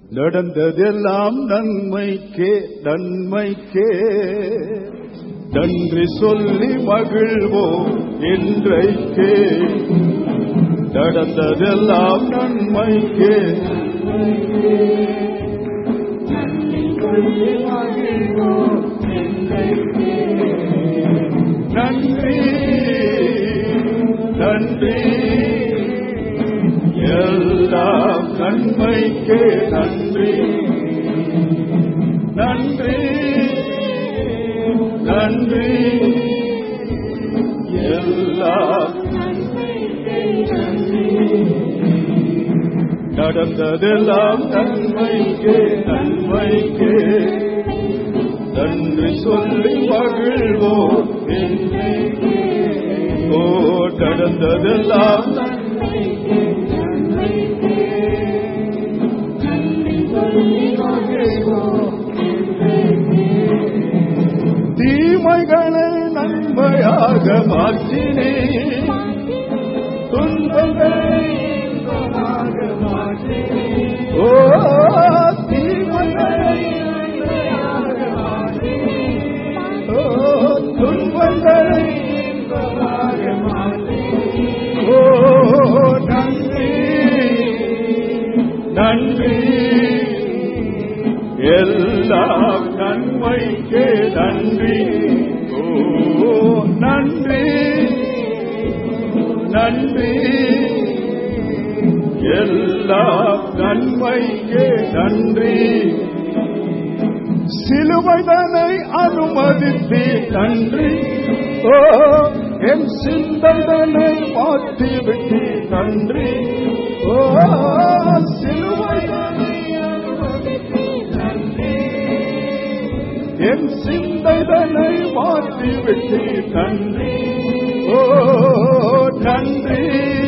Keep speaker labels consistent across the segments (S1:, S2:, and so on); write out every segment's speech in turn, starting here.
S1: நடந்ததெல்லாம் நன்மைக்கே நன்மைக்கே நன்றி சொல்லி மகிழ்வோம் என்றைக்கே நடந்ததெல்லாம் நன்மைக்கே நன்றி நன்றி எல்லாம் நன்மைக்கே நன்றி நன்றி நன்றி எல்லாம் நடந்ததெல்லாம் நன்மைக்கே நன்மைக்கே நன்றி சொல்லி மகிழ்வோம் என்றைக்கே. ஓ நடந்ததெல்லாம் தீமைகளை நன்மையாக மாற்றினே துன்பங்களை இன்பமாக மாற்றினே. ஓ தீமைகளை நன்மையாக மாற்றினே. ஓ துன்பங்களை இன்பமாக மாற்றினே. ஓ நன்றி நன்றி எல்லாம் நன்மைக்கே நன்றி ஓ நன்றி நன்றி எல்லாம் நன்மைக்கே நன்றி சிலுவைதனை அனுமதித்து நன்றி ஓ என் சிந்தனை மாற்றி விட்டு நன்றி ஓ சிலுவைதனை அனுமதித்து நன்றி என் சிந்தனை மாற்றி விட்டு நன்றி ஓ நன்றி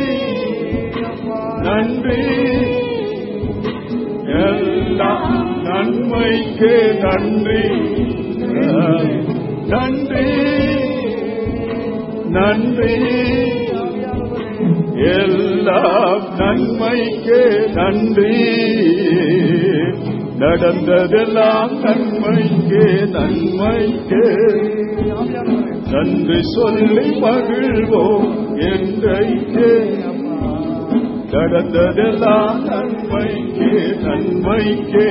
S1: நன்றி எல்லாம் நன்மைக்கே நன்றி நன்றி நன்றி எல்லாம் நன்மைக்கே நன்றி நடந்ததெல்லாம் நன்மைக்கே நன்மைக்கே நன்றி சொல்லி மகிழ்வோம் என்றைக்கே நடந்ததெல்லாம் நன்மைக்கே நன்மைக்கே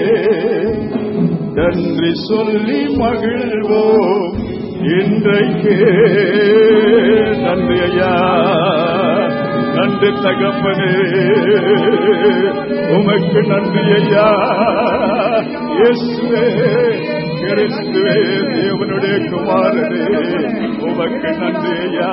S1: நன்றி சொல்லி மகிழ்வோம் இன்றைக்கே நன்றி ஐயா நன்றி தகப்பனே உமக்கு நன்றி ஐயா இயேசுவே கிறிஸ்துவே தேவனுடைய குமாரனே உமக்கு நன்றி ஐயா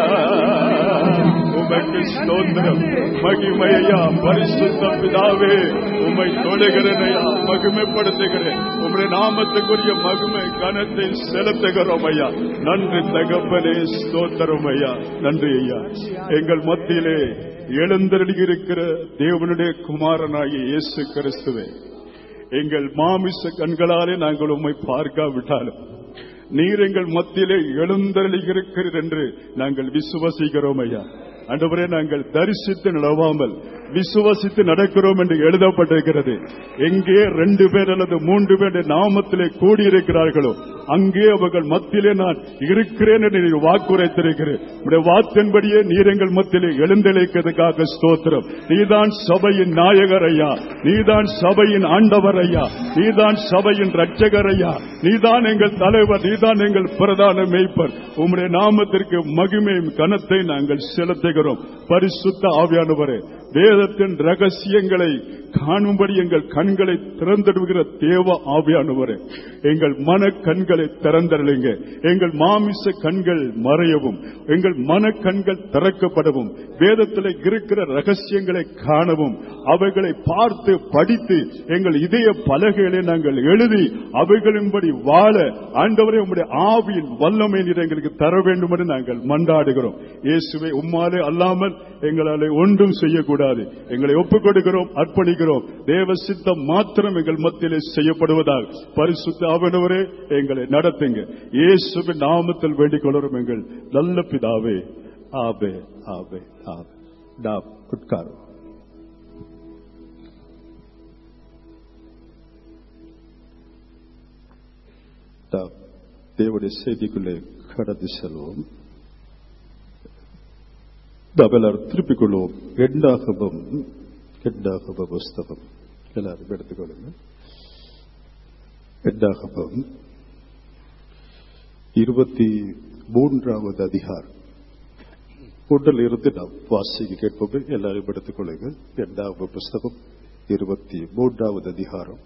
S1: உமக்கு ஸ்தோத்திரம் மகிமையா பரிசுத்த பிதாவே உம்மை தொழுகிறனையா மகிமைப்படுத்துகிறேன் உம்முடைய நாமத்துக்குரிய மகிமை கனத்தை செலுத்துகிறோம் ஐயா நன்றி தகப்பனே ஸ்தோத்திரம் ஐயா நன்றி ஐயா எங்கள் மத்தியிலே எழுந்தருளியிருக்கிற தேவனுடைய குமாரனாகிய இயேசு கிறிஸ்துவே எங்கள் மாமிச கண்களாலே நாங்கள் உம்மை பார்க்காவிட்டாலும் நீர் எங்கள் மத்தியிலே எழுந்தருளியிருக்கிறீர் என்று நாங்கள் விசுவசிக்கிறோம் ஐயா அன்றுவரே நாங்கள் தரிசித்து நடவாமல் விசுவசித்து நடக்கிறோம் என்று எழுதப்பட்டிருக்கிறது எங்கே ரெண்டு பேர் அல்லது மூன்று பேர் நாமத்திலே கூடியிருக்கிறார்களோ அங்கே அவர்கள் மத்தியிலே நான் இருக்கிறேன் என்று நீர் வாக்குரைத்திருக்கிறேன் உடைய வாக்கின்படியே நீர் எங்கள் மத்தியிலே எழுந்தளிக்கிறதுக்காக ஸ்தோத்திரம் நீதான் சபையின் நாயகர் ஐயா நீதான் சபையின் ஆண்டவர் ஐயா நீதான் சபையின் ரட்சகர் ஐயா நீதான் எங்கள் தலைவர் நீதான் எங்கள் பிரதான மேய்ப்பர் உம்முடைய நாமத்திற்கு மகிமையும் கனத்தை நாங்கள் செலுத்துகிறோம் பரிசுத்த ஆவியானவரே வேதத்தின் ரகசியங்களை காணும்படி எங்கள் கண்களை திறந்திடுகிற தேவ ஆவியானவரே எங்கள் மன கண்களை திறந்தருளுங்க எங்கள் மாமிச கண்கள் மறையவும் எங்கள் மன கண்கள் திறக்கப்படவும் வேதத்தில் இருக்கிற ரகசியங்களை காணவும் அவைகளை பார்த்து படித்து எங்கள் இதய பலகைகளை நாங்கள் எழுதி அவைகளின்படி வாழ ஆண்டவரே உம்முடைய ஆவியின் வல்லமை நீர் எங்களுக்கு தர வேண்டும் என்று நாங்கள் மன்றாடுகிறோம் இயேசுவை உம்மாலே அல்லாமல் எங்களாலே ஒன்றும் செய்யக்கூடாது எங்களை ஒப்புக் கொடுக்கிறோம் அர்ப்பணிக்கிறோம் தேவ சித்தம் மாத்திரம் எங்கள் மத்தியிலே செய்யப்படுவதால் பரிசுத்த ஆவனவரே எங்களை நடத்துங்க இயேசுவின் நாமத்தில் வேண்டிக் கொள்கிறோம் எங்கள் நல்ல பிதாவே ஆபே ஆபே ஆபே டா உட்காரும்
S2: நாம் தேவனுடைய செய்திக்குள்ளே கடந்து செல்வோம் நாம் எல்லாரும் திருப்பிக் கொள்வோம் எண்ணாகமம் எண்ணாகம புஸ்தகம் எல்லாரும் எடுத்துக்கொள்ளுங்க எண்ணாகமம் இருபத்தி மூன்றாவது அதிகாரம் ஒன்றில் இருந்து நாம் வாசிக்க கேட்போம் எல்லாரும் எடுத்துக் கொள்ளுங்க இரண்டாவது புஸ்தகம் இருபத்தி மூன்றாவது அதிகாரம்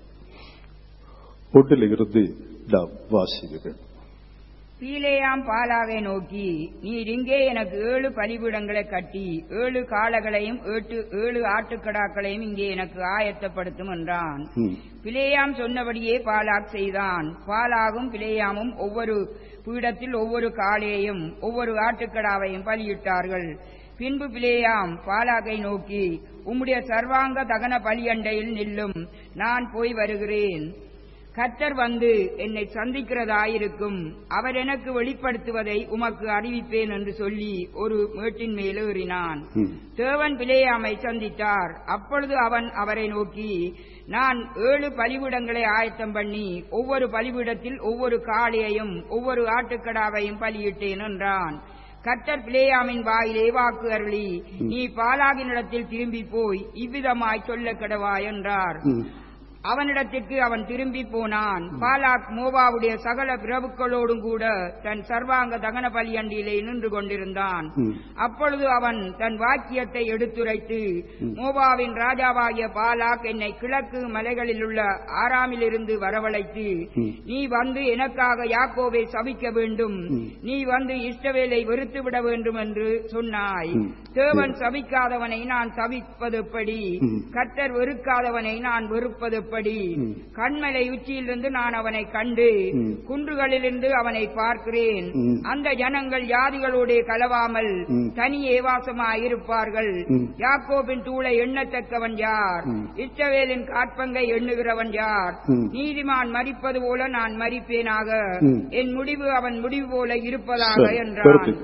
S2: ஒன்றில் இருந்து நாம் வாசிக்க
S3: பீலேயாம் பாலாவை நோக்கி நீர் இங்கே எனக்கு ஏழு பலிபீடங்களை கட்டி ஏழு காளைகளையும் ஏட்டு ஏழு ஆட்டுக்கடாக்களையும் இங்கே எனக்கு ஆயத்தப்படுத்தும் என்றான்
S2: ம்.
S3: பிலேயாம் சொன்னபடியே பாலாக் செய்தான் பாலாகும் பிலேயாமும் ஒவ்வொரு பீடத்தில் ஒவ்வொரு காளையையும் ஒவ்வொரு ஆட்டுக்கடாவையும் பலியிட்டார்கள் பின்பு பிலேயாம் பாலாகை நோக்கி உம்முடைய சர்வாங்க தகன பலியண்டையில் நில்லும் நான் போய் வருகிறேன் கர்த்தர் வந்து என்னை சந்திக்கிறதாயிருக்கும் அவர் எனக்கு வெளிப்படுத்துவதை உமக்கு அறிவிப்பேன் என்று சொல்லி ஒரு மேட்டின் மேல் ஏறினான்
S2: ம்.
S3: தேவன் பிலேயாமை சந்தித்தார் அப்பொழுது அவன் அவரை நோக்கி நான் ஏழு பலிபீடங்களை ஆயத்தம் பண்ணி ஒவ்வொரு பலிபீடத்தில் ஒவ்வொரு காளையையும் ஒவ்வொரு ஆட்டுக்கடாவையும் பலியிட்டேன் என்றான் கர்த்தர் பிளேயாமின் வாயிலே வாக்கு அருளி நீ பாலாகினிடத்தில் திரும்பி போய் இவ்விதமாய் சொல்ல கடவா என்றார்
S2: ம்.
S3: அவனிடத்திற்கு அவன் திரும்பி போனான் பாலாக் மோவாவுடைய சகல பிரபுக்களோடும் கூட தன் சர்வாங்க தகன பலியண்டியிலே நின்று கொண்டிருந்தான்
S2: ம்.
S3: அப்பொழுது அவன் தன் வாக்கியத்தை எடுத்துரைத்து மோவாவின் ராஜாவாகிய பாலாக் என்னை கிழக்கு மலைகளில் உள்ள ஆறாமிலிருந்து வரவழைத்து
S2: ம்.
S3: நீ வந்து எனக்காக யாக்கோவை சபிக்க வேண்டும்
S2: ம்.
S3: நீ வந்து இஷ்டவேலை வெறுத்து விட வேண்டும் என்று சொன்னாய்
S2: ம்.
S3: தேவன் சபிக்காதவனை நான் சபிப்பது எப்படி
S2: ம்.
S3: கர்த்தர் வெறுக்காதவனை நான் வெறுப்பது எப்படி
S2: ம்.
S3: கண்மலை உச்சியிலிருந்து நான் அவனை கண்டு
S2: ம்.
S3: குன்றுகளிலிருந்து அவனை பார்க்கிறேன்
S2: ம்.
S3: அந்த ஜனங்கள் ஜாதிகளோடே கலவாமல்
S2: ம்.
S3: தனியே வாசமாயிருப்பார்கள்
S2: ம்.
S3: யாக்கோபின் தூளை எண்ணத்தக்கவன் யார்
S2: ம்.
S3: இஸ்ரவேலின் காற்பங்கை எண்ணுகிறவன் யார்
S2: ம்.
S3: நீதிமான் மரிப்பது போல நான் மரிப்பேனாக
S2: ம்.
S3: என் முடிவு அவன் முடிவு போல இருப்பதாக
S2: சரி,
S3: என்றான்
S2: perfect.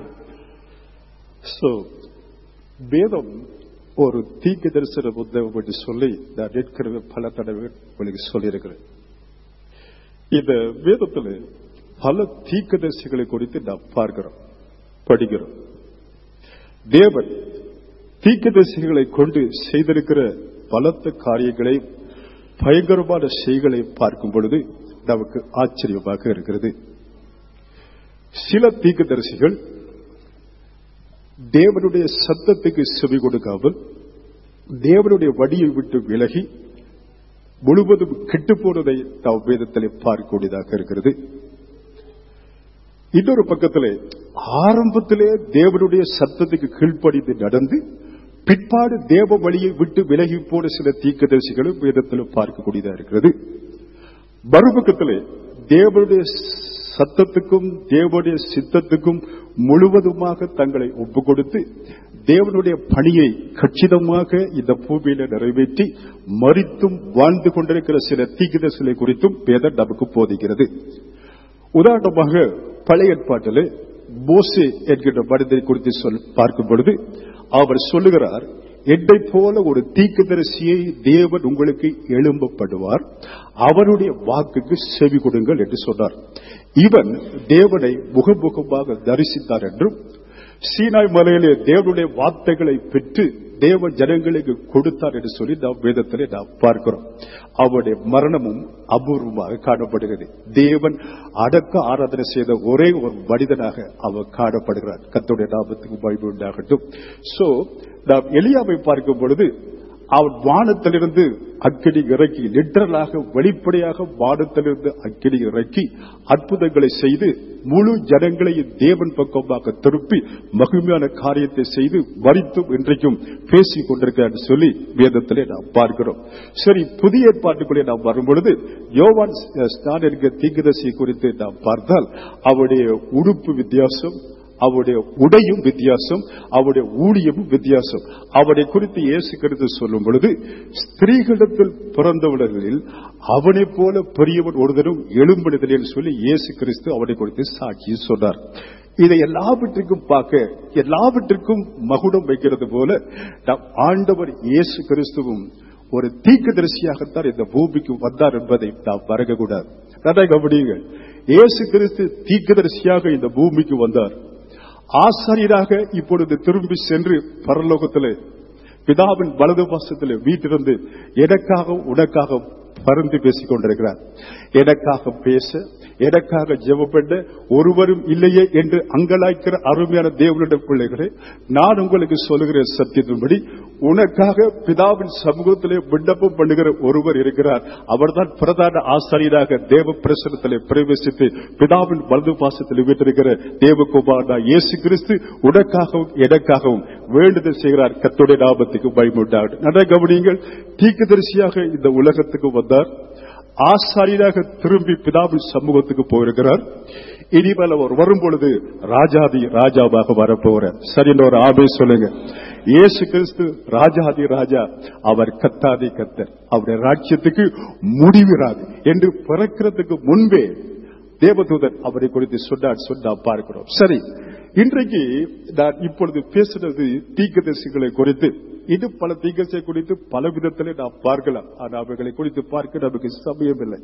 S2: So, வேதம் ஒரு தீக்கு தரிசன புத்தகம் என்று சொல்லி நான் ஏற்கனவே பல தடவை உங்களுக்கு சொல்லியிருக்கிறேன் இந்த வேதத்தில் பல தீக்கதரிசிகளை குறித்து நாம் பார்க்கிறோம் படிக்கிறோம் தேவன் தீக்கதரிசிகளை கொண்டு செய்திருக்கிற பலத்த காரியங்களை பயங்கரமான செய்களை பார்க்கும் பொழுது நமக்கு ஆச்சரியமாக இருக்கிறது சில தீர்க்கதரிசிகள் தேவனுடைய சத்தத்துக்கு செவி கொடுக்காமல் தேவனுடைய வடியை விட்டு விலகி முழுவதும் கெட்டு போனதை நாம் வேதத்திலே பார்க்கக்கூடியதாக இருக்கிறது இன்னொரு பக்கத்திலே ஆரம்பத்திலே தேவனுடைய சத்தத்துக்கு கீழ்ப்படிந்து நடந்து பிற்பாடு தேவ வழியை விட்டு விலகி போன சில தீர்க்கதரிசிகளும் வேதத்தில் பார்க்கக்கூடியதா இருக்கிறது மறுபக்கத்திலே தேவனுடைய சத்தத்துக்கும் தேவனுடைய சித்தத்துக்கும் முழுவதுமாக தங்களை ஒப்பு கொடுத்து தேவனுடைய பணியை கச்சிதமாக இந்த பூமியில நிறைவேற்றி மறித்தும் வாழ்ந்து கொண்டிருக்கிற சில தீக்கிதசிலை குறித்தும் வேதம் நமக்கு போதிக்கிறது உதாரணமாக பழைய ஏற்பாட்டில் மோசே என்கின்ற மனிதனை குறித்து சொல் பார்க்கும் பொழுது அவர் சொல்லுகிறார் என்னை போல ஒரு தீக்குதரிசியை தேவன் உங்களுக்கு எழும்பப்படுவார் அவருடைய வாக்குக்கு செவி கொடுங்கள் என்று சொன்னார் இவன் தேவனை முகமுகமாக தரிசித்தார் என்றும் சீனாய் மலையிலே தேவனுடைய வார்த்தைகளை பெற்று தேவ ஜனங்களுக்கு கொடுத்தார் என்று சொல்லி நாம் வேதத்திலே நாம் பார்க்கிறோம் அவருடைய மரணமும் அபூர்வமாக காணப்படுகிறது தேவன் அடக்க ஆராதனை செய்த ஒரே ஒரு மனிதனாக அவர் காணப்படுகிறார் கத்தோடைய நாமத்துக்கு பயவு உண்டாகட்டும் சோ நாம் எலியாவை பார்க்கும் பொழுது அவன் வானத்திலிருந்து அக்கினி இறக்கி லிட்டரலாக வெளிப்படையாக வானத்திலிருந்து அக்கினி இறக்கி அற்புதங்களை செய்து முழு ஜனங்களையும் தேவன் பக்கமாக திருப்பி மகிமையான காரியத்தை செய்து மறித்தும் இன்றைக்கும் பேசிக் கொண்டிருக்கிறார் சொல்லி வேதத்திலே நாம் பார்க்கிறோம் சரி புதிய ஏற்பாட்டுக்குள்ளே நாம் வரும் பொழுது யோவான் ஸ்தான் என்கிற தீங்குதசி குறித்து நாம் பார்த்தால் அவருடைய உடுப்பு வித்தியாசம் அவருடைய உடையும் வித்தியாசம் அவருடைய ஊழியமும் வித்தியாசம் அவரை குறித்து இயேசு கருத்து சொல்லும் பொழுது ஸ்திரீகளிடத்தில் பிறந்தவர்களில் அவனை போல பெரியவன் ஒருதரும் எழும்பினதில் என்று சொல்லி இயேசு கிறிஸ்து அவனை குறித்து சாட்சி சொன்னார் இதை எல்லாவற்றிற்கும் பார்க்க எல்லாவற்றிற்கும் மகுடம் வைக்கிறது போல நம் ஆண்டவர் இயேசு கிறிஸ்துவும் ஒரு தீர்க்கதரிசியாகத்தான் இந்த பூமிக்கு வந்தார் என்பதை நாம் மறக்கக்கூடாது நன்றாக கவனியுங்கள் இயேசு கிறிஸ்து தீர்க்கதரிசியாக இந்த பூமிக்கு வந்தார் ஆசாரியராக இப்பொழுது திரும்பி சென்று பரலோகத்திலே பிதாவின் வலது பாசத்திலே வீட்டிலிருந்து எனக்காக உனக்காக பருந்து பேசிக் கொண்டிருக்கிறார் எனக்காக பேச எனக்காக ஜெபப்பட ஒருவரும் இல்லையே என்று அங்கலாய்க்கிற அருமையான தேவனுடைய பிள்ளைகளே நான் உங்களுக்கு சொல்லுகிற சத்தியத்தின்படி உனக்காக பிதாவின் சமூகத்திலே விண்ணப்பம் பண்ணுகிற ஒருவர் இருக்கிறார் அவர்தான் பிரதான ஆசாரியராக தேவ பிரசனத்திலே பிரவேசித்து பிதாவின் வலது பாசத்தில் வீட்டிருக்கிற தேவகுமாரா இயேசு கிறிஸ்து உனக்காகவும் எனக்காகவும் வேண்டுதல் செய்கிறார் கத்துடைய லாபத்துக்கு பயமுண்டாகும் நட கவனிங்கள் தீக்குதரிசியாக இந்த உலகத்துக்கு வந்தார் ஆசாரியராக திரும்பி பிதாவின் சமூகத்துக்கு போயிருக்கிறார் இனிமேல் அவர் வரும்பொழுது ராஜாதி ராஜாவாக வரப்போகிறார் சரின்னு ஒரு ஆபே சொல்லுங்க இயேசு கிறிஸ்து ராஜாதி ராஜா அவர் கத்தாதி கத்தர் அவருடைய ராஜ்யத்துக்கு முடிவிராது என்று பிறக்கிறதுக்கு முன்பே தேவதூதன் அவரை குறித்து சொன்னார் சொன்னா பார்க்கிறோம் சரி இன்றைக்கு நான் இப்பொழுது பேசுறது தீக்கதரிசிகளை குறித்து இது பல தீக்கதரிசியை குறித்து பல விதத்திலே நாம் பார்க்கலாம் ஆனால் அவைகளை குறித்து பார்க்க நமக்கு சமயம் இல்லை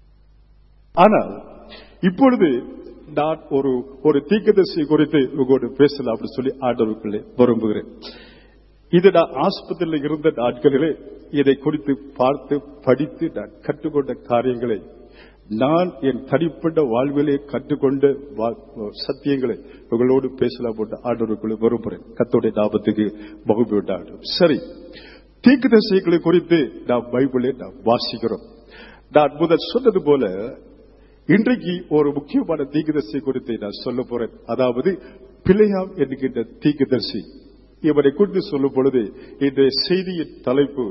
S2: ஆனால் இப்பொழுது நான் ஒரு ஒரு தீக்கதரிசி குறித்து உங்களோடு பேசலாம் அப்படின்னு சொல்லி ஆண்டவருக்குள்ளே விரும்புகிறேன் இது நான் ஆஸ்பத்திரியில் இருந்த நாட்களிலே இதை குறித்து பார்த்து படித்து நான் கற்றுக்கொண்ட காரியங்களை நான் என் தனிப்பட்ட வாழ்விலே கற்றுக்கொண்ட வா- சத்தியங்களை உங்களோடு பேசலாம் போட்டு ஆண்டவருக்குள்ள விரும்புகிறேன் கத்தோடைய லாபத்துக்கு பகுதி உண்டாடும் சரி தீர்க்கதரிசிகளை குறித்து நாம் பைபிளை நாம் வாசிக்கிறோம் நான் முதல் சொன்னது போல இன்றைக்கு ஒரு முக்கியமான தீர்க்கதரிசி குறித்து நான் சொல்ல போறேன் அதாவது பிள்ளையாம் என்கின்ற தீர்க்கதரிசி இவரை குறித்து சொல்லும் பொழுது இந்த செய்தியின் தலைப்பு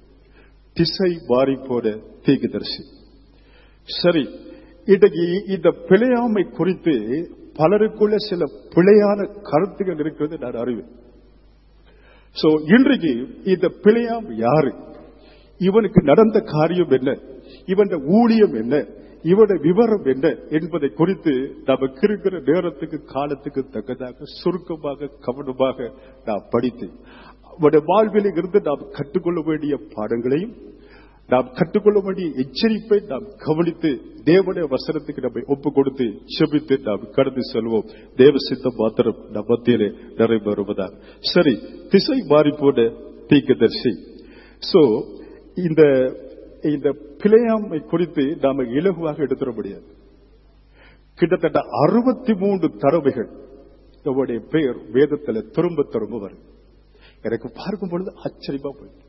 S2: திசை மாறி போன தீர்க்கதரிசி சரி இன்றைக்கு இந்த பிழையாமை குறித்து பலருக்குள்ள சில பிழையான கருத்துகள் இருக்கிறது நான் அறிவேன் சோ இன்றைக்கு இந்த பிழையாம் யாரு இவனுக்கு நடந்த காரியம் என்ன இவன் ஊழியம் என்ன இவன விவரம் என்ன என்பதை குறித்து நமக்கு இருக்கிற நேரத்துக்கு காலத்துக்கு தக்கதாக சுருக்கமாக கவனமாக நாம் படித்து அவனுடைய வாழ்வில் இருந்து நாம் கற்றுக்கொள்ள வேண்டிய பாடங்களையும் நாம் கற்றுக்கொள்ள வேண்டிய எச்சரிப்பை நாம் கவனித்து தேவனுடைய வசனத்துக்கு நம்மை ஒப்பு கொடுத்து செபித்து நாம் கடந்து செல்வோம் தேவ சித்தம் மாத்திரம் நம் மத்தியிலே நிறைவேறுவதாக சரி திசை மாறி போன தீக்கதர்சி சோ இந்த இந்த பிழையாமை குறித்து நாம இலகுவாக எடுத்துட முடியாது கிட்டத்தட்ட அறுபத்தி மூன்று தடவைகள் அவருடைய பெயர் வேதத்துல திரும்ப திரும்ப வரும் எனக்கு பார்க்கும் பொழுது ஆச்சரியமா போயிட்டு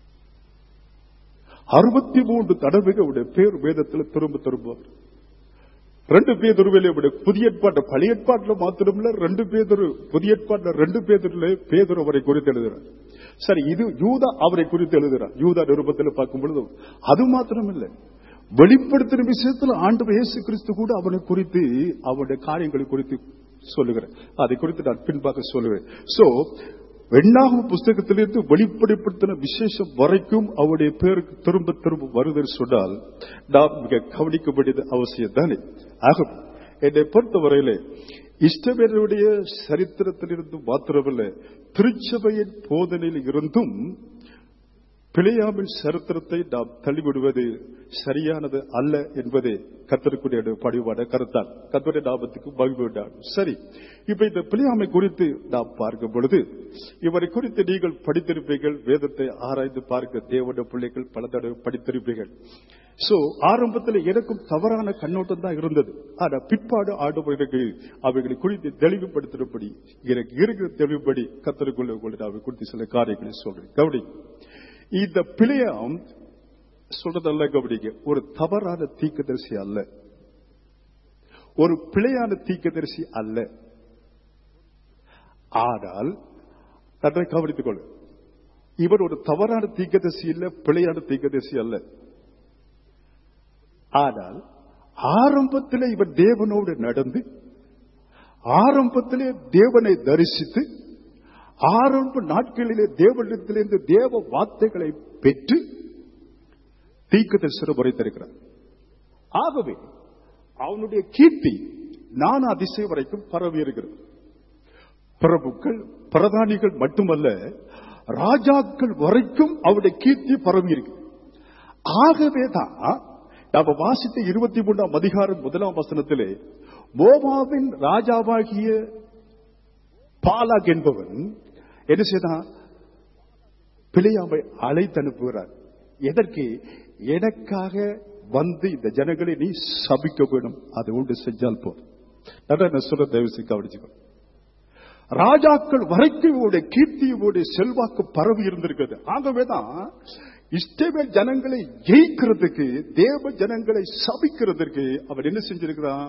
S2: அறுபத்தி மூன்று தடவைகள் அவருடைய பேர் வேதத்தில் திரும்ப திரும்ப வரும் ரெண்டு பேதருவிலே அவருடைய புதிய ஏற்பாட்டு பழைய ஏற்பாட்டுல மாத்திரமில்ல ரெண்டு பேதரு புதிய ஏற்பாட்டுல ரெண்டு பேதருல பேதர் அவரை குறித்து எழுதுறார் சரி இது யூதா அவரை குறித்து எழுதுறார் யூதா நிருபத்தில் பார்க்கும் பொழுது அது மாத்திரம் இல்லை வெளிப்படுத்தின விஷயத்தில் ஆண்டு இயேசு கிறிஸ்து கூட அவனை குறித்து அவனுடைய காரியங்களை குறித்து சொல்லுகிறேன் அதை குறித்து நான் பின்பாக சொல்லுவேன் சோ எண்ணாகும் புஸ்தகத்திலிருந்து வெளிப்படுத்தின விசேஷம் வரைக்கும் அவருடைய பேருக்கு திரும்ப திரும்ப வருதல் சொன்னால் நாம் மிக கவனிக்க வேண்டியது அவசியம் தானே ஆகும் என்னை பொறுத்தவரையிலே இஷ்டவேருடைய சரித்திரத்திலிருந்து மாத்திரமல்ல திருச்சபையின் போதனையில் இருந்தும் பிழையாமின் சரித்திரத்தை நாம் தள்ளிவிடுவது சரியானது அல்ல என்பது கத்தருக்குடைய படிவான கருத்தான் கத்தருடைய நாமத்துக்கு மகிழ்வு சரி இப்ப இந்த பிழையாமை குறித்து நாம் பார்க்கும் பொழுது இவரை குறித்து நீங்கள் படித்திருப்பீர்கள் வேதத்தை ஆராய்ந்து பார்க்க தேவனுடைய பிள்ளைகள் பல தடவை படித்திருப்பீர்கள் சோ ஆரம்பத்தில் எனக்கும் தவறான கண்ணோட்டம் தான் இருந்தது ஆனா பிற்பாடு ஆண்டவர்களுக்கு அவைகளை குறித்து தெளிவுபடுத்தினபடி எனக்கு இருக்கிற தெளிவுபடி கத்தருக்குள்ள உங்களுக்கு அவை குறித்து சில காரியங்களை சொல்றேன் கவனி இந்த பிழையாம் சொல்றதல்ல கவனிங்க ஒரு தவறான தீக்கதரிசி அல்ல ஒரு பிழையான தீக்கதரிசி அல்ல ஆனால் நன்றாக கவனித்துக் கொள்ளு இவர் ஒரு தவறான தீக்கதரிசி இல்ல பிழையான தீக்கதரிசி அல்ல ஆனால் ஆரம்பத்திலே இவர் தேவனோடு நடந்து ஆரம்பத்திலே தேவனை தரிசித்து ஆரம்ப நாட்களிலே தேவனிடத்திலிருந்து தேவ வார்த்தைகளை பெற்று தீக்கு தரிசனம் உரைத்திருக்கிறார் ஆகவே அவனுடைய கீர்த்தி நான் அதிசயம் வரைக்கும் பரவி இருக்கிறது பிரபுக்கள் பிரதானிகள் மட்டுமல்ல ராஜாக்கள் வரைக்கும் அவருடைய கீர்த்தி பரவி இருக்கு ஆகவேதான் நாம வாசித்த இருபத்தி மூன்றாம் அதிகாரம் முதலாம் வசனத்திலே மோவாவின் ராஜாவாகிய பாலாக் என்பவன் என்ன செய்தான் பிழையாமை அழைத்து அனுப்புகிறார் எதற்கு எனக்காக வந்து இந்த ஜனங்களை நீ சபிக்க வேணும் அதை உண்டு செஞ்சால் போ நான் சொல்ற தயவு செய்து கவனிச்சுக்கோ ராஜாக்கள் வரைக்கும் இவருடைய கீர்த்தி இவருடைய செல்வாக்கு பரவி இருந்திருக்கிறது ஆகவேதான் இஸ்ரவேல் ஜனங்களை ஜெயிக்கிறதுக்கு தேவ ஜனங்களை சபிக்கிறதற்கு அவர் என்ன செஞ்சிருக்கிறான்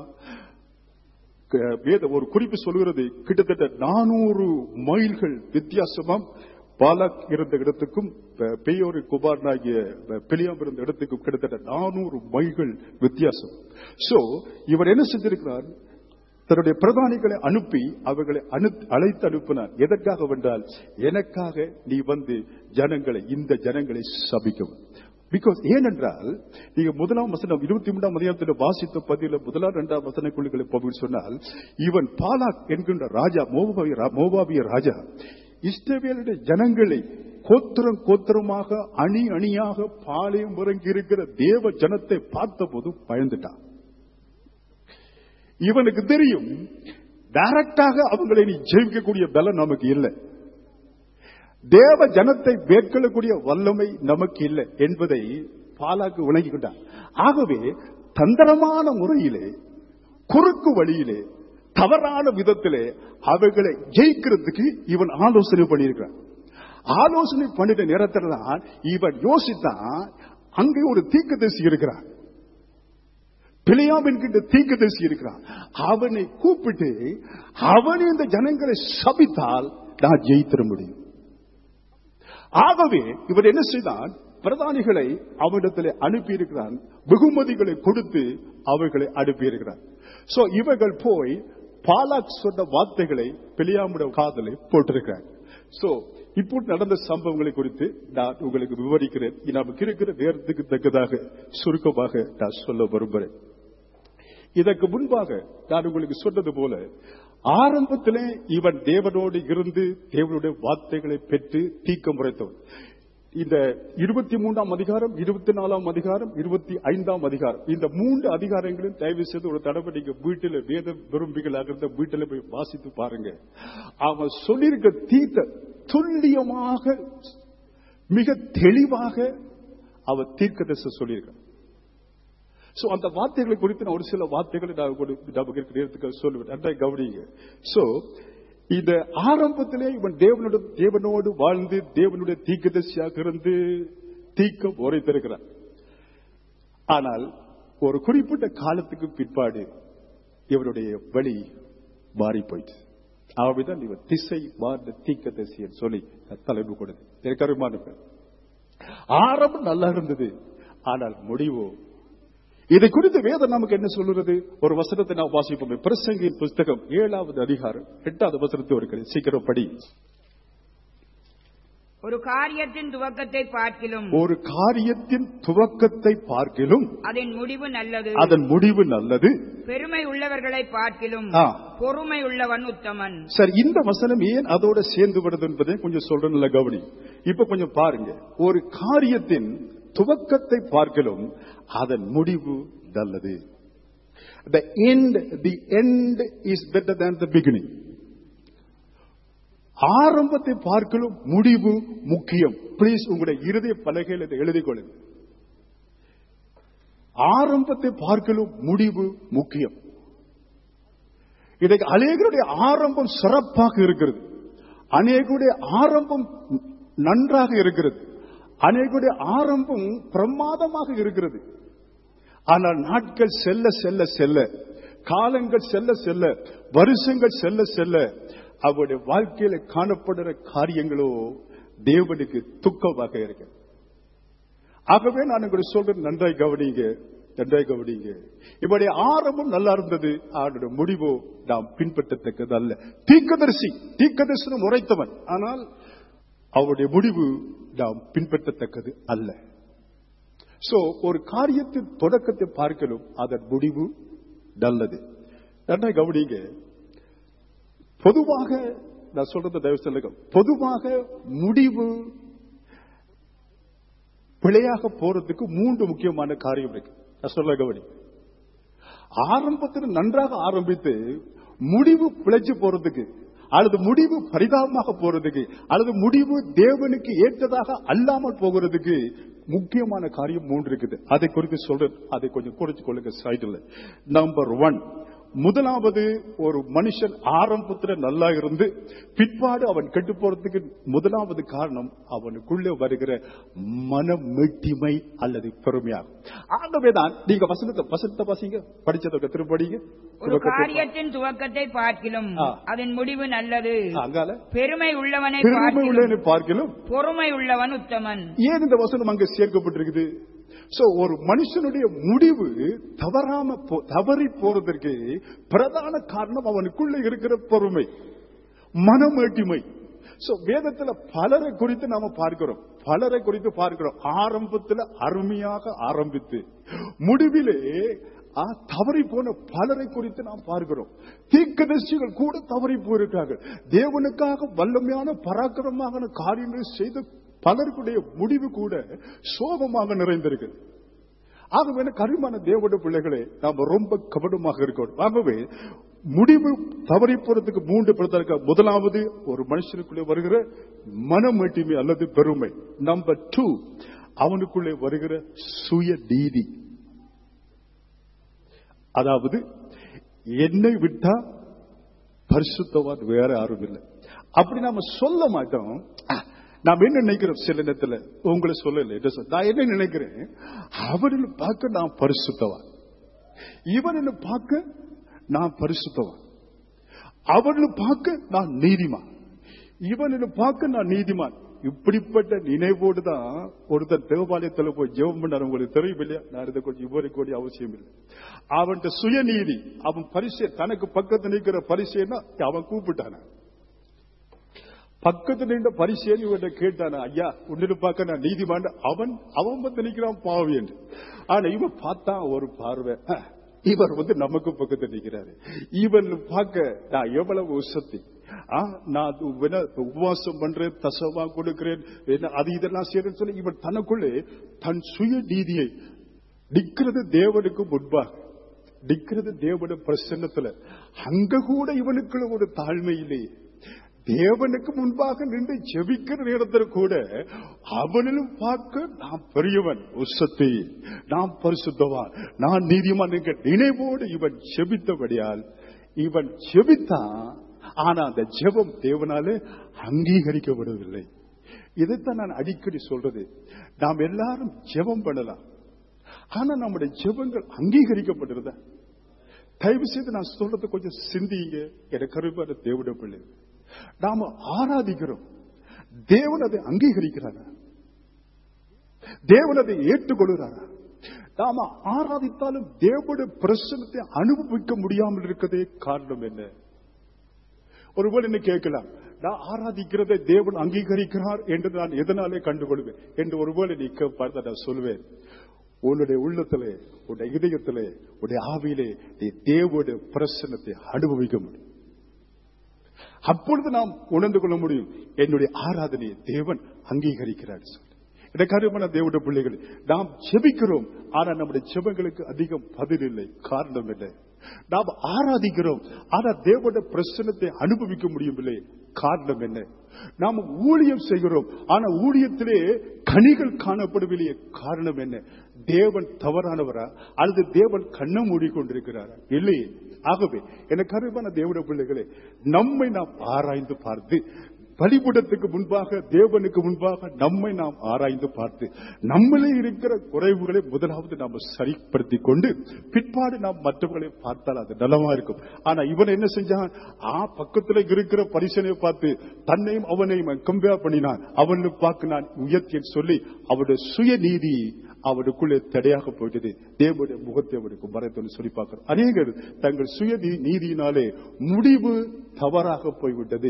S2: க- வேத ஒரு குறிப்பு சொல்கிறது கிட்டத்தட்ட நானூறு மைல்கள் வித்தியாசமாம் பாலக் இருந்த இடத்துக்கும் பெ- பெயோரு குமாரனாகிய பெ- பிலியாம் இருந்த இடத்துக்கும் கிட்டத்தட்ட நானூறு மைல்கள் வித்தியாசம் சோ இவர் என்ன செஞ்சிருக்கிறார் தன்னுடைய பிரதானிகளை அனுப்பி அவர்களை அனு- அழைத்து அனுப்பினார் எதற்காக வென்றால் எனக்காக நீ வந்து ஜனங்களை இந்த ஜனங்களை சபிக்கவும் பிகாஸ் ஏனென்றால் நீங்க முதலாம் வசனம் இருபத்தி மூன்றாம் அதிகாரத்தில் வாசித்த பதில முதலாம் இரண்டாம் வசனக்குள்ளுகளை போய் சொன்னால் இவன் பாலாக் என்கின்ற ராஜா மோவாவிய ரா- மோவாவிய ராஜா இஸ்ரவேலுடைய ஜனங்களை கோத்திரம் கோத்திரமாக அணி அணியாக பாளையம் இறங்கி இருக்கிற தேவ ஜனத்தை பார்த்தபோது பயந்துட்டான் இவனுக்கு தெரியும் டைரக்டாக அவங்களை நீ ஜெயிக்கக்கூடிய பலம் நமக்கு இல்லை தேவ ஜனத்தை மேற்கொள்ளக்கூடிய வல்லமை நமக்கு இல்லை என்பதை பாலாக்கு விளங்கிக்கிட்டான் ஆகவே தந்திரமான முறையிலே குறுக்கு வழியிலே தவறான விதத்திலே அவர்களை ஜெயிக்கிறதுக்கு இவன் ஆலோசனை பண்ணியிருக்கிறான் ஆலோசனை பண்ணிட்ட நேரத்தில் தான் இவன் யோசித்தான் அங்கே ஒரு தீர்க்கதரிசி இருக்கிறான் பிழையாம் என்கின்ற தீர்க்கதரிசி இருக்கிறான் அவனை கூப்பிட்டு அவன் இந்த ஜனங்களை சபித்தால் நான் ஜெயித்திட முடியும் ஆகவே இவர் என்ன செய்தான் பிரதானிகளை அவனிடத்தில் அனுப்பியிருக்கிறான் வெகுமதிகளை கொடுத்து அவர்களை அனுப்பியிருக்கிறான் சோ இவர்கள் போய் பாலாக் சொன்ன வார்த்தைகளை பிளியாமுடைய காதலை போட்டிருக்கிறார் சோ இப்போ நடந்த சம்பவங்களை குறித்து நான் உங்களுக்கு விவரிக்கிறேன் நமக்கு இருக்கிற நேரத்துக்கு தக்கதாக சுருக்கமாக நான் சொல்ல விரும்புகிறேன் இதற்கு முன்பாக நான் உங்களுக்கு சொன்னது போல ஆரம்பத்திலே இவன் தேவனோடு இருந்து தேவனுடைய வார்த்தைகளை பெற்று தீக்கம் முறைத்தவன் இந்த இருபத்தி மூன்றாம் அதிகாரம் இருபத்தி நாலாம் அதிகாரம் இருபத்தி ஐந்தாம் அதிகாரம் இந்த மூன்று அதிகாரங்களும் தயவு செய்து ஒரு தடவை நீங்க வீட்டில் வேத விரும்பிகளாக இருந்த வீட்டில் போய் வாசித்து பாருங்க அவன் சொல்லியிருக்க தீர்த்த துல்லியமாக மிக தெளிவாக அவன் தீர்க்கதரிசி சொல்லியிருக்கான் சோ அந்த வார்த்தைகளை குறித்து நான் ஒரு சில வார்த்தைகளை நான் உங்களுக்கு நமக்கு இருக்கிற நேரத்துக்கு சொல்லுவேன் நன்றாக கவனிங்க சோ இந்த ஆரம்பத்திலே இவன் தேவனோடு தேவனோடு வாழ்ந்து தேவனுடைய தீக்கதர்சியாக இருந்து தீக்கம் உரைத்திருக்கிறான் ஆனால் ஒரு குறிப்பிட்ட காலத்துக்கு பிற்பாடு இவருடைய வழி மாறி போயிடுச்சு ஆகவேதான் இவன் திசை மார்ந்த தீக்கதரிசின்னு சொல்லி தலைப்பு கொடுது எனக்கு அருமானவர்கள். ஆரம்பம் நல்லா இருந்தது ஆனால் முடிவோ இதை குறித்து வேதம் நமக்கு என்ன சொல்லுறது ஒரு வசனத்தை நாம் வாசிப்போம் பிரசங்கின் புஸ்தகம் ஏழாவது அதிகாரம் எட்டாவது வசனத்தை ஒரு கதை சீக்கிரம் படி
S3: ஒரு காரியத்தின் துவக்கத்தை பார்க்கிலும்
S2: ஒரு காரியத்தின் துவக்கத்தை பார்க்கிலும்
S3: அதன் முடிவு நல்லது
S2: அதன் முடிவு நல்லது
S3: பெருமை உள்ளவர்களை பார்க்கிலும்
S2: ஆ.
S3: பொறுமை உள்ளவன் உத்தமன்
S2: சரி இந்த வசனம் ஏன் அதோட சேர்ந்து வருது என்பதை கொஞ்சம் சொல்றேன் நல்ல கவனி இப்ப கொஞ்சம் பாருங்க ஒரு காரியத்தின் துவக்கத்தை பார்க்கலும் அதன் முடிவு நல்லது the end the end is better than the beginning ஆரம்பத்தை பார்க்கலும் முடிவு முக்கியம் பிளீஸ் உங்களுடைய இருதய பலகையில் இதை எழுதிக் கொள்ளுங்கள் ஆரம்பத்தை பார்க்கலும் முடிவு முக்கியம் இன்றைக்கு அநேகருடைய ஆரம்பம் சிறப்பாக இருக்கிறது அநேகருடைய ஆரம்பம் நன்றாக இருக்கிறது அநேகருடைய ஆரம்பம் பிரமாதமாக இருக்கிறது ஆனால் நாட்கள் செல்ல செல்ல செல்ல காலங்கள் செல்ல செல்ல வருஷங்கள் செல்ல செல்ல அவருடைய வாழ்க்கையில காணப்படுற காரியங்களோ தேவனுக்கு துக்கமாக இருக்கு ஆகவே நான் உங்களுக்கு சொல்றேன் நன்றாய் கவனிங்க நன்றாய் கவனிங்க இவருடைய ஆரம்பம் நல்லா இருந்தது அவருடைய முடிவோ நாம் பின்பற்றத்தக்கது அல்ல தீக்கதரிசி தீக்கதரிசனம் உரைத்தவன் ஆனால் அவருடைய முடிவு நாம் பின்பற்றத்தக்கது அல்ல சோ ஒரு காரியத்தின் தொடக்கத்தை பார்க்கலும் அதன் முடிவு நல்லது நன்றாய் கவனிங்க பொதுவாக நான் சொல்றது தயவு சொல்லுங்க பொதுவாக முடிவு பிழையாக போறதுக்கு மூன்று முக்கியமான காரியம் இருக்கு நான் சொல்ல கவனி ஆரம்பத்தில் நன்றாக ஆரம்பித்து முடிவு பிழைச்சு போறதுக்கு அல்லது முடிவு பரிதாபமாக போறதுக்கு அல்லது முடிவு தேவனுக்கு ஏற்றதாக அல்லாமல் போகிறதுக்கு முக்கியமான காரியம் மூன்று இருக்குது அதை குறித்து சொல்றேன் அதை கொஞ்சம் குறிச்சு கொள்ளுங்க சைடில் நம்பர் ஒன் முதலாவது ஒரு மனுஷன் ஆரம்பத்துல நல்லா இருந்து பிற்பாடு அவன் கெட்டு போறதுக்கு முதலாவது காரணம் அவனுக்குள்ளே வருகிற மனமெட்டிமை அல்லது பெருமையாகும் ஆகவேதான் நீங்க வசனத்தை வசனத்தை பசிங்க படிச்சதை திருப்படிங்க
S3: ஒரு காரியத்தின் துவக்கத்தை பார்க்கிலும்
S2: ஆ.
S3: அதன் முடிவு நல்லது
S2: அங்கால
S3: பெருமை உள்ளவனை
S2: பெருமை
S3: பார்க்கிலும்
S2: உள்ளவனை பார்க்கலும்
S3: பொறுமை உள்ளவன் உத்தமன்
S2: ஏன் இந்த வசனம் அங்க சேர்க்கப்பட்டிருக்குது சோ ஒரு மனுஷனுடைய முடிவு தவறாம போ- தவறி போறதற்கு பிரதான காரணம் அவனுக்குள்ள இருக்கிற பொறுமை மனமேட்டிமை சோ வேதத்துல பலரை குறித்து நாம பார்க்கிறோம் பலரை குறித்து பார்க்கிறோம் ஆரம்பத்துல அருமையாக ஆரம்பித்து முடிவிலே ஆ, தவறி போன பலரை குறித்து நாம் பார்க்கிறோம் தீர்க்கதரிசிகள் கூட தவறி போயிருக்காங்க தேவனுக்காக வல்லமையான பராக்கிரமமான காரியங்களை செய்த பலருடைய முடிவு கூட சோகமாக நிறைந்திருக்கு ஆகவே கருமான தேவனுடைய பிள்ளைகளே நாம ரொம்ப கபடமாக இருக்கணும் ஆகவே முடிவு தவறி போறதுக்கு மூன்று பிரதற்க முதலாவது ஒரு மனுஷனுக்குள்ளே வருகிற மனமேட்டிமை அல்லது பெருமை நம்பர் டூ அவனுக்குள்ளே வருகிற சுய நீதி அதாவது என்னை விட்டா பரிசுத்தவான் வேற யாரும் இல்லை அப்படி நாம சொல்ல மாட்டோம் அஹ், நாம் என்ன நினைக்கிறோம் சில நேரத்துல உங்களை சொல்லல என்ன சொல்ல- நான் என்ன நினைக்கிறேன் அவரில் பார்க்க நான் பரிசுத்தவான் இவரில் பார்க்க நான் பரிசுத்தவான் அவரில் பார்க்க நான் நீதிமான் இவனில் பார்க்க நான் நீதிமான் இப்படிப்பட்ட நினைவோடு தான் ஒருத்தர் தேவாலயத்தில் போய் ஜெபம் பண்ணார் உங்களுக்கு தெரியும் இல்லையா நான் இதை கொஞ்சம் விவரிக்க வேண்டிய அவசியம் இல்லை அவன் சுயநீதி அவன் பரிசை தனக்கு பக்கத்து நிற்கிற பரிசைன்னா அவன் கூப்பிட்டான பக்கத்து நின்ற பரிசேன்னு இவன் கேட்டான ஐயா உன்னிட்டு பார்க்க நான் நீதிமான் அவன் அவன் வந்து நிற்கிறான் பாவி என்று ஆனா இவன் பார்த்தா ஒரு பார்வை அஹ், இவர் வந்து நமக்கு பக்கத்து நிற்கிறாரு இவன் பார்க்க நான் எவ்வளவு உசத்தி ஆ, நான் அது வேணா உபவாசம் பண்றேன் தசவா கொடுக்கிறேன் என்ன அது இதெல்லாம் செய்யறேன்னு சொல்லி இவன் தனக்குள்ளே தன் சுய நீதியை நிக்கிறது தேவனுக்கு முன்பாக நிக்கிறது தேவனுடைய பிரசன்னத்துல அங்க கூட இவனுக்குள்ள ஒரு தாழ்மை இல்லையே தேவனுக்கு முன்பாக நின்று ஜெபிக்கிற நேரத்தில் கூட அவனிலும் பார்க்க நான் பெரியவன் உசத்தை நான் பரிசுத்தவான் நான் நீதிமான் என்கிற நினைவோடு இவன் ஜெபித்தபடியால் இவன் ஜெபித்தான் ஆனா அந்த ஜெபம் தேவனாலே அங்கீகரிக்கப்படவில்லை இதைத்தான் நான் அடிக்கடி சொல்றது நாம் எல்லாரும் ஜெபம் பண்ணலாம் ஆனா நம்முடைய ஜெபங்கள் அங்கீகரிக்கப்படுறதா தயவு செய்து நான் சொல்றதை கொஞ்சம் சிந்திங்க எனக்கு அருமையான தேவனுடைய பிள்ளை நாம ஆராதிக்கிறோம் தேவன் அதை அங்கீகரிக்கிறாரா தேவன் அதை ஏற்றுக்கொள்கிறாரா நாம ஆராதித்தாலும் தேவனுடைய பிரசனத்தை அனுபவிக்க முடியாமல் இருக்கதே காரணம் என்ன ஒருவேளை என்ன கேட்கலாம் நான் ஆராதிக்கிறதை தேவன் அங்கீகரிக்கிறார் என்று நான் எதனாலே கண்டுகொள்வேன் என்று ஒருவேளை நீ பார்த்த நான் சொல்வேன் உன்னுடைய உள்ளத்திலே உன்னுடைய இதயத்திலே உன்னுடைய ஆவியிலே நீ தேவனுடைய பிரசனத்தை அனுபவிக்க முடியும் அப்பொழுது நாம் உணர்ந்து கொள்ள முடியும் என்னுடைய ஆராதனையை தேவன் அங்கீகரிக்கிறார் சொல்லி எனக்கு அருமையான தேவனுடைய பிள்ளைகள் நாம் ஜெபிக்கிறோம் ஆனா நம்முடைய ஜெபங்களுக்கு அதிகம் பதில் இல்லை காரணம் இல்லை நாம் ஆராதிக்கிறோம் ஆனா தேவனுடைய பிரசனத்தை அனுபவிக்க முடியவில்லை காரணம் என்ன நாம் ஊழியம் செய்கிறோம் ஆனா ஊழியத்திலே கனிகள் காணப்படவில்லையே காரணம் என்ன தேவன் தவறானவரா அல்லது தேவன் கண்ணை மூடிக்கொண்டிருக்கிறாரா இல்லையே ஆகவே எனக்கு அருமையான தேவனுடைய பிள்ளைகளே நம்மை நாம் ஆராய்ந்து பார்த்து பலிபுடத்துக்கு முன்பாக தேவனுக்கு முன்பாக நம்மை நாம் ஆராய்ந்து பார்த்து நம்மளே இருக்கிற குறைவுகளை முதலாவது நாம் சரிப்படுத்திக் கொண்டு பிற்பாடு நாம் மற்றவர்களை பார்த்தால் அது நலமா இருக்கும் ஆனா இவன் என்ன செஞ்சான் ஆ பக்கத்துல இருக்கிற பரிசனை பார்த்து தன்னையும் அவனையும் கம்பேர் பண்ணினான் அவனு பார்க்க நான் உயர்த்தியன் சொல்லி அவருடைய சுய நீதி அவனுக்குள்ளே தடையாக போயிட்டது தேவனுடைய முகத்தை அவனுக்கு மறைத்து சொல்லி பார்க்கிறோம் அநேகர் தங்கள் சுய நீ- நீதியினாலே முடிவு தவறாக போய்விட்டது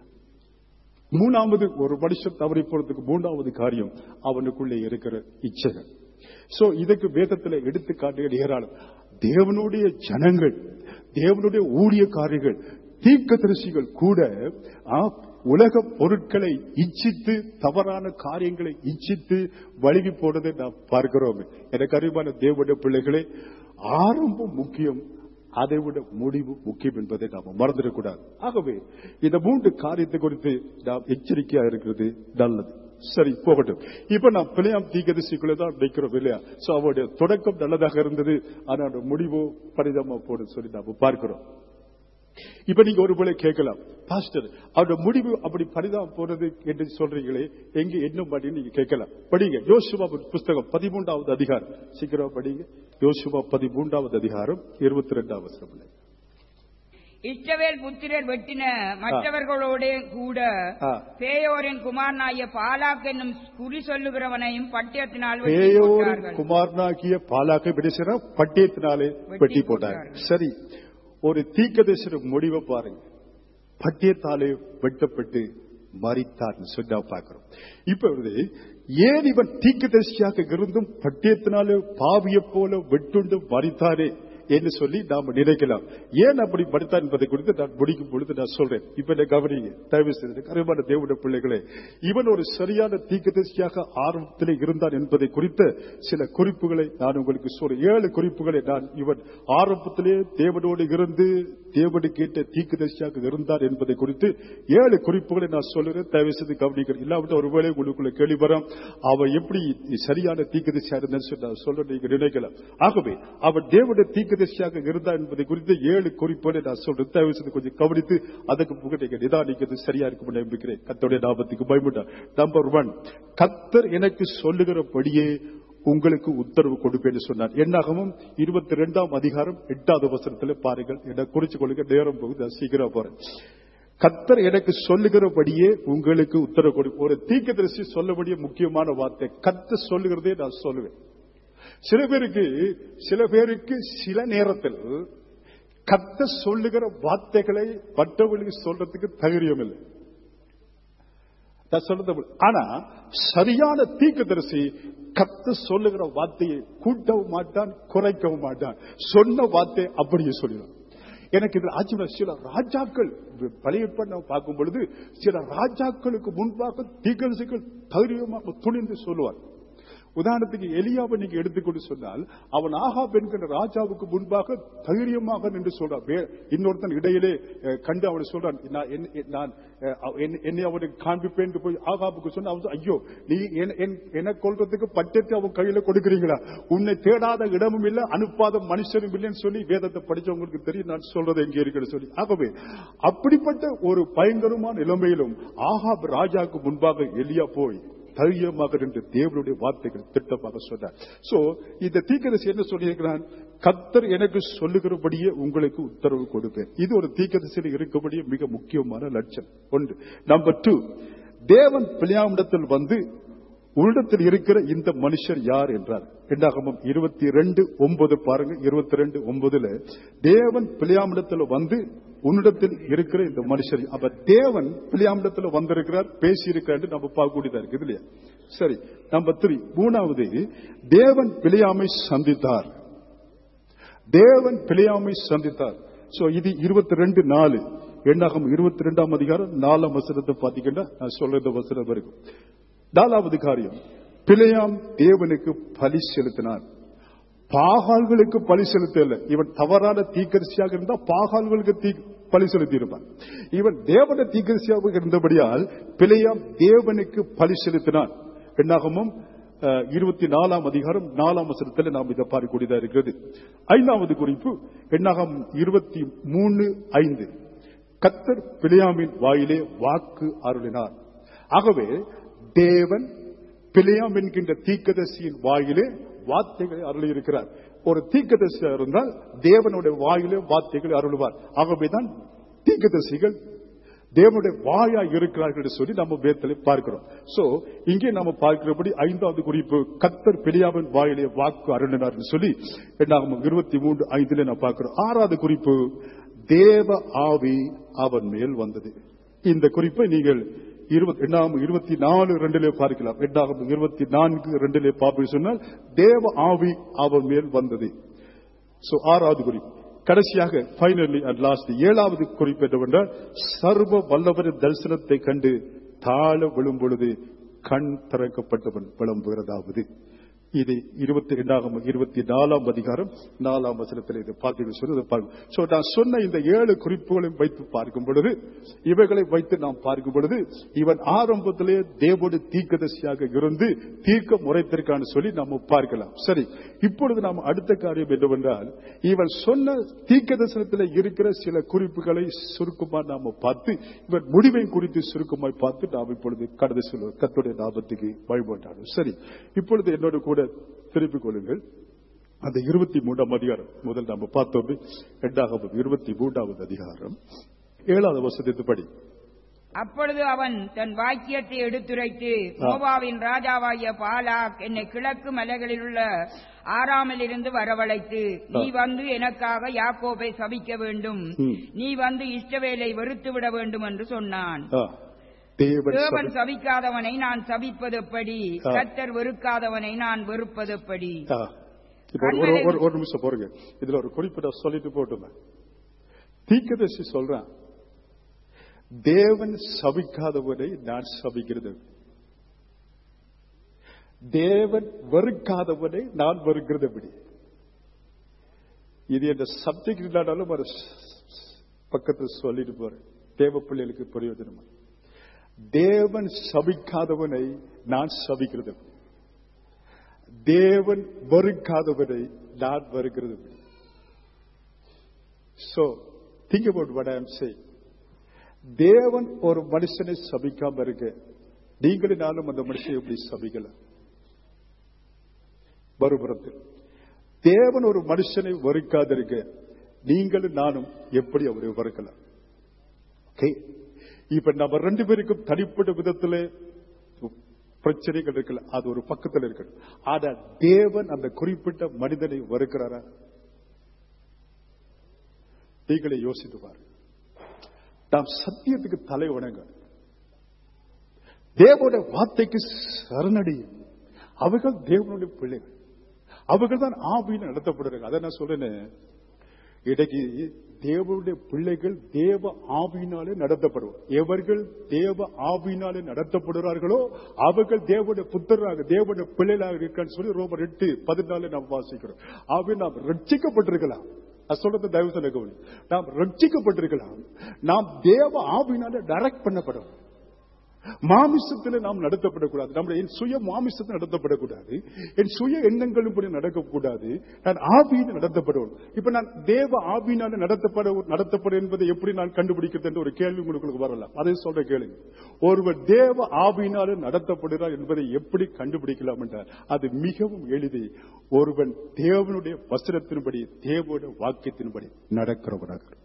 S2: மூணாவது ஒரு மனுஷன் தவறி போறதுக்கு மூன்றாவது காரியம் அவனுக்குள்ளே இருக்கிற இச்சைகள் சோ இதுக்கு வேதத்துல எடுத்துக்காட்டுகள் ஏராளம் தேவனுடைய ஜனங்கள் தேவனுடைய ஊழியக்காரர்கள் தீர்க்கதரிசிகள் கூட ஆ, உலக பொருட்களை இச்சித்து தவறான காரியங்களை இச்சித்து வழுகி போனதை நாம் பார்க்கிறோம் எனக்கு அறிவான தேவனுடைய பிள்ளைகளே ஆரம்பம் முக்கியம் அதை விட முடிவு முக்கியம் என்பதை நாம் மறந்துடக்கூடாது ஆகவே இந்த மூன்று காரியத்தை குறித்து நாம் எச்சரிக்கையா இருக்கிறது நல்லது சரி போகட்டும் இப்ப நான் பிள்ளையாம் தீகதிசிக்குள்ள தான் வைக்கிறோம் இல்லையா சோ அவருடைய தொடக்கம் நல்லதாக இருந்தது ஆனா அவருடைய முடிவு பரிதமா போடு சொல்லி நாம பார்க்கிறோம் இப்ப நீங்க ஒருவேளை கேட்கலாம் பாஸ்டர் அவருடைய முடிவு அப்படி பரிதாபம் போறது என்று சொல்றீங்களே எங்க என்ன பண்ணி நீங்க கேட்கலாம் படிங்க யோசுவா புஸ்தகம் பதிமூன்றாவது அதிகாரம் சீக்கிரம் படிங்க யோசுவா பதிமூன்றாவது அதிகாரம் இருபத்தி ரெண்டாவது வசனம்
S3: இஸ்ரவேல் புத்திரர் வெட்டின மற்றவர்களோட கூட
S2: ஆ.
S3: பேயோரின் குமாரனாகிய பாலாக் என்னும் குறி சொல்லுகிறவனையும் பட்டயத்தினால் வெட்டி
S2: பேயோரின்
S3: போட்டார்கள்.
S2: குமாரனாகிய பாலாக்கை விடுசிற பட்டியத்தினாலே
S3: வெட்டி
S2: வெட்டி போட்டார்
S3: போட்டார்கள்.
S2: சரி ஒரு தீக்கதரிசன முடிவை பாருங்க பட்டியத்தாலே வெட்டப்பட்டு மறித்தார்னு சொன்னா பார்க்கிறோம் இப்ப வந்து ஏன் இவன் தீக்கதரிசியாக இருந்தும் பட்டியத்தினாலே பாவியை போல வெட்டுண்டு மறித்தாரே என்று சொல்லி நாம நினைக்கலாம் ஏன் அப்படி மறித்தார் என்பதை குறித்து நான் முடிக்கும் பொழுது நான் சொல்றேன் இப்ப என்ன கவனிங்க தயவு செய்து கருமான தேவனுடைய பிள்ளைகளே இவன் ஒரு சரியான தீக்கதரிசியாக ஆரம்பத்திலே இருந்தான் என்பதை குறித்த சில குறிப்புகளை நான் உங்களுக்கு சொல்றேன் ஏழு குறிப்புகளை நான் இவன் ஆரம்பத்திலே தேவனோடு இருந்து தேவனுக்கு ஏற்ற தீக்கதரிசியாக இருந்தார் என்பதை குறித்து ஏழு குறிப்புகளை நான் சொல்லுறேன் தயவு செய்து கவனிக்கிறேன் இல்லாவிட்டு ஒருவேளை உங்களுக்குள்ள கேள்வி வரும் அவன் எப்படி சரியான தீக்கதரிசியா இருந்தான்னு சொல்லி நான் சொல்ல நீங்க நினைக்கலாம் ஆகவே அவன் தேவனுடைய தீக்கதரிசியாக இருந்தார் என்பதை குறித்து ஏழு குறிப்புகளை நான் சொல்றேன் தயவு செய்து கொஞ்சம் கவனித்து அதுக்கு புக நீங்க நிதானிக்கிறது சரியா இருக்கும் நம்பிக்கிறேன் கத்தோடைய லாபத்துக்கு பயமுட்டா நம்பர் ஒன் கத்தர் எனக்கு சொல்லுகிறபடியே உங்களுக்கு உத்தரவு கொடுப்பேன்னு சொன்னார் என்னாகவும் இருபத்தி ரெண்டாம் அதிகாரம் எட்டாவது வசனத்துல பாருங்கள் என குறிச்சு கொள்ளுங்க நேரம் போகுது நான் சீக்கிரம் போறேன் கத்தர் எனக்கு சொல்லுகிறபடியே உங்களுக்கு உத்தரவு கொடு ஒரு தீர்க்கதரிசி சொல்லக்கூடிய முக்கியமான வார்த்தை கத்த சொல்லுகிறதே நான் சொல்லுவேன் சில பேருக்கு சில பேருக்கு சில நேரத்தில் கத்த சொல்லுகிற வார்த்தைகளை மற்றவர்களுக்கு சொல்றதுக்கு தைரியம் இல்லை நான் சொல்றது ஆனா சரியான தீர்க்கதரிசி கத்த சொல்லுகிற வார்த்தையை கூட்டவும் மாட்டான் குறைக்கவும் மாட்டான் சொன்ன வார்த்தை அப்படியே சொல்லிடும் எனக்கு இது ஆச்சரியம் சில ராஜாக்கள் பழைய நம்ம பார்க்கும் பொழுது சில ராஜாக்களுக்கு முன்பாக தீர்க்கதரிசிகள் தைரியமாக துணிந்து சொல்லுவார் உதாரணத்துக்கு எலியாவை நீங்க எடுத்துக்கொண்டு சொன்னால் அவன் ஆகாப் என்கிற ராஜாவுக்கு முன்பாக தைரியமாக நின்று சொல்றான் வே- இன்னொருத்தன் இடையிலே அஹ், கண்டு அவனை சொல்றான் நான் என்ன- நான் அஹ், அவ- என்னை- என்னை அவனுக்கு காண்பிப்பேன் என்று போய் ஆகாப்புக்கு சொன்ன அவன் சொன்னான், ஐயோ நீ என்- என்- என கொள்றதுக்கு பட்டத்தை அவன் கையில கொடுக்கிறீங்களா உன்னை தேடாத இடமும் இல்லை அனுப்பாத மனுஷனும் இல்லைன்னு சொல்லி வேதத்தை படிச்சவங்களுக்கு தெரியும் நான் சொல்றது எங்கே இருக்குன்னு சொல்லி ஆகவே அப்படிப்பட்ட ஒரு பயங்கரமான நிலைமையிலும் ஆகாப் ராஜாவுக்கு முன்பாக எலியா போய் தைரியமாக நின்று தேவனுடைய வார்த்தைகள் திட்டமாக சொன்னார் சோ இந்த தீக்கதரிசி என்ன சொல்லியிருக்கிறான் கத்தர் எனக்கு சொல்லுகிறபடியே உங்களுக்கு உத்தரவு கொடுப்பேன் இது ஒரு தீக்கதரிசியில் இருக்கக்கூடிய மிக முக்கியமான லட்சம் ஒன்று நம்பர் டூ தேவன் பிள்ளையாமிடத்தில் வந்து உன்னிடத்தில் இருக்கிற இந்த மனுஷர் யார் என்றார் என்னாகமம் இருபத்தி ரெண்டு ஒன்பது பாருங்க இருபத்தி ரெண்டு ஒன்பதுல தேவன் பிள்ளையாமிடத்தில் வந்து உன்னிடத்தில் இருக்கிற இந்த மனுஷர் அப்ப தேவன் பிள்ளையாமிடத்தில் வந்திருக்கிறார் பேசி இருக்கிறார் நம்ம பார்க்கக்கூடியதா இருக்கு இல்லையா சரி நம்பர் த்ரீ மூணாவது தேவன் பிள்ளையாமை சந்தித்தார் தேவன் பிழையாமை சந்தித்தார் சோ இது இருபத்தி ரெண்டு நாலு எண்ணாகம் இருபத்தி ரெண்டாம் அதிகாரம் நாலாம் வசனத்தை பாத்தீங்கன்னா நான் சொல்றது வசனம் இருக்கும் நாலாவது காரியம் பிழையாம் தேவனுக்கு பலி செலுத்தினான் பாகால்களுக்கு பலி செலுத்தல இவன் தவறான தீக்கரிசியாக இருந்தா பாகால்களுக்கு தீ பலி செலுத்தி இருப்பான் இவன் தேவன தீக்கரிசியாக இருந்தபடியால் பிழையாம் தேவனுக்கு பலி செலுத்தினான் என்னாகமும் அஹ், இருபத்தி நாலாம் அதிகாரம் நாலாம் வசனத்தில் நாம் இதை பார்க்கக்கூடியதா இருக்கிறது ஐந்தாவது குறிப்பு என்னாகம் இருபத்தி மூணு ஐந்து கத்தர் பிழையாமின் வாயிலே வாக்கு அருளினார் ஆகவே தேவன் பிழையாம் என்கின்ற தீக்கதரிசியின் வாயிலே வார்த்தைகளை அருளி இருக்கிறார் ஒரு தீக்கதரிசியா இருந்தால் தேவனுடைய வாயிலே வார்த்தைகளை அருளுவார் ஆகவேதான் தீக்கதரிசிகள் தேவனுடைய வாயா இருக்கிறார்கள் என்று சொல்லி நம்ம வேதத்தில் பார்க்கிறோம் சோ இங்கே நாம பார்க்கிறபடி ஐந்தாவது குறிப்பு கத்தர் பிரியாவின் வாயிலே வாக்கு அருளினார் என்று சொல்லி நாம இருபத்தி மூன்று ஐந்துல நான் பார்க்கிறோம் ஆறாவது குறிப்பு தேவ ஆவி அவன் மேல் வந்தது இந்த குறிப்பை நீங்கள் இருபத்தி எண்ணாம் இருபத்தி நாலு ரெண்டிலே பார்க்கலாம் எண்ணாம் இருபத்தி நான்கு ரெண்டிலே பார்ப்பது சொன்னால் தேவ ஆவி அவன் மேல் வந்தது சோ ஆறாவது குறிப்பு கடைசியாக ஃபைனலி அட் லாஸ்ட் ஏழாவது குறிப்பு என்னவென்றால் சர்வ வல்லவரின் தரிசனத்தை கண்டு தாழ விழும் பொழுது கண் திறக்கப்பட்டவன் விளம்புகிறதாவது இது இருபத்தி இரண்டாம் இருபத்தி நாலாம் அதிகாரம் நாலாம் வசனத்தில் இது பார்த்தீங்க சொல்றது பார்க்கும் சோ நான் சொன்ன இந்த ஏழு குறிப்புகளையும் வைத்து பார்க்கும் பொழுது இவைகளை வைத்து நாம் பார்க்கும் பொழுது இவன் ஆரம்பத்திலே தேவோடு தீர்க்கதரிசியாக இருந்து தீர்க்க முறைத்திருக்கான்னு சொல்லி நாம் பார்க்கலாம் சரி இப்பொழுது நாம் அடுத்த காரியம் என்னவென்றால் இவன் சொன்ன தீர்க்க தரிசனத்தில் இருக்கிற சில குறிப்புகளை சுருக்கமா நாம பார்த்து இவன் முடிவை குறித்து சுருக்கமாய் பார்த்து நாம் இப்பொழுது கடந்து செல்வோம் கத்துடைய லாபத்துக்கு வழிபட்டாலும் சரி இப்பொழுது என்னோட கூட திருப்பிக் கொள்ளுங்கள் அந்த இருபத்தி மூன்றாம் அதிகாரம் முதல் நாம பார்த்தோம் இரண்டாவது இருபத்தி மூன்றாவது அதிகாரம் ஏழாவது வசதித்து படி
S3: அப்பொழுது அவன் தன் வாக்கியத்தை எடுத்துரைத்து மோவாவின் ராஜாவாகிய பாலாக் என்னை கிழக்கு மலைகளில் உள்ள ஆறாமிலிருந்து வரவழைத்து நீ வந்து எனக்காக யாக்கோபை சபிக்க வேண்டும்
S2: ம்.
S3: நீ வந்து இஷ்டவேலை வெறுத்து விட வேண்டும் என்று சொன்னான்
S2: ஆ, தேவன்
S3: தேவன்
S2: சபை-
S3: சபிக்காதவனை நான் சபிப்பது எப்படி
S2: ஆ.
S3: கர்த்தர் வெறுக்காதவனை நான் வெறுப்பது எப்படி
S2: ஆ. இப்ப ஒரு- ஒரு- ஒரு- ஒரு நிமிஷம் போறீங்க இதுல ஒரு குறிப்பிட்ட சொல்லிட்டு போட்டுமே தீக்கதர்சி சொல்றான் தேவன் சபிக்காதவனை நான் சபிக்கிறது தேவன் வெறுக்காதவனை நான் வெறுக்கிறது எப்படி இது என்ற சப்ஜெக்ட் இல்லாட்டாலும் ஒரு பக்கத்தில் சொல்லிட்டு போறேன் தேவ பிள்ளைகளுக்கு பிரயோஜனமா தேவன் சபிக்காதவனை நான் சபிக்கிறது எப்படி? தேவன் வெறுக்காதவனை நான் வெறுக்கிறது எப்படி? So, think about what I am saying. தேவன் ஒரு மனுஷனை சபிக்காம இருக்க நீங்களும் நானும் அந்த மனுஷனை எப்படி சபிக்கலாம் மறுபுறத்தில் தேவன் ஒரு மனுஷனை வெறுக்காதிருக்க நீங்களும் நானும் எப்படி அவரை வெறுக்கலாம் ஓகே இப்ப நம்ம ரெண்டு பேருக்கும் தனிப்பட்ட விதத்துல பிரச்சனைகள் இருக்கல அது ஒரு பக்கத்துல இருக்கணும் ஆனா தேவன் அந்த குறிப்பிட்ட மனிதனை வெறுக்கிறாரா நீங்களே யோசித்து பாருங்க நாம் சத்தியத்துக்கு தலை வணங்க தேவனுடைய வார்த்தைக்கு சரணடையும் அவர்கள் தேவனுடைய பிள்ளைகள் அவர்கள் தான் ஆவியில் நடத்தப்படுறாங்க அதை நான் சொல்றேன் இன்றைக்கு தேவனுடைய பிள்ளைகள் தேவ ஆவியினாலே நடத்தப்படுவோம் எவர்கள் தேவ ஆவியினாலே நடத்தப்படுகிறார்களோ அவர்கள் தேவனுடைய புத்தராக தேவனுடைய பிள்ளைகளாக இருக்கான்னு சொல்லி ரோமர் எட்டு பதினாலு நாம் வாசிக்கிறோம் ஆகவே நாம் ரட்சிக்கப்பட்டிருக்கலாம் நான் சொல்றது தயவு செய்து கவனி. நாம் ரட்சிக்கப்பட்டிருக்கலாம் நாம் தேவ ஆவியினாலே டைரக்ட் பண்ணப்படும் மாமிசத்தில் நாம் நடத்தப்படக்கூடாது நம்முடைய என் சுய மாமிசத்தில் நடத்தப்படக்கூடாது என் சுய எண்ணங்களும் படி நடக்கக்கூடாது நான் ஆவியில் நடத்தப்படுவேன் இப்ப நான் தேவ ஆவியினால நடத்தப்பட நடத்தப்படும் என்பதை எப்படி நான் கண்டுபிடிக்கிறது என்ற ஒரு கேள்வி உங்களுக்கு வரலாம் அதை சொல்ற கேளுங்க ஒருவர் தேவ ஆவியினால நடத்தப்படுகிறார் என்பதை எப்படி கண்டுபிடிக்கலாம் என்றால் அது மிகவும் எளிது ஒருவன் தேவனுடைய வசனத்தின்படி தேவனுடைய வாக்கியத்தின்படி நடக்கிறவராக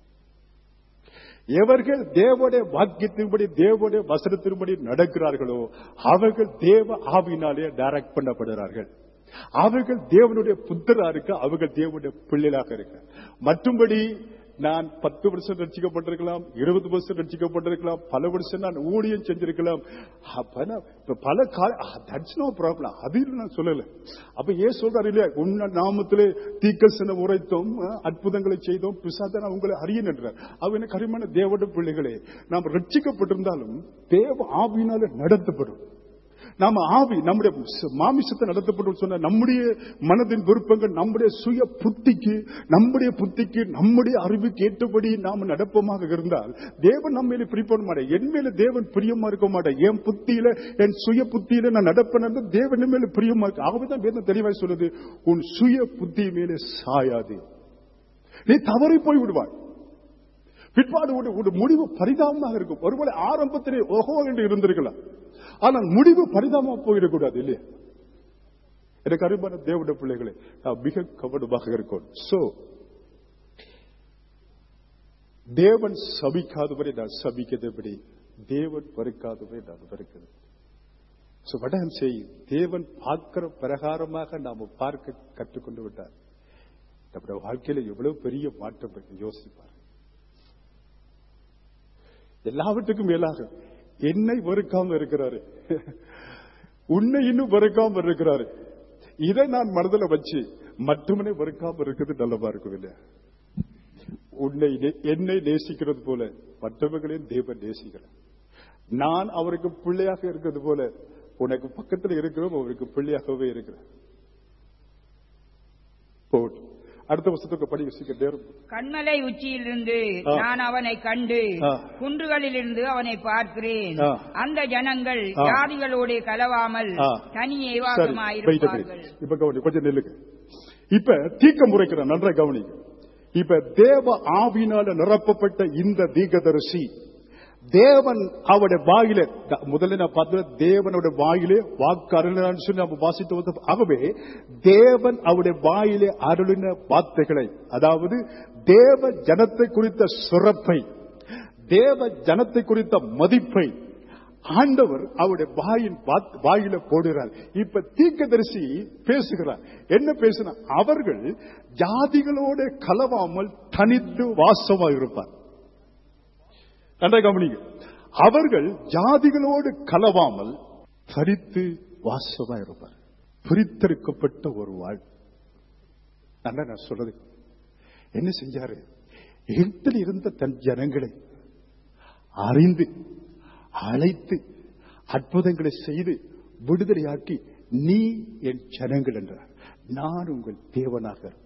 S2: எவர்கள் தேவனுடைய வாக்கியத்தின்படி தேவனுடைய வசனத்தின்படி நடக்கிறார்களோ அவர்கள் தேவ ஆவினாலே டைரக்ட் பண்ணப்படுகிறார்கள் அவர்கள் தேவனுடைய புத்தரா இருக்க அவர்கள் தேவனுடைய பிள்ளைகளாக இருக்க மற்றும்படி நான் பத்து வருஷம் ரட்சிக்கப்பட்டிருக்கலாம் இருபது வருஷம் ரட்சிக்கப்பட்டிருக்கலாம் பல வருஷம் நான் ஊழியம் செஞ்சிருக்கலாம் அப்ப நான் இப்ப பல கால தட்ஸ் நோ ப்ராப்ளம் அது நான் சொல்லல அப்ப ஏன் சொல்றாரு இல்லையா உன்ன நாமத்திலே தீக்கசன உரைத்தோம் அஹ், அற்புதங்களை செய்தோம் பிசாதன உங்களை அறிய நின்றார் அவன கரிமான தேவட பிள்ளைகளே நாம் ரட்சிக்கப்பட்டிருந்தாலும் தேவ ஆவியினால நடத்தப்படும் நாம ஆவி நம்முடைய ச- மாமிசத்தை நடத்தப்படும் சொன்ன நம்முடைய மனதின் விருப்பங்கள் நம்முடைய சுய புத்திக்கு நம்முடைய புத்திக்கு நம்முடைய அறிவுக்கு ஏற்றபடி நாம நடப்பமாக இருந்தால் தேவன் நம்ம மேல பிரிப்பட மாட்டேன் என் மேல தேவன் பிரியமா இருக்க மாட்டேன் என் புத்தியில என் சுய புத்தியில நான் நடப்பேன் தேவன் என் மேல பிரியமா இருக்கு ஆகவேதான் வேதம் தெளிவாய் சொல்லுது உன் சுய புத்தி மேலே சாயாது நீ தவறி போய் விடுவாய் பிற்பாடு ஒரு ஒரு முடிவு பரிதாபமாக இருக்கும் ஒருவேளை ஆரம்பத்திலே ஓஹோ என்று இருந்திருக்கலாம் ஆனால் முடிவு பரிதாபமாக போயிடக்கூடாது இல்லையா எனக்கு அருமையான தேவனுடைய பிள்ளைகளே நாம் மிக கவனமாக இருக்கோம் சோ தேவன் சபிக்காதவரை நான் சபிக்கிறதுபடி தேவன் வெறுக்காதவரை நான் வெறுக்கிறது So what I am saying, தேவன் பார்க்கிற பிரகாரமாக நாம பார்க்க கற்றுக்கொண்டு விட்டார் நம்முடைய வாழ்க்கையில எவ்வளவு பெரிய மாற்றம் இருக்கு யோசிப்பார் எல்லாவற்றுக்கும் மேலாக என்னை வெறுக்காம இருக்கிறாரு உன்னை இன்னும் வெறுக்காம இருக்கிறாரு இதை நான் மனதில் வச்சு மற்றவனை வெறுக்காம இருக்கிறது நல்லதா இருக்கும் இல்லையா உன்னை நே- என்னை நேசிக்கிறது போல மற்றவர்களையும் தேவன் நேசிக்கிறார் நான் அவருக்கு பிள்ளையாக இருக்கிறது போல உனக்கு பக்கத்தில் இருக்கிறோம் அவருக்கு பிள்ளையாகவே இருக்கிறார் போகட்டும் அடுத்த வருஷத்துக்கு படி சீக்கிரம் நேரம்
S3: கண்மலை உச்சியிலிருந்து
S2: ஆ.
S3: நான் அவனை கண்டு
S2: ஆ.
S3: குன்றுகளிலிருந்து அவனை பார்க்கிறேன்
S2: ஆ.
S3: அந்த ஜனங்கள்
S2: ஆ.
S3: ஜாதிகளோடு கலவாமல்
S2: ஆ.
S3: தனியே
S2: சரி
S3: வாசமாயிருப்பார்கள்
S2: இப்ப கவனி கொஞ்சம் நில்லுங்க இப்ப தீக்க முறைக்கிற நன்றா கவனிங்க இப்ப தேவ ஆவினால நிரப்பப்பட்ட இந்த தீகதரிசி தேவன் அவருடைய வாயிலே த- முதல்ல நான் பார்த்தது தேவனுடைய வாயிலே வாக்கு அருளினான்னு சொல்லி நம்ம வாசித்து வந்த ஆகவே தேவன் அவருடைய வாயிலே அருளின வார்த்தைகளை அதாவது தேவ ஜனத்தை குறித்த சிறப்பை தேவ ஜனத்தை குறித்த மதிப்பை ஆண்டவர் அவருடைய வாயின் வாத்- வாயில போடுகிறார் இப்ப தீர்க்கதரிசி பேசுகிறார் என்ன பேசுனா அவர்கள் ஜாதிகளோட கலவாமல் தனித்து வாசமா இருப்பார் நன்றாக கவனிங்க அவர்கள் ஜாதிகளோடு கலவாமல் தரித்து வாசமா இருப்பார் பிரித்தெடுக்கப்பட்ட ஒரு வாழ் நல்லா நான் சொல்றது என்ன செஞ்சாரு எகிப்தில் இருந்த தன் ஜனங்களை அறிந்து அழைத்து அற்புதங்களை செய்து விடுதலையாக்கி நீ என் ஜனங்கள் என்றார் நான் உங்கள் தேவனாக இருப்பேன்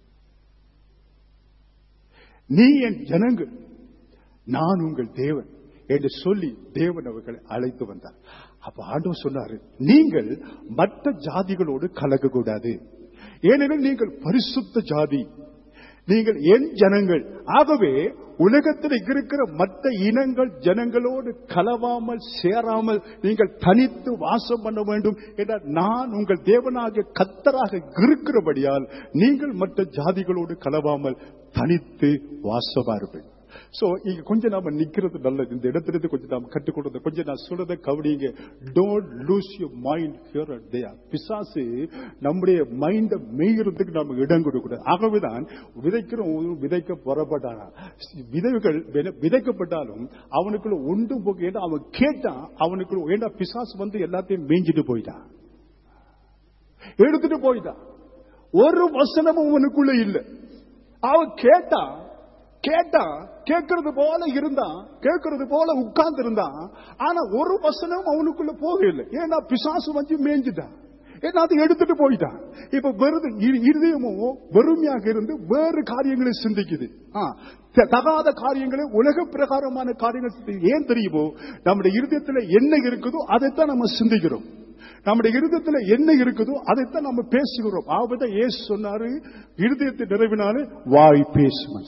S2: நீ என் ஜனங்கள் நான் உங்கள் தேவன் என்று சொல்லி தேவன் அவர்களை அழைத்து வந்தார் அப்ப ஆண்டவர் சொன்னாரு நீங்கள் மற்ற ஜாதிகளோடு கலக்கக்கூடாது ஏனெனில் நீங்கள் பரிசுத்த ஜாதி நீங்கள் என் ஜனங்கள் ஆகவே உலகத்தில் இருக்கிற மற்ற இனங்கள் ஜனங்களோடு கலவாமல் சேராமல் நீங்கள் தனித்து வாசம் பண்ண வேண்டும் என்றால் நான் உங்கள் தேவனாக கத்தராக இருக்கிறபடியால் நீங்கள் மற்ற ஜாதிகளோடு கலவாமல் தனித்து வாசமா இருப்பேன் சோ இங்க கொஞ்சம் நாம நிக்கிறது நல்லது இந்த இடத்துல இருந்து கொஞ்சம் நாம கற்றுக் கொடுத்த கொஞ்சம் நான் சொல்றத கவனிங்க don't lose your mind here at there பிசாசு நம்முடைய மைண்ட மேய்கிறதுக்கு நாம இடம் கொடுக்கூடாது ஆகவேதான் விதைக்கிறோம் விதைக்க புறப்பட்டானா விதைகள் வித- விதைக்கப்பட்டாலும் அவனுக்குள்ள ஒன்று போக ஏன்னா அவன் கேட்டான் அவனுக்குள்ள ஏன்னா பிசாசு வந்து எல்லாத்தையும் மேய்ஞ்சிட்டு போயிட்டான் எடுத்துட்டு போயிட்டான் ஒரு வசனமும் அவனுக்குள்ள இல்ல அவன் கேட்டான் கேட்டான் கேட்கறது போல இருந்தான் கேட்கறது போல உட்கார்ந்து இருந்தான் ஆனா ஒரு வசனம் அவனுக்குள்ள போகல ஏன்னா பிசாசு வந்து மேய்ஞ்சிட்டான் ஏன்னா அது எடுத்துட்டு போயிட்டான் இப்ப வெறுது இரு- இருதயமும் வெறுமையாக இருந்து வேறு காரியங்களை சிந்திக்குது ஆ, த- தகாத காரியங்களை உலக பிரகாரமான காரியங்கள் சிந்தி- ஏன் தெரியுமோ நம்முடைய இருதயத்துல என்ன இருக்குதோ அதைத்தான் நம்ம சிந்திக்கிறோம் நம்முடைய இருதயத்துல என்ன இருக்குதோ அதைத்தான் நம்ம பேசுகிறோம் ஆபத்தை ஏசு சொன்னாரு இருதயத்தை நிறைவினாலே வாய் பேசும்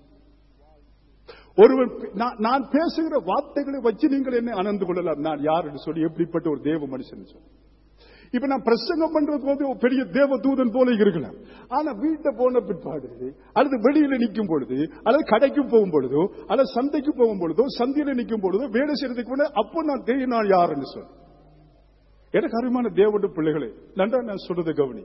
S2: ஒருவன் நான்- நான் பேசுகிற வார்த்தைகளை வச்சு நீங்கள் என்ன அணந்து கொள்ளலாம் நான் யார் என்று சொல்லி எப்படிப்பட்ட ஒரு தேவ மனுஷன் சொல்லி இப்ப நான் பிரசங்கம் பண்றது போது ஒரு பெரிய தேவ தூதன் போல இருக்கலாம் ஆனா வீட்டை போன பிற்பாடு அல்லது வெளியில நிக்கும் பொழுது அல்லது கடைக்கு போகும் பொழுதோ அல்லது சந்தைக்கு போகும் பொழுதோ சந்தையில நிக்கும் பொழுதோ வேலை செய்யறதுக்கு முன்ன அப்போ நான் தெரியும் நான் யாருன்னு சொல்லு எனக்கு அருமையான தேவனுடைய பிள்ளைகளே நன்றா நான் சொல்றதை கவனி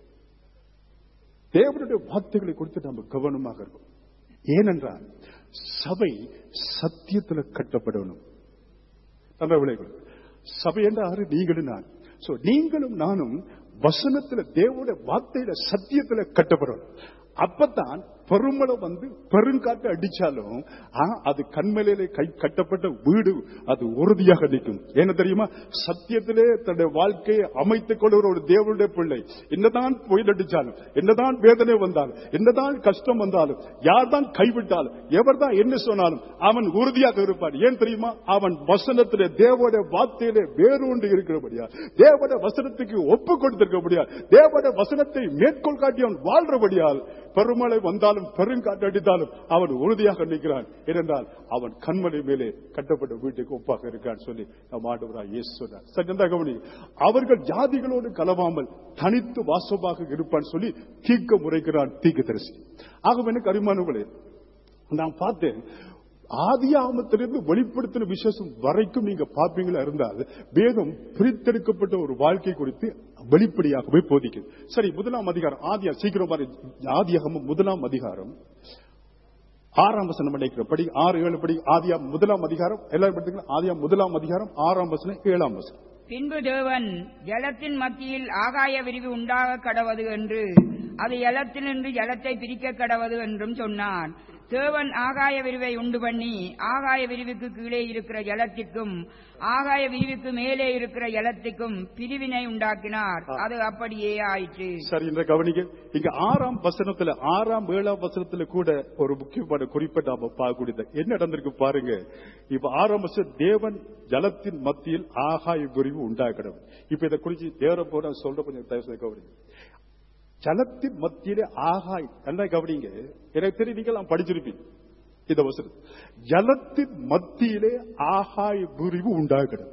S2: தேவனுடைய வார்த்தைகளை குறித்து நம்ம கவனமாக இருக்கும் ஏனென்றால் சபை சத்தியத்தில் கட்டப்படணும் நல்ல விளைவுகள் சபை என்றாரு நீங்களும் நான் சோ நீங்களும் நானும் வசனத்துல தேவோட வார்த்தையில சத்தியத்துல கட்டப்படணும் அப்பதான் பெருமளை வந்து பெருங்காட்டு அடிச்சாலும் ஆ, அது கண்மலையிலே கை கட்டப்பட்ட வீடு அது உறுதியாக நிற்கும் என்ன தெரியுமா சத்தியத்திலே தன்னுடைய வாழ்க்கையை அமைத்துக் கொள்கிற ஒரு தேவனுடைய பிள்ளை என்னதான் புயல் அடிச்சாலும் என்னதான் வேதனை வந்தாலும் என்னதான் கஷ்டம் வந்தாலும் யார்தான் கைவிட்டாலும் எவர்தான் என்ன சொன்னாலும் அவன் உறுதியாக இருப்பான் ஏன் தெரியுமா அவன் வசனத்திலே தேவோட வார்த்தையிலே வேரூண்டு இருக்கிறபடியா தேவோட வசனத்துக்கு ஒப்பு கொடுத்திருக்கபடியா தேவோட வசனத்தை மேற்கோள் காட்டி அவன் வாழ்றபடியால் பெருமழை வந்தாலும் பெருங்காற்று அடித்தாலும் அவன் உறுதியாக நிற்கிறான் ஏனென்றால் அவன் கண்மலை மேலே கட்டப்பட்ட வீட்டுக்கு ஒப்பாக இருக்கான் சொல்லி நம் ஆண்டவராக இயேசு சொன்னார் சற்றா கவனி அவர்கள் ஜாதிகளோடு கலவாமல் தனித்து வாசமாக இருப்பான் சொல்லி தீர்க்க முறைக்கிறான் தீர்க்க தரிசி ஆகவே எனக்கு அருமானவர்களே நான் பார்த்தேன் ஆதியாமத்திலிருந்து வெளிப்படுத்தின விசேஷம் வரைக்கும் நீங்க பார்ப்பீங்களா இருந்தால் வேதம் பிரித்தெடுக்கப்பட்ட ஒரு வாழ்க்கை குறித்து வெளிப்படையாகவே போதிக்குது சரி முதலாம் அதிகாரம் ஆதியா சீக்கிரம் பாரு. ஆதியாகமம் முதலாம் அதிகாரம் ஆறாம் வசனம் நினைக்கிற படி ஆறு ஏழு படி ஆதியா முதலாம் அதிகாரம் எல்லாரும் படித்தீங்களா ஆதியா முதலாம் அதிகாரம் ஆறாம் வசனம் ஏழாம் வசனம்
S3: பின்பு தேவன் ஜலத்தின் மத்தியில் ஆகாய விரிவு உண்டாக கடவது என்று அது ஜலத்தினின்று ஜலத்தை பிரிக்க கடவது என்றும் சொன்னான் தேவன் ஆகாய விரிவை உண்டு பண்ணி ஆகாய விரிவுக்கு கீழே இருக்கிற ஜலத்திற்கும் ஆகாய விரிவுக்கு மேலே இருக்கிற ஜலத்திற்கும் பிரிவினை உண்டாக்கினார் அது அப்படியே ஆயிற்று
S2: சரி இந்த கவனிக்க இங்க ஆறாம் வசனத்துல ஆறாம் ஏழாம் வசனத்துல கூட ஒரு முக்கியமான குறிப்பை நாம பார்க்கக்கூடியது என்ன நடந்திருக்கு பாருங்க இப்ப ஆறாம் வருஷம் தேவன் ஜலத்தின் மத்தியில் ஆகாய விரிவு உண்டாக்கணும் இப்ப இதை குறிச்சு தேவரை போன சொல்ற கொஞ்சம் தயவு செய்து கவனிங்க ஜலத்தின் மத்தியிலே ஆகாய் நல்லா கவனிங்க எனக்கு தெரியும் நீங்கள் படிச்சிருப்பீங்க இந்த வசனம் ஜலத்தின் மத்தியிலே ஆகாய விரிவு உண்டாக்கணும்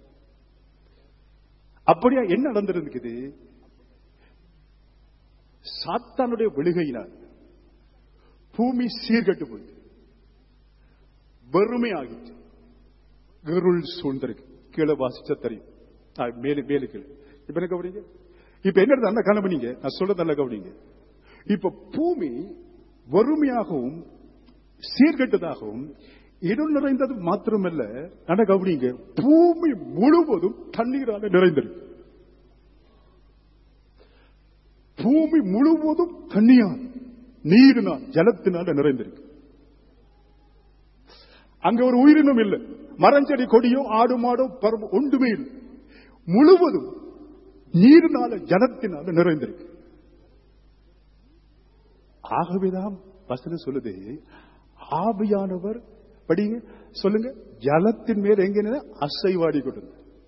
S2: அப்படியா என்ன நடந்திருக்குது சாத்தானுடைய விழுகையினால் பூமி சீர்கட்டு போயிட்டு வெறுமை ஆகிட்டு இருள் சூழ்ந்திருக்கு கீழே வாசிச்சா தெரியும் ஆ, மேலு மேலு கீழே இப்ப என்ன கவனிங்க இப்ப என்ன நடந்தது? நல்லா கவனிங்க நான் சொல்றது நல்லா கவனிங்க இப்ப பூமி வறுமையாகவும் சீர்கெட்டதாகவும் இருள் நிறைந்தது மாத்திரமல்ல நல்லா கவனிங்க பூமி முழுவதும் தண்ணீரால நிறைந்திருக்கு பூமி முழுவதும் தண்ணியால் நீரினால் ஜலத்தினால நிறைந்திருக்கு அங்க ஒரு உயிரினம் இல்லை மரஞ்செடி கொடியோ ஆடு மாடோ பருவம் ஒன்றுமே இல்லை முழுவதும் நீரினால ஜலத்தினால நிறைந்திருக்கு ஆகவேதான் வசனம் சொல்லுது ஆவியானவர் படிங்க சொல்லுங்க ஜலத்தின் மேல் எங்க அசைவாடி கொடுங்க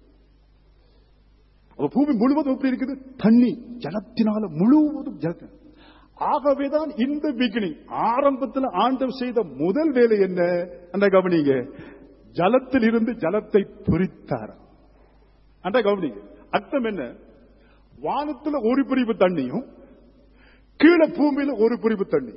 S2: அப்ப பூமி முழுவதும் எப்படி இருக்குது தண்ணி ஜலத்தினால முழுவதும் ஜலத்தின ஆகவேதான் இந்த பிகினிங் ஆரம்பத்தில் ஆண்டவர் செய்த முதல் வேலை என்ன அந்த கவனிங்க ஜலத்தில் இருந்து ஜலத்தை பிரித்தார் அந்த கவனிங்க அர்த்தம் என்ன வானத்துல ஒரு பிரிவு தண்ணியும் கீழே பூமியில ஒரு பிரிவு தண்ணி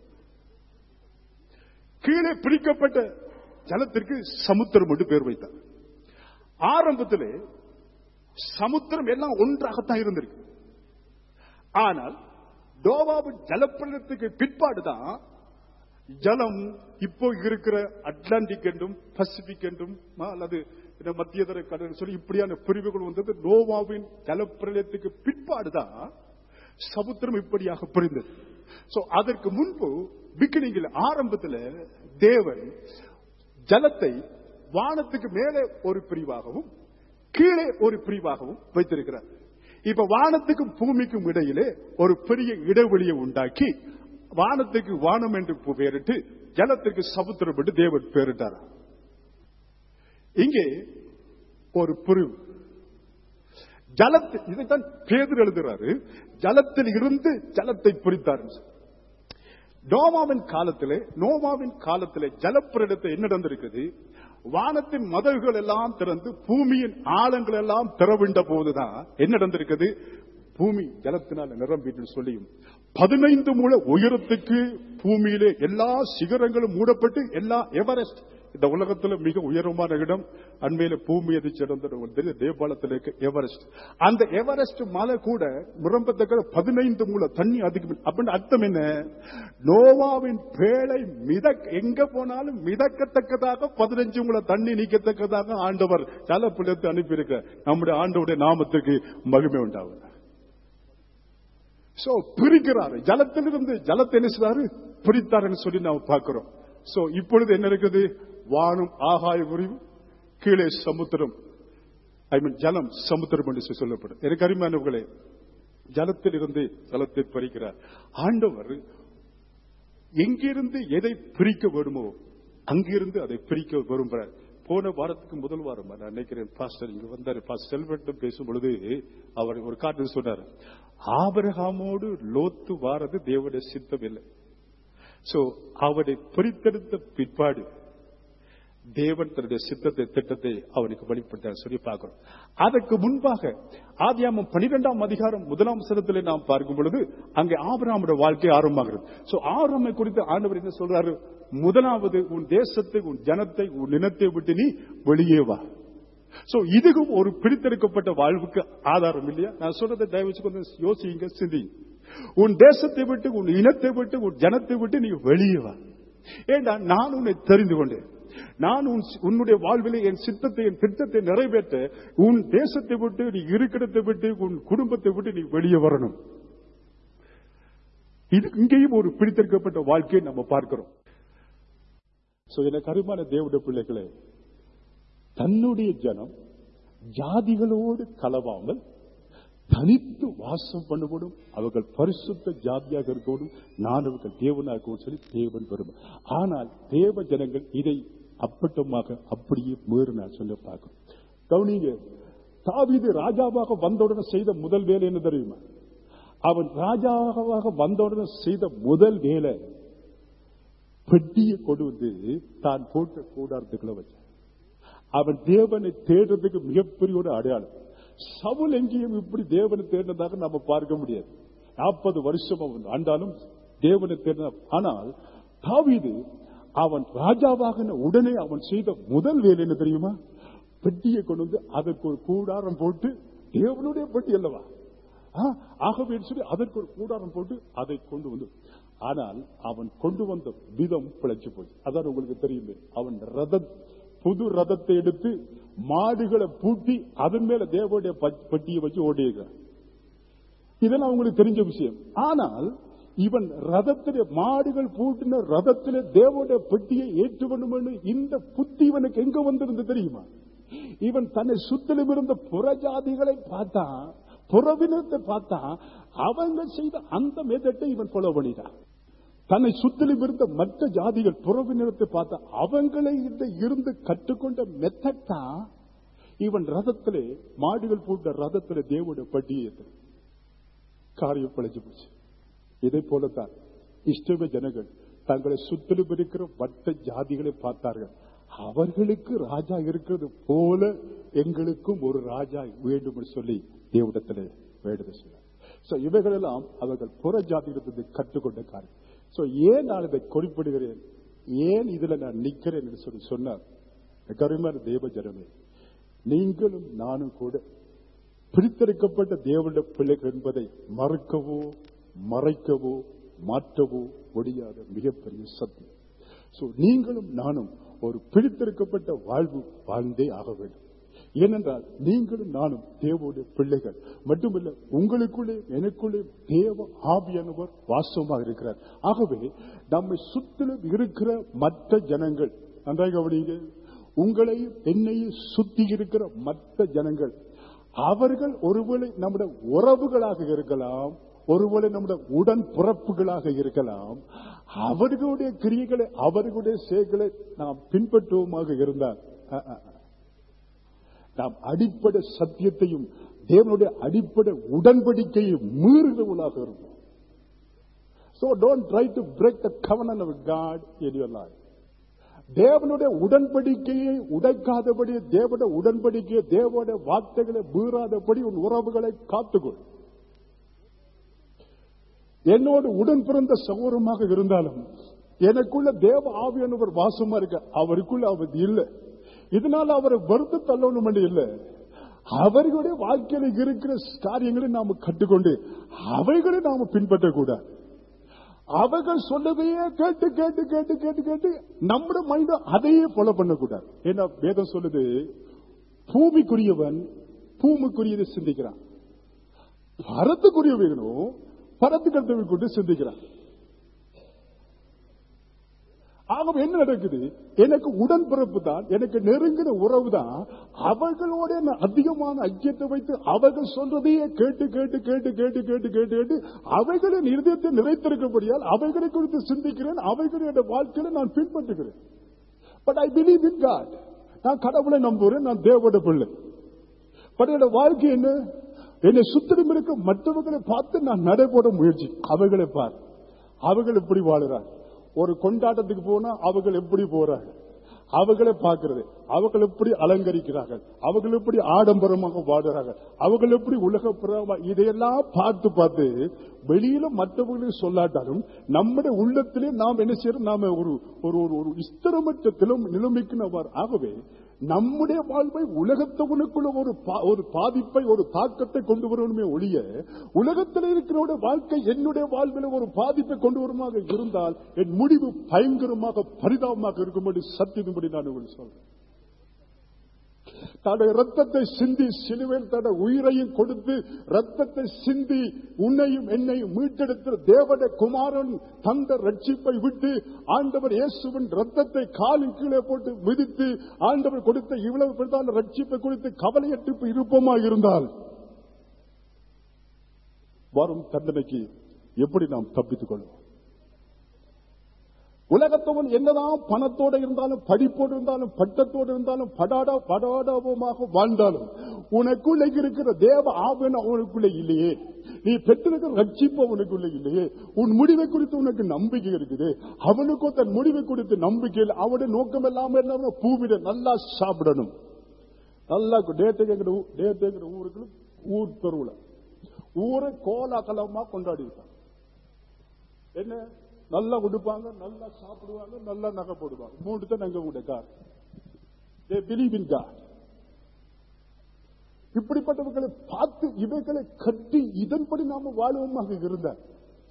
S2: கீழே பிரிக்கப்பட்ட ஜலத்திற்கு சமுத்திரம் என்று பேர் வைத்தார் ஆரம்பத்திலே சமுத்திரம் எல்லாம் ஒன்றாகத்தான் இருந்திருக்கு ஆனால் டோவாவின் ஜலப்பிரளயத்துக்கு பிற்பாடுதான் ஜலம் இப்போ இருக்கிற அட்லாண்டிக் என்றும் பசிபிக் என்றும் ஆ, அல்லது இந்த மத்தியதர கடல் சொல்லி இப்படியான பிரிவுகள் வந்தது நோவாவின் ஜலப்பிரளயத்துக்கு பிற்பாடுதான் சமுத்திரம் இப்படியாக பிரிந்தது சோ அதற்கு முன்பு பிகினிங்கில் ஆரம்பத்தில் தேவன் ஜலத்தை வானத்துக்கு மேலே ஒரு பிரிவாகவும் கீழே ஒரு பிரிவாகவும் வைத்திருக்கிறார் இப்ப வானத்துக்கும் பூமிக்கும் இடையிலே ஒரு பெரிய இடைவெளியை உண்டாக்கி வானத்துக்கு வானம் என்று பெயரிட்டு ஜலத்திற்கு சமுத்திரம் என்று தேவன் பெயரிட்டார் இங்கே ஒரு பிரிவு ஜலத்தில் இதைத்தான் பேதர் எழுதுறாரு ஜலத்தில் இருந்து ஜலத்தை பிரித்தார் நோவாவின் காலத்திலே நோவாவின் காலத்திலே ஜலப்பிரடத்தை என்ன நடந்திருக்குது வானத்தின் மதகுகள் எல்லாம் திறந்து பூமியின் ஆழங்கள் எல்லாம் திறவிண்ட போதுதான் என்ன நடந்திருக்குது பூமி ஜலத்தினால நிரம்பிட்டு சொல்லியும் பதினைந்து முழ உயரத்துக்கு பூமியிலே எல்லா சிகரங்களும் மூடப்பட்டு எல்லா எவரெஸ்ட் இந்த உலகத்துல மிக உயரமான இடம் அண்மையில பூமி எது சிறந்த தேபாலத்தில் இருக்க எவரெஸ்ட் அந்த எவரெஸ்ட் மலை கூட நிரம்பத்தக்க பதினைந்து மூல தண்ணி அதுக்கு அப்படின்னு அர்த்தம் என்ன நோவாவின் பேழை மிதக் எங்க போனாலும் மிதக்கத்தக்கதாக பதினஞ்சு மூல தண்ணி நீக்கத்தக்கதாக ஆண்டவர் ஜலப்பிள்ளத்தை அனுப்பியிருக்க நம்முடைய ஆண்டவுடைய நாமத்துக்கு மகிமை உண்டாகும் சோ பிரிக்கிறாரு ஜலத்திலிருந்து ஜலத்தை என்ன செய்றாரு பிரித்தாருன்னு சொல்லி நாம பார்க்கிறோம் சோ இப்பொழுது என்ன இருக்குது வானம் ஆகாய உரிவு கீழே சமுத்திரம் ஐ மீன் ஜலம் சமுத்திரம் என்று சொல்லப்படும் எனக்கு அருமையானவர்களே ஜலத்தில் இருந்து ஜலத்தை பறிக்கிறார் ஆண்டவர் எங்கிருந்து எதை பிரிக்க வேணுமோ அங்கிருந்து அதை பிரிக்க விரும்புகிறார் போன வாரத்துக்கு முதல் வாரம் நான் நினைக்கிறேன் பாஸ்டர் இங்க வந்தாரு பாஸ்டர் செல்வட்டம் பேசும் பொழுது அவர் ஒரு காட்டு சொன்னார் ஆபரகாமோடு லோத்து வாரது தேவனுடைய சித்தம் இல்லை சோ அவனை பிரித்தெடுத்த பிற்பாடு தேவன் தன்னுடைய சித்தத்தை திட்டத்தை அவனுக்கு வெளிப்படுத்த சொல்லி பார்க்கிறோம் அதற்கு முன்பாக ஆதியாமம் பனிரெண்டாம் அதிகாரம் முதலாம் சதத்திலே நாம் பார்க்கும் பொழுது அங்கே ஆபிரகாமுடைய வாழ்க்கை ஆரம்பமாகிறது சோ ஆரம்பை குறித்து ஆண்டவர் என்ன சொல்றாரு முதலாவது உன் தேசத்தை உன் ஜனத்தை உன் இனத்தை விட்டு நீ வெளியே வா சோ இதுக்கும் ஒரு பிடித்தெடுக்கப்பட்ட வாழ்வுக்கு ஆதாரம் இல்லையா நான் சொல்றதை தயவு கொஞ்சம் யோசிங்க சிந்தி உன் தேசத்தை விட்டு உன் இனத்தை விட்டு உன் ஜனத்தை விட்டு நீ வெளியே வா ஏண்டா நான் உன்னை தெரிந்து கொண்டேன் நான் உன் உன்னுடைய வாழ்விலே என் சித்தத்தை என் திட்டத்தை நிறைவேற்ற உன் தேசத்தை விட்டு நீ இருக்கிறதை விட்டு உன் குடும்பத்தை விட்டு நீ வெளியே வரணும் இது இங்கேயும் ஒரு பிடித்தெடுக்கப்பட்ட வாழ்க்கையை நம்ம பார்க்கிறோம் சோ எனக்கு அருமான தேவனுடைய பிள்ளைகளே தன்னுடைய ஜனம் ஜாதிகளோடு கலவாமல் தனித்து வாசம் பண்ணுவதும் அவர்கள் பரிசுத்த ஜாதியாக இருக்கணும் நான் அவர்கள் தேவனாக இருக்கணும் சொல்லி தேவன் வரும் ஆனால் தேவ ஜனங்கள் இதை அப்பட்டமாக அப்படியே மீறினார் சொல்ல பார்க்கிறோம் கவனிங்க தாவீது ராஜாவாக வந்தவுடனே செய்த முதல் வேலை என்ன தெரியுமா அவன் ராஜாவாக வந்தவுடனே செய்த முதல் வேலை பெட்டியை கொண்டு வந்து தான் போட்ட கூடாரத்துக்குள்ள வச்சான் அவன் தேவனை தேடுறதுக்கு மிகப்பெரிய ஒரு அடையாளம் சவுல் எங்கேயும் இப்படி தேவனை தேடினதாக நாம பார்க்க முடியாது நாற்பது வருஷம் அவன் ஆண்டாலும் தேவனை தேடின ஆனால் தாவீது அவன் ராஜாவாக உடனே அவன் செய்த முதல் வேலை என்ன தெரியுமா பெட்டியை கொண்டு வந்து அதற்கு ஒரு கூடாரம் போட்டு தேவனுடைய பெட்டி அல்லவா ஆ, ஆகவே சொல்லி அதற்கு ஒரு கூடாரம் போட்டு அதை கொண்டு வந்து ஆனால் அவன் கொண்டு வந்த விதம் பிழைச்சு போச்சு அதான் உங்களுக்கு தெரியுமே அவன் ரத புது ரதத்தை எடுத்து மாடுகளை பூட்டி அதன் மேல தேவனுடைய ப- பெட்டியை வச்சு ஓடியிருக்கிறான் இதெல்லாம் உங்களுக்கு தெரிஞ்ச விஷயம் ஆனால் இவன் ரதத்திலே மாடுகள் பூட்டின ரதத்திலே தேவனுடைய பெட்டியை ஏற்று வேண்டுமென்று இந்த புத்தி இவனுக்கு எங்க வந்திருந்து தெரியுமா இவன் தன்னை சுத்திலும் இருந்த புறஜாதிகளை பார்த்தான் புறவினத்தை பார்த்தான் அவங்க செய்த அந்த மெதட்டை இவன் ஃபாலோ பண்ணிட்டான் தன்னை சுத்திலும் இருந்த மற்ற ஜாதிகள் புறவினத்தை பார்த்தா அவங்களை இந்த இருந்து கற்றுக்கொண்ட மெத்தட்டா இவன் ரதத்திலே மாடுகள் பூட்ட ரதத்திலே தேவனுடைய பட்டியை ஏத்துறான். காரியம் பழிச்சு போச்சு இதை போலத்தான் இஷ்டவ ஜனங்கள் தங்களை சுற்றிலும் இருக்கிற வட்ட ஜாதிகளை பார்த்தார்கள் அவர்களுக்கு ராஜா இருக்கிறது போல எங்களுக்கும் ஒரு ராஜா வேண்டும் என்று சொல்லி தேவடத்திலே வேண்டுதல் சொன்னார் சோ இவைகளெல்லாம் அவர்கள் புற ஜாதியிலிருந்து கற்றுக்கொண்ட காரியம் சோ ஏன் நான் இதை குறிப்பிடுகிறேன் ஏன் இதுல நான் நிக்கிறேன் என்று சொல்லி சொன்னார் கருமர் தேவ ஜனமே நீங்களும் நானும் கூட பிரித்தெடுக்கப்பட்ட தேவனுடைய பிள்ளைகள் என்பதை மறுக்கவோ மறைக்கவோ மாற்றவோ முடியாத மிகப்பெரிய சத்தியம் சோ நீங்களும் நானும் ஒரு பிரித்தெடுக்கப்பட்ட வாழ்வு வாழ்ந்தே ஆக வேண்டும் ஏனென்றால் நீங்களும் நானும் தேவனுடைய பிள்ளைகள் மட்டுமல்ல உங்களுக்குள்ளே எனக்குள்ளே தேவ ஆவியானவர் வாசமாக இருக்கிறார் ஆகவே நம்மை சுற்றிலும் இருக்கிற மற்ற ஜனங்கள் நன்றாக கவனிங்க உங்களையும் என்னையும் சுத்தி இருக்கிற மற்ற ஜனங்கள் அவர்கள் ஒருவேளை நம்முடைய உறவுகளாக இருக்கலாம் ஒருவேளை நம்முடைய உடன் பிறப்புகளாக இருக்கலாம் அவர்களுடைய கிரியைகளை அவர்களுடைய செயல்களை நாம் பின்பற்றுவோமாக இருந்தால் அஹ், அஹ், அஹ். நாம் அடிப்படை சத்தியத்தையும் தேவனுடைய அடிப்படை உடன்படிக்கையை மீறுகிறவர்களாக இருப்போம் So don't try to break the covenant of God in your life. தேவனுடைய உடன்படிக்கையை உடைக்காதபடி தேவனுடைய உடன்படிக்கையை தேவனுடைய வார்த்தைகளை மீறாதபடி உன் உறவுகளை காத்துக்கொள் என்னோடு உடன் பிறந்த சகோதரமாக இருந்தாலும் எனக்குள்ள தேவ ஆவியானவர் வாசமா இருக்க அவருக்குள்ள அவர் இல்லை இதனால அவரை வருத்த தள்ளணும் இல்ல அவர்களுடைய வாழ்க்கையில இருக்கிற காரியங்களை நாம கற்றுக்கொண்டு அவைகளை நாம பின்பற்றக்கூடாது அவர்கள் சொல்லதையே கேட்டு கேட்டு கேட்டு கேட்டு கேட்டு நம்முடைய மைண்ட் அதையே ஃபாலோ பண்ணக்கூடாது ஏன்னா வேதம் சொல்லுது பூமிக்குரியவன் பூமிக்குரியதை சிந்திக்கிறான் பரத்துக்குரிய வேணும் பரத்துக்கருத்தவை கொண்டு சிந்திக்கிறான் ஆகவே என்ன நடக்குது எனக்கு உடன்பிறப்பு தான் எனக்கு நெருங்கின உறவு தான் அவர்களோட நான் அதிகமான ஐக்கியத்தை வைத்து அவர்கள் சொல்றதையே கேட்டு கேட்டு கேட்டு கேட்டு கேட்டு கேட்டு கேட்டு அவைகளின் இருதயத்தை நிறைத்திருக்கபடியால் அவைகளை குறித்து சிந்திக்கிறேன் அவைகளுடைய வாழ்க்கையில நான் பின்பற்றுகிறேன் but I believe in God நான் கடவுளை நம்புறேன் நான் தேவோட பிள்ளை பட் என்னோட வாழ்க்கை என்ன என்னை சுத்திலும் இருக்க மற்றவர்களை பார்த்து நான் நடைபோட முயற்சி அவைகளை பார் அவர்கள் எப்படி வாழுறாங்க ஒரு கொண்டாட்டத்துக்கு போனா அவர்கள் எப்படி போறாங்க அவர்களை பார்க்கிறது அவர்கள் எப்படி அலங்கரிக்கிறார்கள் அவர்கள் எப்படி ஆடம்பரமாக வாடுறார்கள் அவர்கள் எப்படி உலக பிரமா இதையெல்லாம் பார்த்து பார்த்து வெளியில மற்றவர்களுக்கு சொல்லாட்டாலும் நம்முடைய உள்ளத்திலே நாம் என்ன செய்யறோம் நாம ஒரு ஒரு ஒரு ஒரு இஸ்திரமற்ற திலம் நிலைமைக்கு ஆகவே நம்முடைய வாழ்வை உலகத்தவனுக்குள்ள ஒரு பா- ஒரு பாதிப்பை ஒரு தாக்கத்தை கொண்டு வரணுமே ஒழிய உலகத்தில் இருக்கிற வாழ்க்கை என்னுடைய வாழ்வில் ஒரு பாதிப்பை கொண்டு வருமாக இருந்தால் என் முடிவு பயங்கரமாக பரிதாபமாக இருக்கும்படி சத்தியதும்படி நான் உங்களுக்கு சொல்றேன் தன்னுடைய ரத்தத்தை சிந்தி சிலுவையில் தன்னுடைய உயிரையும் கொடுத்து ரத்தத்தை சிந்தி உன்னையும் என்னையும் மீட்டெடுத்த தேவன குமாரன் தந்த ரட்சிப்பை விட்டு ஆண்டவர் இயேசுவின் ரத்தத்தை காலின் கீழே போட்டு மிதித்து ஆண்டவர் கொடுத்த இவ்வளவு பெரிதான ரட்சிப்பை குறித்து கவலையட்டு இருப்போமா இருந்தால் வரும் தண்டனைக்கு எப்படி நாம் தப்பித்துக் கொள்வோம் உலகத்தவன் என்னதான் பணத்தோடு இருந்தாலும் படிப்போடு இருந்தாலும் பட்டத்தோடு இருந்தாலும் படாட படாடவமாக வாழ்ந்தாலும் உனக்குள்ள இருக்கிற தேவ ஆவணம் உனக்குள்ள இல்லையே நீ பெற்றிருக்கிற ரட்சிப்பு உனக்குள்ள இல்லையே உன் முடிவை குறித்து உனக்கு நம்பிக்கை இருக்குது அவனுக்கும் தன் முடிவை குறித்து நம்பிக்கை இல்லை அவனுடைய நோக்கம் எல்லாம் என்ன பூவிட நல்லா சாப்பிடணும் நல்லா டேட்டுங்கிற டேட்டுங்கிற ஊருக்கு ஊர் தெருவுல ஊரை கோலாகலமா கொண்டாடி இருக்காங்க என்ன நல்லா உடுப்பாங்க நல்லா சாப்பிடுவாங்க நல்லா நகை போடுவாங்க மூன்று தான் அங்க உடைய கார் தே பிலீவ் இன் காட் இப்படிப்பட்டவர்களை பார்த்து இவைகளை கட்டி இதன்படி நாம வாழ்வோமாக இருந்தார்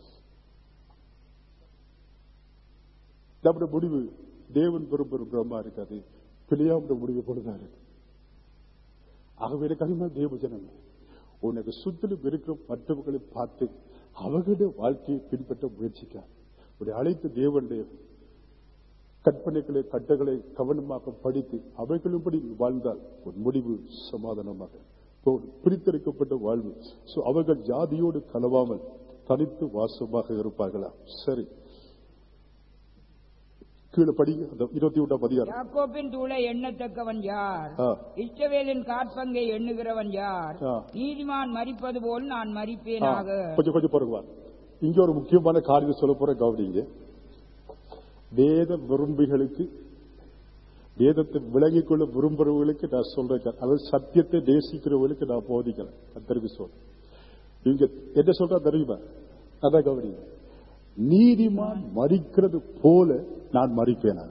S2: நம்முடைய முடிவு தேவன் பெரும் பெரும் பிரம்மா இருக்காது பிள்ளையாவுடைய முடிவு பொழுதான் இருக்கு ஆகவே கனிமா தேவ ஜனமே உனக்கு சுத்திலும் இருக்கிற மற்றவர்களை பார்த்து அவர்களுடைய வாழ்க்கையை பின்பற்ற முயற்சிக்கார் உடைய அழைத்த தேவனுடைய கற்பனைகளை கட்டங்களை கவனமாக படித்து அவைகளும்படி வாழ்ந்தால் ஒரு முடிவு சமாதானமாக போகும். பிரித்தெடுக்கப்பட்ட வாழ்வு So, அவர்கள் ஜாதியோடு கலவாமல் தனித்து வாசமாக இருப்பார்களா சரி கீழே படிங்க அந்த இருபத்தி ஒன்றாம் அதிகாரம்
S3: யாக்கோப்பின் தூளை எண்ணத்தக்கவன் யார்
S2: ஆ.
S3: இஸ்ரவேலின் காற்பங்கை எண்ணுகிறவன் யார்
S2: ஆ.
S3: நீதிமான் மறிப்பது போல் நான்
S2: ஆ,
S3: மறிப்பேனாக
S2: கொஞ்சம் கொஞ்சம் பொறுங்க இங்க ஒரு முக்கியமான காரியம் சொல்ல போற கவனிங்க வேத விரும்பிகளுக்கு வேதத்தை விலகிக் கொள்ள விரும்புறவர்களுக்கு நான் சொல்றேன் அதாவது சத்தியத்தை நேசிக்கிறவர்களுக்கு நான் போதிக்கிறேன் கத்தருக்கு சொல்றேன் இங்க என்ன சொல்றா தெரியுமா அதான் கவனிங்க நீதிமான் மறிக்கிறது போல நான் மறிப்பேனாக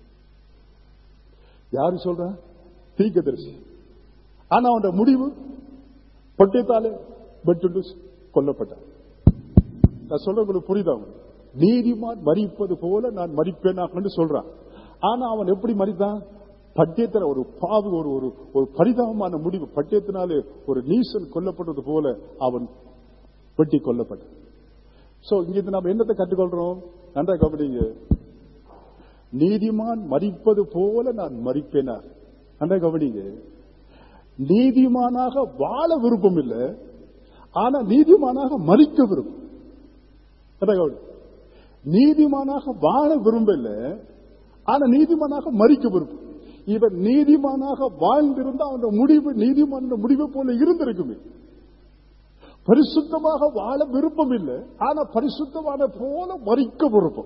S2: யாரு சொல்றா தீர்க்கதரிசி ஆனா அவன் முடிவு பட்டயத்தாலே வெட்டுண்டு கொல்லப்பட்டான் நான் சொல்ற உங்களுக்கு புரியுதா உங்களுக்கு? நீதிமான் மறிப்பது போல நான் மறிப்பேனாக சொல்றான் ஆனா அவன் எப்படி மறித்தான் பட்டயத்தில் ஒரு பாவு ஒரு ஒரு ஒரு பரிதாபமான முடிவு பட்டயத்தினாலே ஒரு நீசன் கொல்லப்பட்டது போல அவன் வெட்டி கொல்லப்பட்டான் சோ இங்க நம்ம என்னத்தை கற்றுக்கொள்றோம் நன்றா கவனிங்க நீதிமான் மறிப்பது போல நான் மறிப்பேனா நன்றா கவனிங்க நீதிமானாக வாழ விருப்பம் இல்லை ஆனா நீதிமானாக மறிக்க விருப்பம் நன்றா கவனி. நீதிமானாக வாழ விரும்பல ஆனா நீதிமானாக மறிக்க விருப்பம் இவன் நீதிமானாக வாழ்ந்திருந்தா அவன் முடிவு நீதிமான முடிவை போல இருந்திருக்குமே பரிசுத்தமாக வாழ விருப்பம் இல்லை ஆனா பரிசுத்தமான போல மறிக்க விருப்பம்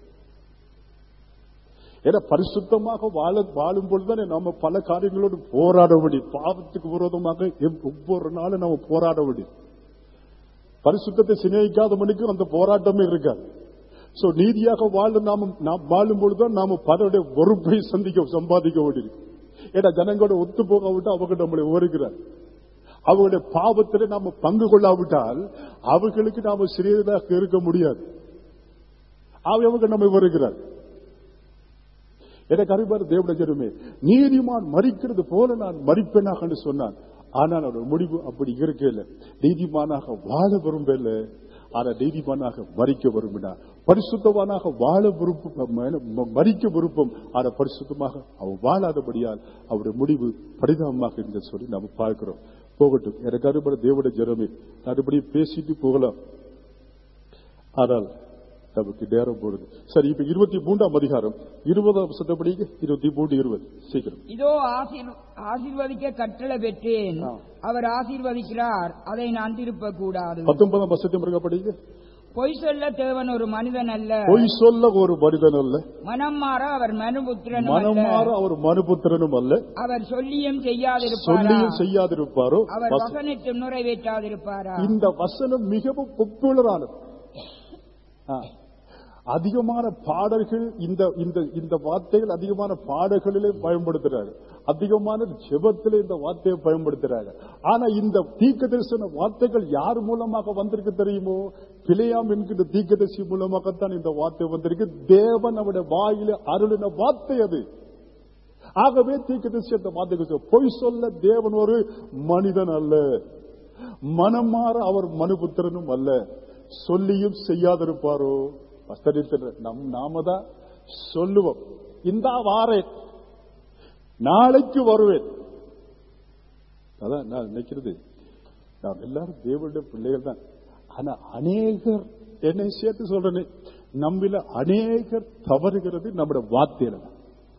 S2: ஏன்னா பரிசுத்தமாக வாழ வாழும் பொழுதுதானே நாம பல காரியங்களோடு போராட முடியும் பாவத்துக்கு விரோதமாக எவ்- ஒவ்வொரு நாளும் நாம போராட முடியும் பரிசுத்தத்தை சிநேகிக்காதவனுக்கு அந்த போராட்டமே இருக்காது சோ நீதியாக வாழ நாம நாம் வாழும் பொழுதுதான் நாம பலருடைய பொறுப்பை சந்திக்க சம்பாதிக்க முடியும் ஏன்னா ஜனங்களோட ஒத்து போகாவிட்டு அவங்க நம்மளை வருகிறார் அவங்களுடைய பாவத்திலே நாம பங்கு கொள்ளாவிட்டால் அவர்களுக்கு நாம சிறியதாக இருக்க முடியாது அவங்க நம்மை வருகிறார் எனக்கு அறிவார் தேவன ஜனமே நீதிமான் மறிக்கிறது போல நான் மறிப்பேனாக என்று சொன்னான் ஆனால் அவருடைய முடிவு அப்படி இருக்கல நீதிமானாக வாழ விரும்பல ஆனா நீதிமானாக மறிக்க விரும்பினார் பரிசுத்தவானாக வாழ விருப்பம் ம- மறிக்க விருப்பம் ஆனா பரிசுத்தமாக அவன் வாழாதபடியால் அவருடைய முடிவு பரிதாபமாக என்று சொல்லி நாம பார்க்கிறோம் போகட்டும் எனக்கு அறுபட தேவட ஜனமே அதுபடி பேசிட்டு போகலாம் ஆனால் நமக்கு நேரம் போடுது சரி இப்ப இருபத்தி மூன்றாம் அதிகாரம் இருபதாம் சட்டப்படி இருபத்தி மூன்று இருபது சீக்கிரம்
S3: இதோ ஆசீர்- ஆசீர்வதிக்க கட்டளை பெற்றேன்
S2: ஆ.
S3: அவர் ஆசீர்வதிக்கிறார் அதை நான் திருப்ப கூடாது
S2: பத்தொன்பதாம் வசத்தை பிறகு படிங்க
S3: பொய் சொல்ல தேவன் ஒரு மனிதன் அல்ல
S2: பொய் சொல்ல ஒரு மனிதன் அல்ல
S3: மனம் மாற அவர் மனுபுத்திரனும்
S2: மனம்
S3: அல்ல
S2: மாற அவர் மனுபுத்திரனும் அல்ல
S3: அவர் சொல்லியும் செய்யாதிருப்பாரா
S2: சொல்லியும் செய்யாதிருப்பாரோ
S3: அவர்
S2: வச-
S3: வசனித்தும் நிறைவேற்றாதிருப்பாரா
S2: இந்த வசனம் மிகவும் பாப்புலரானது ஆ. அதிகமான பாடல்கள் இந்த இந்த இந்த வார்த்தைகள் அதிகமான பாடல்களிலே பயன்படுத்துறாங்க அதிகமான ஜெபத்திலே இந்த வார்த்தையை பயன்படுத்துறாங்க ஆனா இந்த தீர்க்க தரிசன வார்த்தைகள் யார் மூலமாக வந்திருக்கு தெரியுமோ பிழையாம் என்கிற தீர்க்கதரிசி மூலமாகத்தான் இந்த வார்த்தை வந்திருக்கு தேவன் அவருடைய வாயில அருளின வார்த்தை அது ஆகவே தீர்க்கதரிசி அந்த வார்த்தைக்கு சொல்ல, பொய் சொல்ல தேவன் ஒரு மனிதன் அல்ல மனம் மாற அவர் மனுபுத்திரனும் அல்ல சொல்லியும் செய்யாதிருப்பாரோ வஸ்தரித்த நம் நாம தான் சொல்லுவோம் இந்த வாரேன் நாளைக்கு வருவேன் அதான் நான் நினைக்கிறது நாம் எல்லாரும் தேவனுடைய பிள்ளைகள் தான் ஆனா அநேகர் என்னை சேர்த்து சொல்றேனே நம்மில அநேகர் தவறுகிறது நம்முடைய வார்த்தையில தான்.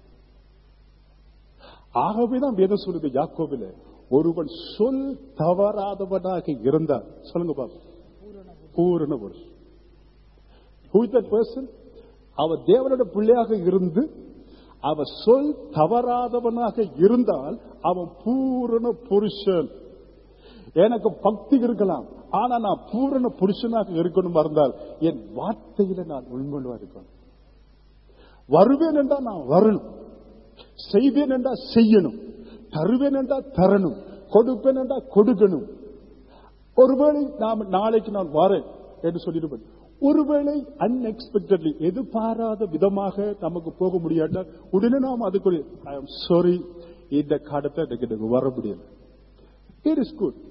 S2: ஆகவேதான் வேதம் சொல்லுது யாக்கோபில ஒருவன் சொல் தவறாதவனாக இருந்தால் சொல்லுங்க பாப்போம் பூரண புருஷன் Who is that person? அவர் தேவனோட பிள்ளையாக இருந்து அவன் சொல் தவறாதவனாக இருந்தால் அவன் பூரண புருஷன் எனக்கு பக்தி இருக்கலாம் ஆனா நான் பூரண புருஷனாக இருக்கணும் இருந்தால் என் வார்த்தையில நான் உண்மையா இருக்கணும் வருவேன் என்றால் நான் வரணும் செய்வேன் என்றால் செய்யணும் தருவேன் என்றால் தரணும் கொடுப்பேன் என்றால் கொடுக்கணும் ஒருவேளை நாம் நாளைக்கு நான் வரேன் என்று சொல்லிடுவேன் ஒருவேளை அன்எக்ஸ்பெக்டட்லி எதிர்பாராத விதமாக நமக்கு போக முடியாட்டால் உடனே நாம் அதுக்கு ஐ எம் சாரி இந்த காலத்தை எனக்கு எனக்கு வர முடியல இட் இஸ் குட்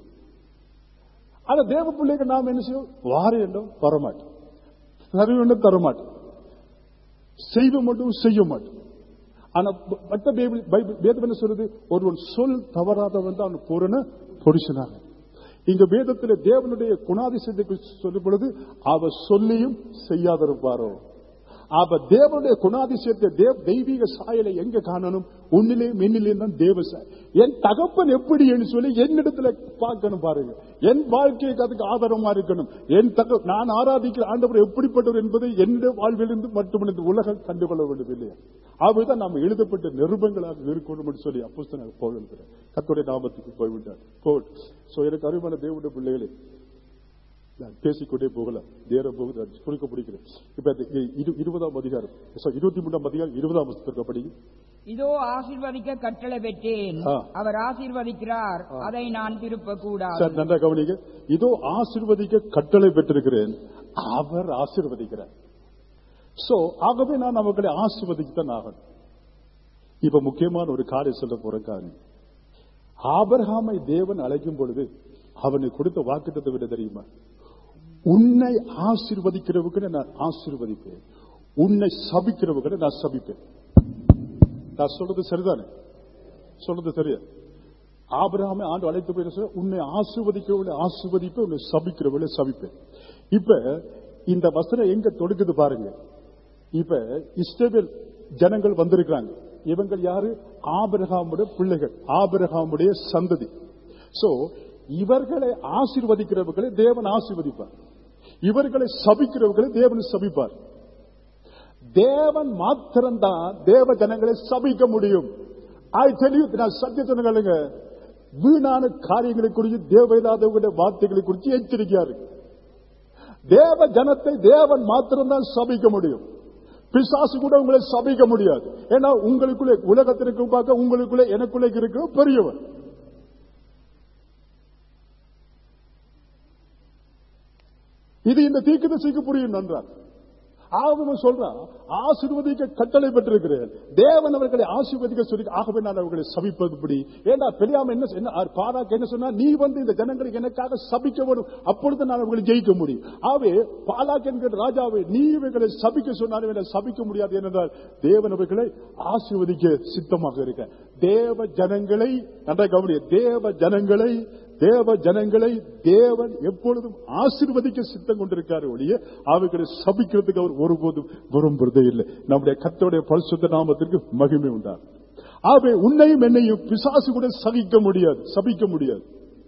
S2: ஆனா தேவ பிள்ளைக்கு நாம் என்ன செய்வோம் வார என்றும் வரமாட்டோம் தருவேன் தரமாட்டோம் செய்வ மட்டும் செய்ய மாட்டோம் ஆனா மற்ற பைபிள் பைபிள் வேதம் என்ன சொல்றது ஒருவன் சொல் தவறாதவன் தான் அவன் பூரண புருஷனாக இங்க வேதத்தில் தேவனுடைய குணாதிசயத்தை சொல்லும் பொழுது அவர் சொல்லியும் செய்யாதிருப்பாரோ அப்ப தேவனுடைய குணாதிசயத்தை தேவ தெய்வீக சாயலை எங்க காணணும் உன்னிலே மின்னிலே தான் தேவ சாய் என் தகப்பன் எப்படி என்று சொல்லி என்னிடத்துல பார்க்கணும் பாருங்க என் வாழ்க்கைக்கு அதுக்கு ஆதாரமா இருக்கணும் என் தக நான் ஆராதிக்கிற ஆண்டவர் எப்படிப்பட்டவர் என்பதை என்னுடைய வாழ்விலிருந்து மட்டும் இந்த உலகம் கண்டுகொள்ள வேண்டும் இல்லையா அப்படிதான் நாம் எழுதப்பட்ட நிருபங்களாக இருக்கணும் என்று சொல்லி அப்போ போகிறேன் கத்தோடைய நாமத்துக்கு போய்விட்டார் போட் சோ எனக்கு அருமையான தேவனுடைய பிள்ளைகளே நான் பேசிக்கொண்டே போகலாம் நேரம் போகுது நான் சுருக்க பிடிக்கிறேன் இப்ப இந்த இரு- இருபதாம் அதிகாரம் sorry, இருபத்தி மூன்றாம் அதிகாரம் இருபதாம் புத்தகம் படிங்க
S3: இதோ ஆசீர்வதிக்க கட்டளை பெற்றேன்
S2: ஆ.
S3: அவர் ஆசீர்வதிக்கிறார் அதை நான் திருப்ப கூடாது
S2: சார் நன்றா கவனிங்க இதோ ஆசீர்வதிக்க கட்டளை பெற்றிருக்கிறேன் அவர் ஆசீர்வதிக்கிறார் சோ ஆகவே நான் அவர்களை ஆசீர்வதிக்கத்தான் ஆகணும் இப்ப முக்கியமான ஒரு காரியம் சொல்ல போற காரியம் ஆபர்ஹாமை தேவன் அழைக்கும் பொழுது அவனுக்கு கொடுத்த வாக்குத்தத்தை விட தெரியுமா உன்னை ஆசீர்வதிக்கிறவர்களை நான் ஆசீர்வதிப்பேன் உன்னை சபிக்கிறவர்களை நான் சபிப்பேன் நான் சொல்றது சரிதானே சொல்றது சரியா ஆபிரகாமை ஆண்டு அழைத்து போய் என்ன சொல்றார்? உன்னை ஆசிர்வதிக்கிறவளை ஆசிர்வதிப்பேன் உன்னை சபிக்கிறவளை சபிப்பேன் இப்ப இந்த வசனம் எங்க தொடுக்குது பாருங்க இப்ப இஸ்ரவேல் ஜனங்கள் வந்திருக்கிறாங்க இவங்கள் யாரு ஆபிரகாமுடைய பிள்ளைகள் ஆபிரகாமுடைய சந்ததி சோ இவர்களை ஆசீர்வதிக்கிறவர்களை தேவன் ஆசீர்வதிப்பார் இவர்களை சபிக்கிறவர்களை தேவன் சபிப்பார் தேவன் மாத்திரம்தான் தேவ ஜனங்களை சபிக்க முடியும் ஐ தெளிவு நான் சத்திய சொன்னங்க வீணான காரியங்களை குறித்து தேவ இல்லாதவங்களுடைய வார்த்தைகளை குறித்து எச்சரிக்கையா இருக்கு தேவ ஜனத்தை தேவன் மாத்திரம்தான் சபிக்க முடியும் பிசாசு கூட உங்களை சபிக்க முடியாது ஏன்னா உங்களுக்குள்ளே உலகத்திற்கு பார்க்க உங்களுக்குள்ளே எனக்குள்ளே இருக்கிற பெரியவர் இது இந்த தீர்க்கதரிசிக்கு புரியும் நன்றார் ஆகவே சொல்றான் ஆசீர்வதிக்க கட்டளை பெற்றிருக்கிறேன் தேவன் அவர்களை ஆசீர்வதிக்க சொல்லி ஆகவே நான் அவர்களை சபிப்பதுபடி ஏண்டா பெரியாம என்ன என்ன அவர் பாராக்கு என்ன சொன்னா நீ வந்து இந்த ஜனங்களை எனக்காக சபிக்க வரும் அப்பொழுது நான் அவர்களை ஜெயிக்க முடியும் ஆகவே பாலாக் என்கிற ராஜாவை நீ இவர்களை சபிக்க சொன்னாலும் என்னை சபிக்க முடியாது ஏனென்றால் தேவன் அவர்களை ஆசீர்வதிக்க சித்தமாக இருக்க தேவ ஜனங்களை நன்றா கவனிய தேவ ஜனங்களை தேவ ஜனங்களை தேவன் எப்பொழுதும் ஆசீர்வதிக்க சித்தம் கொண்டிருக்காரு ஒழிய அவைகளை சபிக்கிறதுக்கு அவர் ஒருபோதும் விரும்புறதே இல்லை நம்முடைய கத்தோடைய பரிசுத்த நாமத்திற்கு மகிமை உண்டார் ஆகவே உன்னையும் என்னையும் பிசாசு கூட சகிக்க முடியாது சபிக்க முடியாது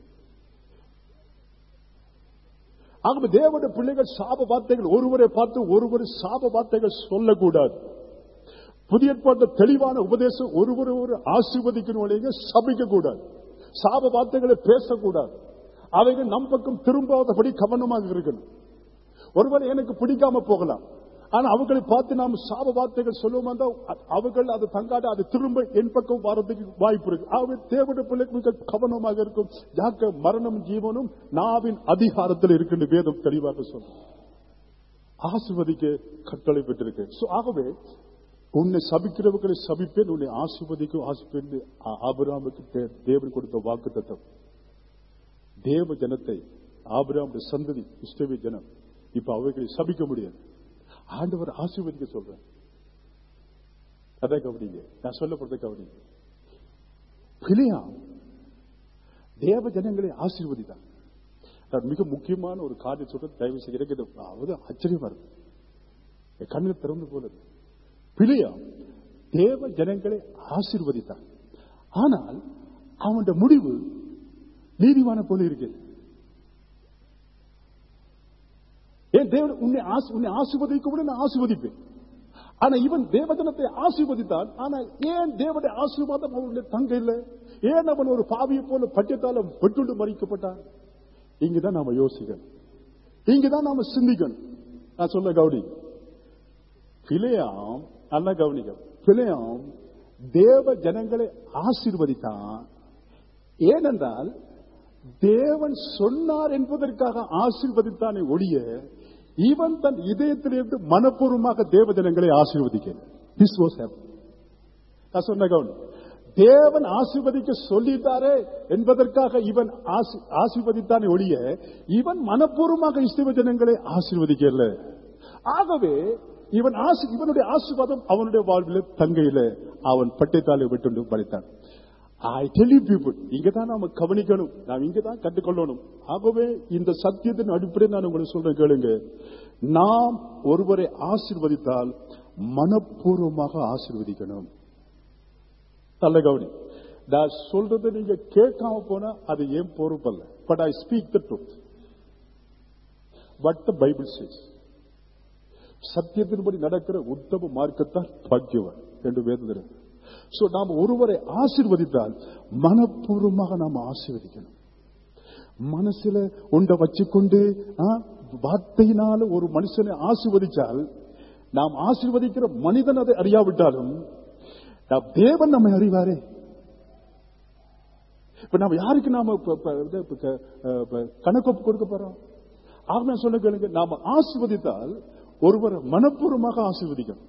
S2: ஆகவே தேவனுடைய பிள்ளைகள் சாப வார்த்தைகள் ஒருவரை பார்த்து ஒருவர் சாப வார்த்தைகள் சொல்லக்கூடாது புதிய ஏற்பாட்டு தெளிவான உபதேசம் ஒருவரை ஒரு ஆசீர்வதிக்கணும் சபிக்க கூடாது சாப வார்த்தைகளை பேசக்கூடாது அவைகள் நம் பக்கம் திரும்பாதபடி கவனமாக இருக்கணும் ஒருவேளை எனக்கு பிடிக்காம போகலாம் ஆனா அவர்களை பார்த்து நாம் சாப வார்த்தைகள் சொல்லுவோம் அவர்கள் அது தங்காட அது திரும்ப என் பக்கம் வரதுக்கு வாய்ப்பு இருக்கு ஆகவே தேவனுடைய பிள்ளைக்கு மிக கவனமாக இருக்கும் யாக்க மரணம் ஜீவனும் நாவின் அதிகாரத்தில் இருக்கின்ற வேதம் தெளிவாக சொல்லும் ஆசிர்வதிக்க கட்டளை பெற்றிருக்கு So, ஆகவே உன்னை சபிக்கிறவர்களை சபிப்பேன் உன்னை ஆசிர்வதிக்கும் ஆசிப்பேன் ஆபிராமுக்கு தே- தேவன் கொடுத்த வாக்கு தத்தம் தேவ ஜனத்தை ஆபிராமுடைய சந்ததி இஷ்டவி ஜனம் இப்ப அவைகளை சபிக்க முடியாது ஆண்டவர் ஆசீர்வதிக்க சொல்றேன் அதான் கவனிங்க நான் சொல்லப்படுறத கவனிங்க பிலியாம் தேவ ஜனங்களை ஆசீர்வதித்தான் நான் மிக முக்கியமான ஒரு காரியம் சொல்றேன் தயவு செய்து எனக்கு இது அவது ஆச்சரியமா இருக்கு என் கண்ணில் திறந்து போனது பிலியாம் தேவ ஜனங்களை ஆசீர்வதித்தான் ஆனால் அவனுடைய முடிவு நீதிமான போல இருக்கு ஏன் தேவன் உன்னை ஆசி- உன்னை ஆசீர்வதிக்க கூட நான் ஆசீர்வதிப்பேன் ஆனா இவன் தேவஜனத்தை ஆசீர்வதித்தான் ஆனா ஏன் தேவனுடைய ஆசீர்வாதம் அவனுடைய தங்க இல்லை ஏன் அவன் ஒரு பாவியை போல பட்சத்தால வெட்டுண்டு மறிக்கப்பட்டான் இங்கதான் நாம யோசிக்கணும் இங்கதான் நாம சிந்திக்கணும் நான் சொல்ல கவுடி பிழையாம் நல்லா கவனிக்க பிழையாம் தேவ ஜனங்களை ஆசீர்வதித்தான் ஏனென்றால் தேவன் சொன்னார் என்பதற்காக ஆசீர்வதித்தானே ஒழிய இவன் தன் இதயத்திலிருந்து மனப்பூர்வமாக தேவ ஜனங்களை ஆசீர்வதிக்க திஸ் வாஸ் நான் சொன்ன கவனம் தேவன் ஆசீர்வதிக்க சொல்லிட்டாரே என்பதற்காக இவன் ஆசி- ஆசீர்வதித்தானே ஒழிய இவன் மனப்பூர்வமாக இஸ்தவ ஜனங்களை ஆசீர்வதிக்கல ஆகவே இவன் ஆசி இவனுடைய ஆசீர்வாதம் அவனுடைய வாழ்வில் தங்கையில அவன் பட்டைத்தாலை விட்டு படித்தான் ஐ டெல் யூ பீப்புள் இங்க தான் நாம கவனிக்கணும் நாம் இங்க தான் கற்றுக்கொள்ளணும் ஆகவே இந்த சத்தியத்தின் அடிப்படையில் நான் உங்களுக்கு சொல்றேன் கேளுங்க நாம் ஒருவரை ஆசீர்வதித்தால் மனப்பூர்வமாக ஆசீர்வதிக்கணும் நல்ல கவனி நான் சொல்றது நீங்க கேட்காம போனா அது ஏன் பொறுப்பல்ல but I speak the truth but the Bible says சத்தியத்தின்படி நடக்கிற உத்தம மார்க்கத்தால் பாக்கியவன் என்று வேதத்தில் சோ நாம் ஒருவரை ஆசீர்வதித்தால் மனப்பூர்வமாக நாம் ஆசீர்வதிக்கணும் மனசுல உண்ட வச்சுக்கொண்டு ஆ, வார்த்தையினால ஒரு மனுஷனை ஆசீர்வதிச்சால் நாம் ஆசீர்வதிக்கிற மனிதன் அதை அறியாவிட்டாலும் நாம் தேவன் நம்மை அறிவாரே இப்ப நாம யாருக்கு நாம இப்ப- இப்ப இது இப்ப க- அஹ் இப்ப கணக்கொப்பு கொடுக்க போறோம் ஆக சொல்ல கேளுங்க நாம ஆசீர்வதித்தால் ஒருவரை மனப்பூர்வமாக ஆசீர்வதிக்கணும்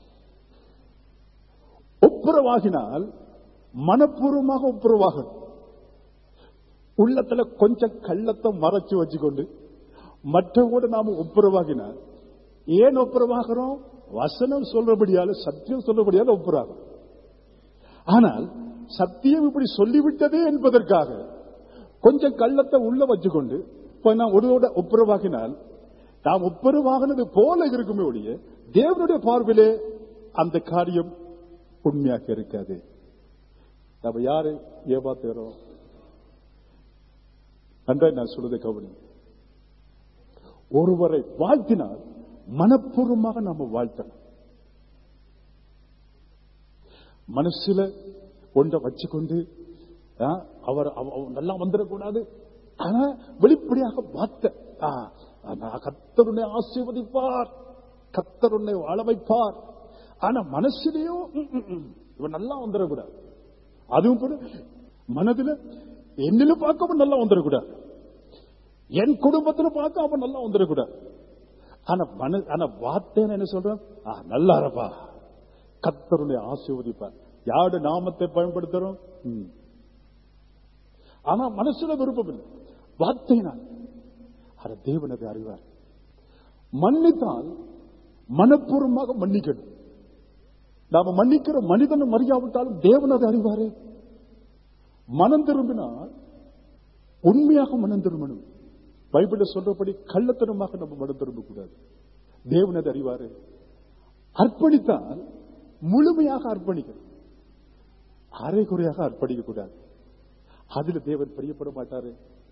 S2: ஒப்புரவாகினால் மனப்பூர்வமாக ஒப்புரவாகணும் உள்ளத்துல கொஞ்சம் கள்ளத்தை மறைச்சு வச்சுக்கொண்டு மற்றவோடு நாம ஒப்புரவாகினால் ஏன் ஒப்புரவாகிறோம் வசனம் சொல்றபடியால சத்தியம் சொல்றபடியால ஒப்புராகும் ஆனால் சத்தியம் இப்படி சொல்லிவிட்டதே என்பதற்காக கொஞ்சம் கள்ளத்தை உள்ள வச்சுக்கொண்டு இப்ப நான் ஒருவோட ஒப்புரவாகினால் நாம் ஒப்புரவாகினது போல இருக்குமே ஒழிய தேவனுடைய பார்வையிலே அந்த காரியம் உண்மையாக இருக்காது நம்ம யாரு ஏமாத்துகிறோம் நன்றாய் நான் சொல்றதை கவனி ஒருவரை வாழ்த்தினால் மனப்பூர்வமாக நாம வாழ்த்தணும் மனசுல ஒன்றை வச்சுக்கொண்டு ஆ, அவர் அவ- அவர் நல்லா வந்துடக்கூடாது ஆனா வெளிப்படையாக வார்த்தை ஆ, ஆனா கத்தருனை ஆசீர்வதிப்பார் கத்தருனை வாழ வைப்பார் ஆனா மனசுலயும் ம், ம், ம், இவன் நல்லா வந்துடக்கூடாது அதுவும் கூட மனதுல என்னில பார்க்க அவன் நல்லா வந்துடக்கூடாது என் குடும்பத்துல பார்க்க அவன் நல்லா வந்துடக்கூடாது ஆனா மன ஆனா வார்த்தை என்ன சொல்றான் ஆ, நல்லா இருப்பா கத்தருடைய ஆசீர்வதிப்பார் யாருடைய நாமத்தை பயன்படுத்துறோம் ம். ஆனா மனசுல விருப்பம் இல்லை வார்த்தையினால் ஆனா தேவன் அதை அறிவார் மன்னித்தால் மனப்பூர்வமாக மன்னிக்கணும் நாம மன்னிக்கிற மனிதனும் அறியாவிட்டாலும் தேவன் அதை அறிவாரே மனம் திரும்பினால் உண்மையாக மனம் திரும்பணும் பைபிள்ல சொல்றபடி கள்ளத்தனமாக நம்ம மனம் திரும்பக்கூடாது தேவன் அதை அறிவாரு அர்ப்பணித்தால் முழுமையாக அர்ப்பணிக்கணும் அரைகுறையாக அர்ப்பணிக்க கூடாது அதுல தேவன் பிரியப்பட மாட்டாரு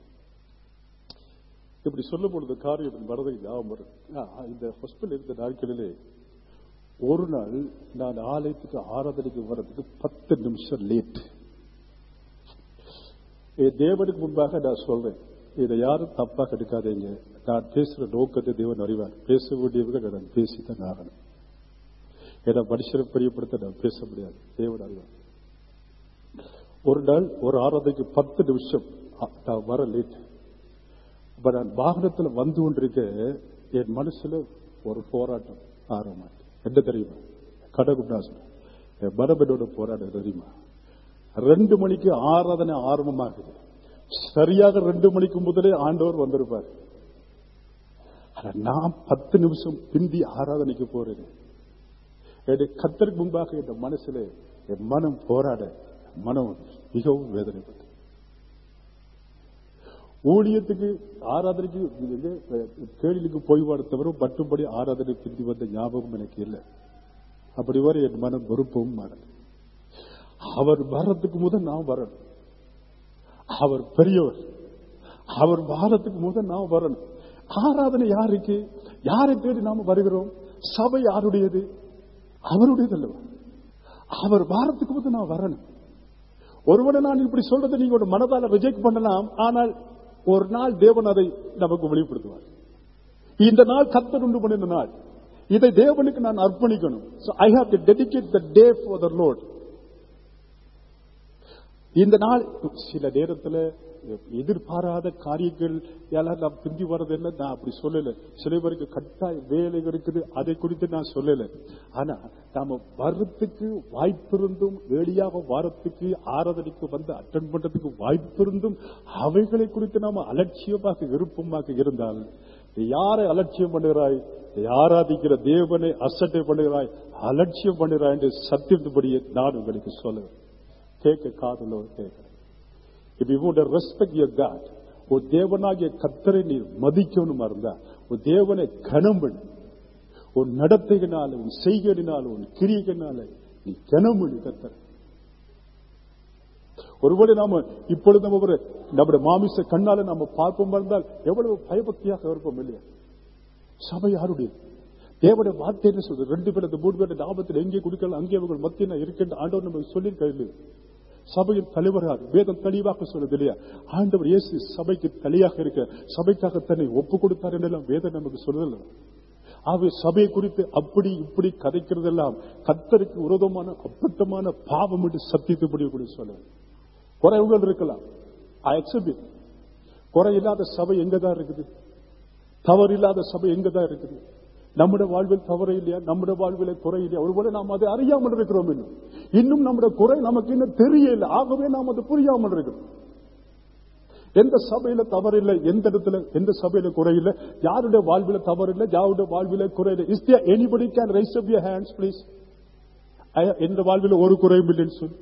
S2: இப்படி சொல்லும் பொழுது காரியம் வரதை ஞாபகம் வரும். ஆ, இந்த ஹாஸ்பிட்டல் இருந்த நாட்களிலே ஒரு நாள் நான் ஆலயத்துக்கு ஆராதனைக்கு வர்றதுக்கு பத்து நிமிஷம் லேட் தேவனுக்கு முன்பாக நான் சொல்றேன் இதை யாரும் தப்பாக எடுக்காதீங்க நான் பேசுற நோக்கத்தை தேவன் அறிவார் பேச வேண்டியவங்க நான் பேசித்தான் ஆகணும் ஏன்னா மனுஷரை பிரியப்படுத்த நான் பேச முடியாது தேவன் அறிவார் ஒரு நாள் ஒரு ஆராதனைக்கு பத்து நிமிஷம் அ, நான் வர லேட் அப்ப நான் வாகனத்துல வந்து கொண்டிருக்க என் மனசுல ஒரு போராட்டம் ஆரம்பம் என்ன தெரியுமா கடகுடாசன் என் பரபனோட போராட தெரியுமா ரெண்டு மணிக்கு ஆராதனை ஆரம்பமாகுது சரியாக ரெண்டு மணிக்கு முதலே ஆண்டவர் வந்திருப்பார் ஆனா நான் பத்து நிமிஷம் பிந்தி ஆராதனைக்கு போறேன் என்னுடைய கத்தருக்கு முன்பாக என் மனசுல என் மனம் போராட என் மனம் மிகவும் வேதனைப்பட்டது ஊழியத்துக்கு ஆராதனைக்கு எங்க, கேள்விக்கு போய் வர தவிர மட்டும்படி ஆராதனை பிந்தி வந்த ஞாபகம் எனக்கு இல்லை அப்படி வரை என் மனம் வெறுப்பவும் மாறல அவர் வர்றதுக்கு முதல் நான் வரணும் அவர் பெரியவர் அவர் வாரத்துக்கு முதல் நாம் வரணும் ஆராதனை யாருக்கு யாரை தேடி நாம வருகிறோம் சபை யாருடையது அவருடையது அல்லவா அவர் வாரத்துக்கு முதல் நான் வரணும் ஒருவனை நான் இப்படி சொல்றதை நீங்க ஒரு மனதால ரிஜெக்ட் பண்ணலாம் ஆனால் ஒரு நாள் தேவன் அதை நமக்கு வெளிப்படுத்துவார் இந்த நாள் கத்தர் உண்டு பண்ணின நாள் இதை தேவனுக்கு நான் அர்ப்பணிக்கணும் I have to dedicate the day for the Lord இந்த நாள் சில நேரத்துல எதிர்பாராத காரியங்கள் எல்லாம் நான் பிந்தி வர்றதில்லை நான் அப்படி சொல்லல சில பேருக்கு கட்டாய வேலை இருக்குது அதை குறித்து நான் சொல்லல ஆனா நாம வர்றதுக்கு வாய்ப்பிருந்தும் ஏழியாக வாரத்துக்கு ஆராதனைக்கு வந்து அட்டன் பண்றதுக்கு வாய்ப்பிருந்தும் அவைகளை குறித்து நாம அலட்சியமாக விருப்பமாக இருந்தால் நீ யாரை அலட்சியம் பண்ணுகிறாய் நீ ஆராதிக்கிற தேவனை அசட்டை பண்ணுகிறாய் அலட்சியம் பண்ணுகிறாய் என்று சத்தியத்துபடியே நான் உங்களுக்கு சொல்லுவேன் கேட்க காதலோ கேட்க if you would respect your God உன் தேவனாகிய கத்தரை நீ மதிக்கணுமா இருந்தா உன் தேவனை கனம் பண்ணு உன் நடத்தையினால உன் செய்கையினால உன் கிரியையினால நீ கனம் பண்ணு கத்தரை ஒருவேளை நாம இப்பொழுது நம்ம ஒரு நம்முடைய மாமிச கண்ணால நாம பார்ப்போம் இருந்தால் எவ்வளவு பயபக்தியாக இருப்போம் இல்லையா சபை யாருடைய தேவனுடைய வார்த்தை என்ன சொல்றது ரெண்டு பேர் அந்த மூணு பேர் லாபத்தில் எங்கே கொடுக்கலாம் அங்கே அவர்கள் மத்திய இருக்கின்ற ஆண்டவர் நமக்கு சொல்லியிருக்காரு சபையின் தலைவரார் வேதம் தெளிவாக சொல்லுது இல்லையா ஆண்டவர் இயேசு சபைக்கு தலையாக இருக்க சபைக்காக தன்னை ஒப்பு கொடுத்தார் என்றெல்லாம் வேதம் நமக்கு சொல்லுதல்ல ஆகவே சபையை குறித்து அப்படி இப்படி கதைக்கிறதெல்லாம் கத்தருக்கு விரோதமான அப்பட்டமான பாவம் என்று சத்தியத்துப்படி கூட சொல்ல குறைவுகள் இருக்கலாம் I accept it. குறை இல்லாத சபை எங்கதான் இருக்குது தவறு இல்லாத சபை எங்கதான் இருக்குது நம்முடைய வாழ்வில் தவறு இல்லையா நம்முடைய வாழ்வில குறை இல்லையா ஒருவேளை நாம் அதை அறியாமல் இருக்கிறோம் இன்னும் இன்னும் நம்முடைய குறை நமக்கு இன்னும் தெரியல ஆகவே நாம் அது புரியாமல் இருக்கிறோம் எந்த சபையில தவறு இல்லை எந்த இடத்துல எந்த சபையில குறை இல்லை யாருடைய வாழ்வில தவறு இல்லை யாருடைய வாழ்வில குறை இல்லை is there anybody can raise up your hands please எந்த வாழ்வில ஒரு குறையும் இல்லைன்னு சொல்லி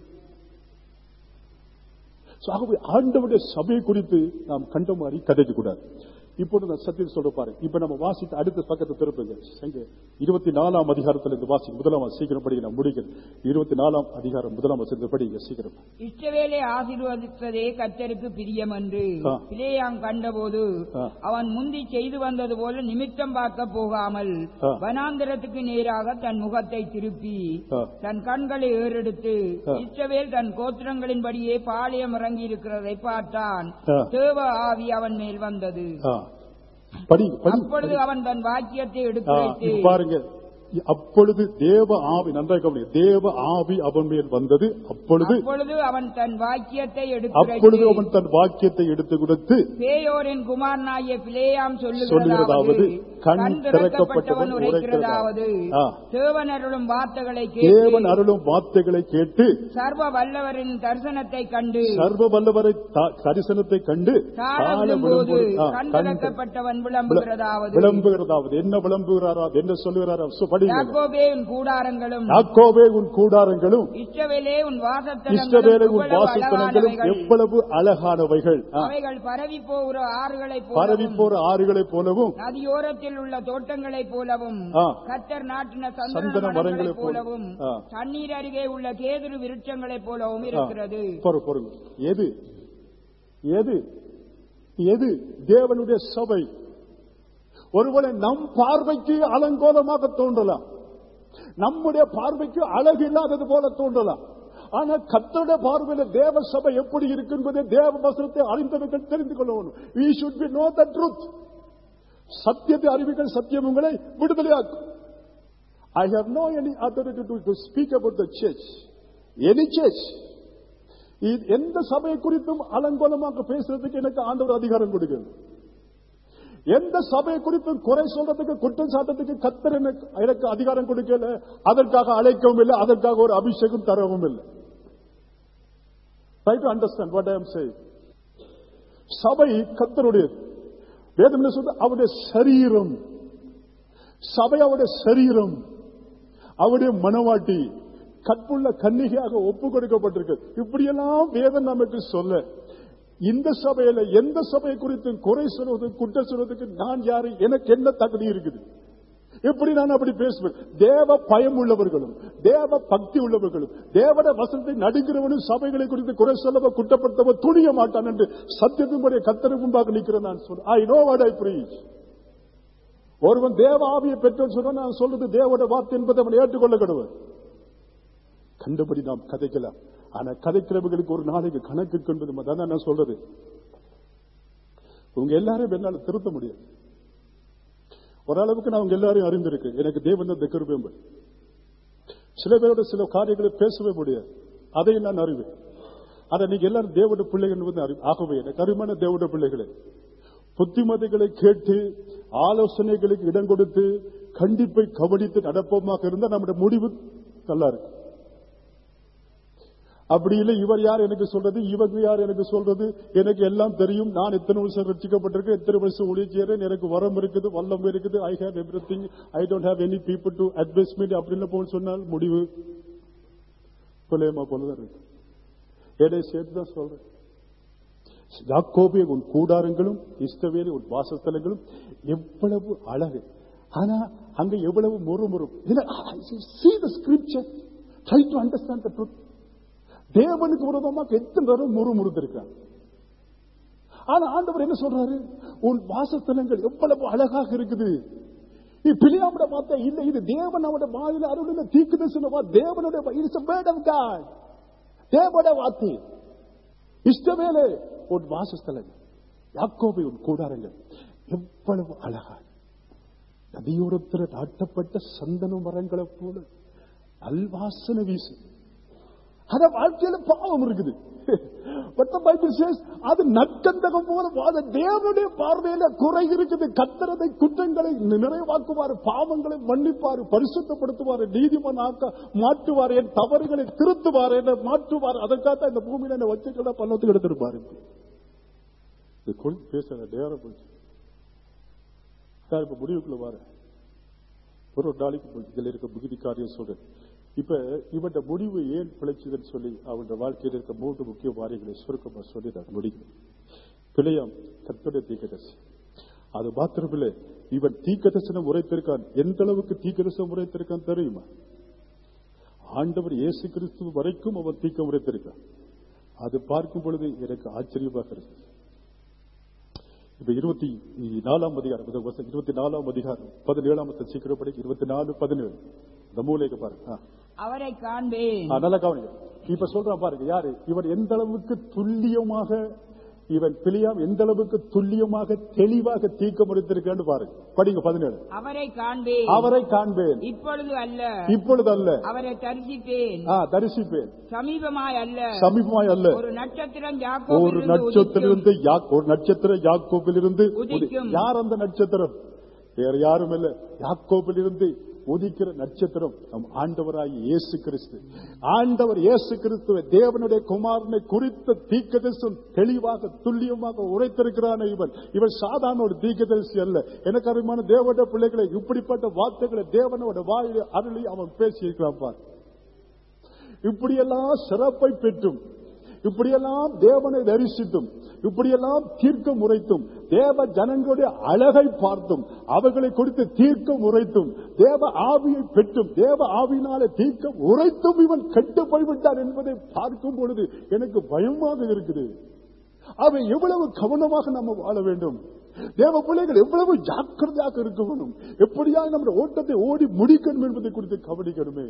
S2: So, ஆகவே ஆண்டவுடைய சபை குறித்து நாம் கண்ட மாதிரி கதைக்க கூடாது இப்பொழுது நான் சத்தியம் சொல்ற பாரு இப்ப நம்ம வாசித்த அடுத்த பக்கத்தை திருப்புங்க எங்க இருபத்தி நாலாம் அதிகாரத்துல இருந்து வாசிக்க முதலாம் சீக்கிரம் படிக்க நான் முடிக்கிறேன் இருபத்தி நாலாம் அதிகாரம் முதலாம் வசனத்தை படிங்க சீக்கிரம்
S3: இஷ்டவேலை ஆசீர்வதித்ததே கர்த்தருக்கு பிரியம் என்று
S2: ஆ.
S3: பிளேயாம் கண்டபோது
S2: ஆ.
S3: அவன் முந்தி செய்து வந்தது போல நிமித்தம் பார்க்க போகாமல்
S2: ஆ.
S3: வனாந்திரத்துக்கு நேராக தன் முகத்தை திருப்பி
S2: ஆ.
S3: தன் கண்களை ஏறெடுத்து
S2: ஆ.
S3: இஷ்டவேல் தன் கோத்திரங்களின்படியே பாளையம் இறங்கி இருக்கிறதை பார்த்தான்
S2: ஆ.
S3: தேவ ஆவி அவன் மேல் வந்தது
S2: ஆ. படி படி
S3: அப்பொழுது அவன் தன் வாக்கியத்தை எடுத்து
S2: ஆ,
S3: வைத்து
S2: இப்ப பாருங்க அப்பொழுது தேவ ஆவி நன்றாக கவனிங்க தேவ ஆவி அவன் மேல் வந்தது அப்பொழுது
S3: அப்பொழுது அவன் தன் வாக்கியத்தை எடுத்து
S2: அப்பொழுது
S3: வைத்து
S2: அவன் தன் வாக்கியத்தை எடுத்து கொடுத்து
S3: பேயோரின் குமாரனாகிய பிளேயாம்
S2: சொல்லுகிறதாவது,
S3: சொல்லுகிறதாவது
S2: கண் திறக்கப்பட்டவன்
S3: உரைக்கிறதாவது
S2: ஆ.
S3: தேவன் அருளும் வார்த்தைகளை
S2: தேவன்
S3: கேட்டு
S2: அருளும் வார்த்தைகளை கேட்டு
S3: சர்வ வல்லவரின் தரிசனத்தை கண்டு
S2: சர்வ வல்லவரை தா- தரிசனத்தை கண்டு
S3: தாழ
S2: தாழ
S3: விழும்போது
S2: விழும்போது, ஆ,
S3: கண்
S2: கண்
S3: திறக்கப்பட்டவன் விளம்புகிறதாவது
S2: விளம்புகிறதாவது என்ன விளம்புகிறாரா என்ன சொல்லுகிறாரா சு- படிங்க
S3: யாக்கோபே உன் கூடாரங்களும்
S2: யாக்கோபே உன் கூடாரங்களும்
S3: இஷ்டவேலே உன்
S2: இஷ்டவேலை
S3: வாசத்தலங்களும்
S2: உன்
S3: எவ்வளவு
S2: வாசஸ்தலங்களும்
S3: அழகானவைகள்.
S2: எவ்வளவு அழகானவைகள் ஆ,
S3: அவைகள் பரவி போகிற ஆறுகளைப்
S2: பரவி
S3: போலவும்
S2: போற ஆறுகளைப் போலவும்
S3: நதியோரத்தில் உள்ள தோட்டங்களைப் போலவும்
S2: ஆ.
S3: கத்தர் நாட்டின
S2: சந்தன
S3: சந்தன
S2: மரங்களைப்
S3: மரங்களைப்
S2: போல.
S3: போலவும்
S2: ஆ.
S3: தண்ணீர் அருகே உள்ள கேதுரு விருட்சங்களைப் போலவும்
S2: ஆ,
S3: இருக்கிறது
S2: பொறு பொறுங்க எது எது எது தேவனுடைய சபை ஒருவேளை நம் பார்வைக்கு அலங்கோலமாக தோன்றலாம் நம்முடைய பார்வைக்கு அழகு இல்லாதது போல தோன்றலாம் ஆனா கத்தோட பார்வையில தேவ சபை எப்படி இருக்கு என்பதை தேவ வசனத்தை அறிந்தவர்கள் தெரிந்து கொள்ளணும் we should be know the truth சத்தியத்தை அறிவிகள் சத்தியம் உங்களை விடுதலையாக்கும் I have no any authority to, to speak about the church. Any church. இது எந்த சபையை குறித்தும் அலங்கோலமாக பேசுறதுக்கு எனக்கு ஆண்டவர் அதிகாரம் கொடுக்கிறது எந்த சபையை குறித்து குறை சொல்றதுக்கு குற்றம் சாட்டத்துக்கு கத்தர் எனக்கு எனக்கு அதிகாரம் கொடுக்கல அதற்காக அழைக்கவும் இல்லை அதற்காக ஒரு அபிஷேகம் தரவும் இல்லை try to understand what I am say சபை கத்தருடையது வேதம் என்ன சொல்றது அவருடைய சரீரம் சபை அவருடைய சரீரம் அவருடைய மனவாட்டி கற்புள்ள கன்னிகையாக ஒப்பு கொடுக்கப்பட்டிருக்கு இப்படியெல்லாம் வேதம் நமக்கு சொல்ல இந்த சபையில எந்த சபை குறித்து குறை சொல்வது குற்றம் சொல்வதற்கு நான் யாரு எனக்கு என்ன தகுதி இருக்குது எப்படி நான் அப்படி பேசுவேன் தேவ பயம் உள்ளவர்களும் தேவ பக்தி உள்ளவர்களும் தேவட வசனத்தை நடுங்கிறவனும் சபைகளை குறித்து குறை சொல்லவோ குற்றப்படுத்தவோ துணிய மாட்டான் என்று சத்தியத்தினுடைய கத்தரை முன்பாக நிற்கிறேன் நான் சொல்றேன் I know what I preach ஒருவன் தேவ ஆவியை பெற்றோன்னு சொன்னா நான் சொல்றது தேவோட வார்த்தை என்பதை அவன் ஏற்றுக்கொள்ள கடுவன் கண்டபடி நாம் கதைக்கலாம் ஆனா கதைக்கிறவர்களுக்கு ஒரு நாளைக்கு கணக்கு என்பது அதான் நான் சொல்றது உங்க எல்லாரும் என்னால திருத்த முடியாது ஓரளவுக்கு நான் உங்க எல்லாரையும் அறிந்திருக்கு எனக்கு தேவன் தான் கிருபேம்பல் சில பேரோட சில காரியங்களை பேசவே முடியாது அதையும் நான் அறிவேன் ஆனா நீங்க எல்லாரும் தேவோட பிள்ளைகள் என்பது அறிவு ஆகவே எனக்கு அருமையான தேவோட பிள்ளைகளே புத்திமதிகளை கேட்டு ஆலோசனைகளுக்கு இடம் கொடுத்து கண்டிப்பை கவனித்து நடப்போமாக இருந்தால் நம்முடைய முடிவு நல்லா இருக்கு அப்படி இல்லை இவர் யார் எனக்கு சொல்றது இவங்க யார் எனக்கு சொல்றது எனக்கு எல்லாம் தெரியும் நான் எத்தனை வருஷம் ரசிக்கப்பட்டிருக்கேன் எத்தனை வருஷம் ஒளிச்சேரன் எனக்கு வரம் இருக்குது வல்லம் இருக்குது I have everything I don't have any people to advise me அப்படின்னு போய் சொன்னால் முடிவு கொலையமா போலதான் இருக்கு என்னை சேர்த்து தான் சொல்றேன் யாக்கோபே உன் கூடாரங்களும் இஸ்தவேலி உன் வாசஸ்தலங்களும் எவ்வளவு அழகு ஆனா அங்க எவ்வளவு முறுமுறு see the scripture try to understand the truth தேவனுக்கு விரோதமாக எத்தனை தடவை முறுமுறுத்திருக்காங்க ஆனா ஆண்டவர் என்ன சொல்றாரு உன் வாசஸ்தலங்கள் எவ்வளவு அழகாக இருக்குது நீ பிள்ளையாமட பார்த்தா இல்ல இது தேவன் அவட வாயில அருளில தீக்குது சொன்னவா தேவனுடைய இட்ஸ் வேர்ட் ஆஃப் காட் தேவனுடைய வார்த்தை இஷ்டவேலே உன் வாசஸ்தலம் யாக்கோபை உன் கூடாரங்கள் எவ்வளவு அழகா நதியோரத்தில் நாட்டப்பட்ட சந்தன மரங்களை போல அல்வாசன வீசு அத வாழ்க்கையில பாவம் இருக்குது But the Bible says, அது நற்கந்தகம் போல அது தேவனுடைய பார்வையில குறை இருக்குது கத்தரதை குற்றங்களை நிறைவாக்குவார் பாவங்களை மன்னிப்பார் பரிசுத்தப்படுத்துவார் நீதிமன் ஆக்க மாற்றுவார் என் தவறுகளை திருத்துவார் என்ன மாற்றுவார் அதற்காக இந்த பூமியில என்ன வச்சுக்கல பள்ளத்துக்கு எடுத்திருப்பாரு இது கொள் பேசுற நேரம் போச்சு நான் இப்ப முடிவுக்குள்ள வரேன் ஒரு ஒரு நாளைக்கு போய் இதுல இருக்க மிகுதி காரியம் சொல்றேன் இப்ப இவன் முடிவு ஏன் பிழைச்சதுன்னு சொல்லி அவன் வாழ்க்கையில் இருக்க மூன்று முக்கிய வாரியங்களை சுருக்கமா சொல்லி நான் முடிக்கிறேன் பிழையாம் கத்துடைய தீக்கதர்சி அது மாத்திரமில்லை இவன் தீக்கதர்சனம் உரைத்திருக்கான் எந்த அளவுக்கு தீக்கதர்சனம் உரைத்திருக்கான் தெரியுமா ஆண்டவர் இயேசு கிறிஸ்து வரைக்கும் அவன் தீக்க உரைத்திருக்கான் அது பார்க்கும் பொழுது எனக்கு ஆச்சரியமாக இருக்கு இப்ப இருபத்தி நாலாம் அதிகாரம் இருபத்தி நாலாம் அதிகாரம் பதினேழாம் சீக்கிரம் படி இருபத்தி நாலு பதினேழு இந்த மூலைக்கு பாருங்க ஆ.
S3: அவரை காண்பேன்
S2: ஆ, நல்லா கவனிங்க இப்ப சொல்றான் பாருங்க யாரு இவன் எந்த அளவுக்கு துல்லியமாக இவன் பிளியாம் எந்த அளவுக்கு துல்லியமாக தெளிவாக தீக்க முடித்திருக்கான்னு பாருங்க படிங்க பதினேழு
S3: அவரை காண்பேன்
S2: அவரை காண்பேன்
S3: இப்பொழுது அல்ல
S2: இப்பொழுது அல்ல
S3: அவரை தரிசிப்பேன்
S2: ஆ, தரிசிப்பேன்
S3: சமீபமாய் அல்ல
S2: சமீபமாய் அல்ல
S3: ஒரு நட்சத்திரம்
S2: ஒரு
S3: யாக்கோபிலிருந்து
S2: நட்சத்திரத்திலிருந்து யா- ஒரு நட்சத்திரம் யாக்கோபிலிருந்து
S3: உதிக்கும்.
S2: யார் அந்த நட்சத்திரம் வேற யாரும் இல்ல யாக்கோபிலிருந்து உதிக்கிற நட்சத்திரம் நம் ஆண்டவராகிய இயேசு கிறிஸ்து ஆண்டவர் இயேசு கிறிஸ்துவை தேவனுடைய குமாரனை குறித்த தீக்கதரிசனம் தெளிவாக துல்லியமாக உரைத்திருக்கிறான இவன் இவன் சாதாரண ஒரு தீக்கதரிசி அல்ல எனக்கு அருமையான தேவனுடைய பிள்ளைகளை இப்படிப்பட்ட வார்த்தைகளை தேவனோட வாயில அருளி அவன் பேசியிருக்கிறான் பார் இப்படியெல்லாம் சிறப்பை பெற்றும் இப்படியெல்லாம் தேவனை தரிசித்தும் இப்படியெல்லாம் தீர்க்கம் உரைத்தும் தேவ ஜனங்களுடைய அழகை பார்த்தும் அவர்களை குறித்து தீர்க்கம் உரைத்தும் தேவ ஆவியை பெற்றும் தேவ ஆவியினாலே தீர்க்கம் உரைத்தும் இவன் கெட்டு போய்விட்டான் என்பதை பார்க்கும் பொழுது எனக்கு பயமாக இருக்குது அவன் எவ்வளவு கவனமாக நம்ம வாழ வேண்டும் தேவ பிள்ளைகள் எவ்வளவு ஜாக்கிரதையாக இருக்க வேண்டும் எப்படியா நம்முடைய ஓட்டத்தை ஓடி முடிக்கணும் என்பதை குறித்து கவனிக்கணுமே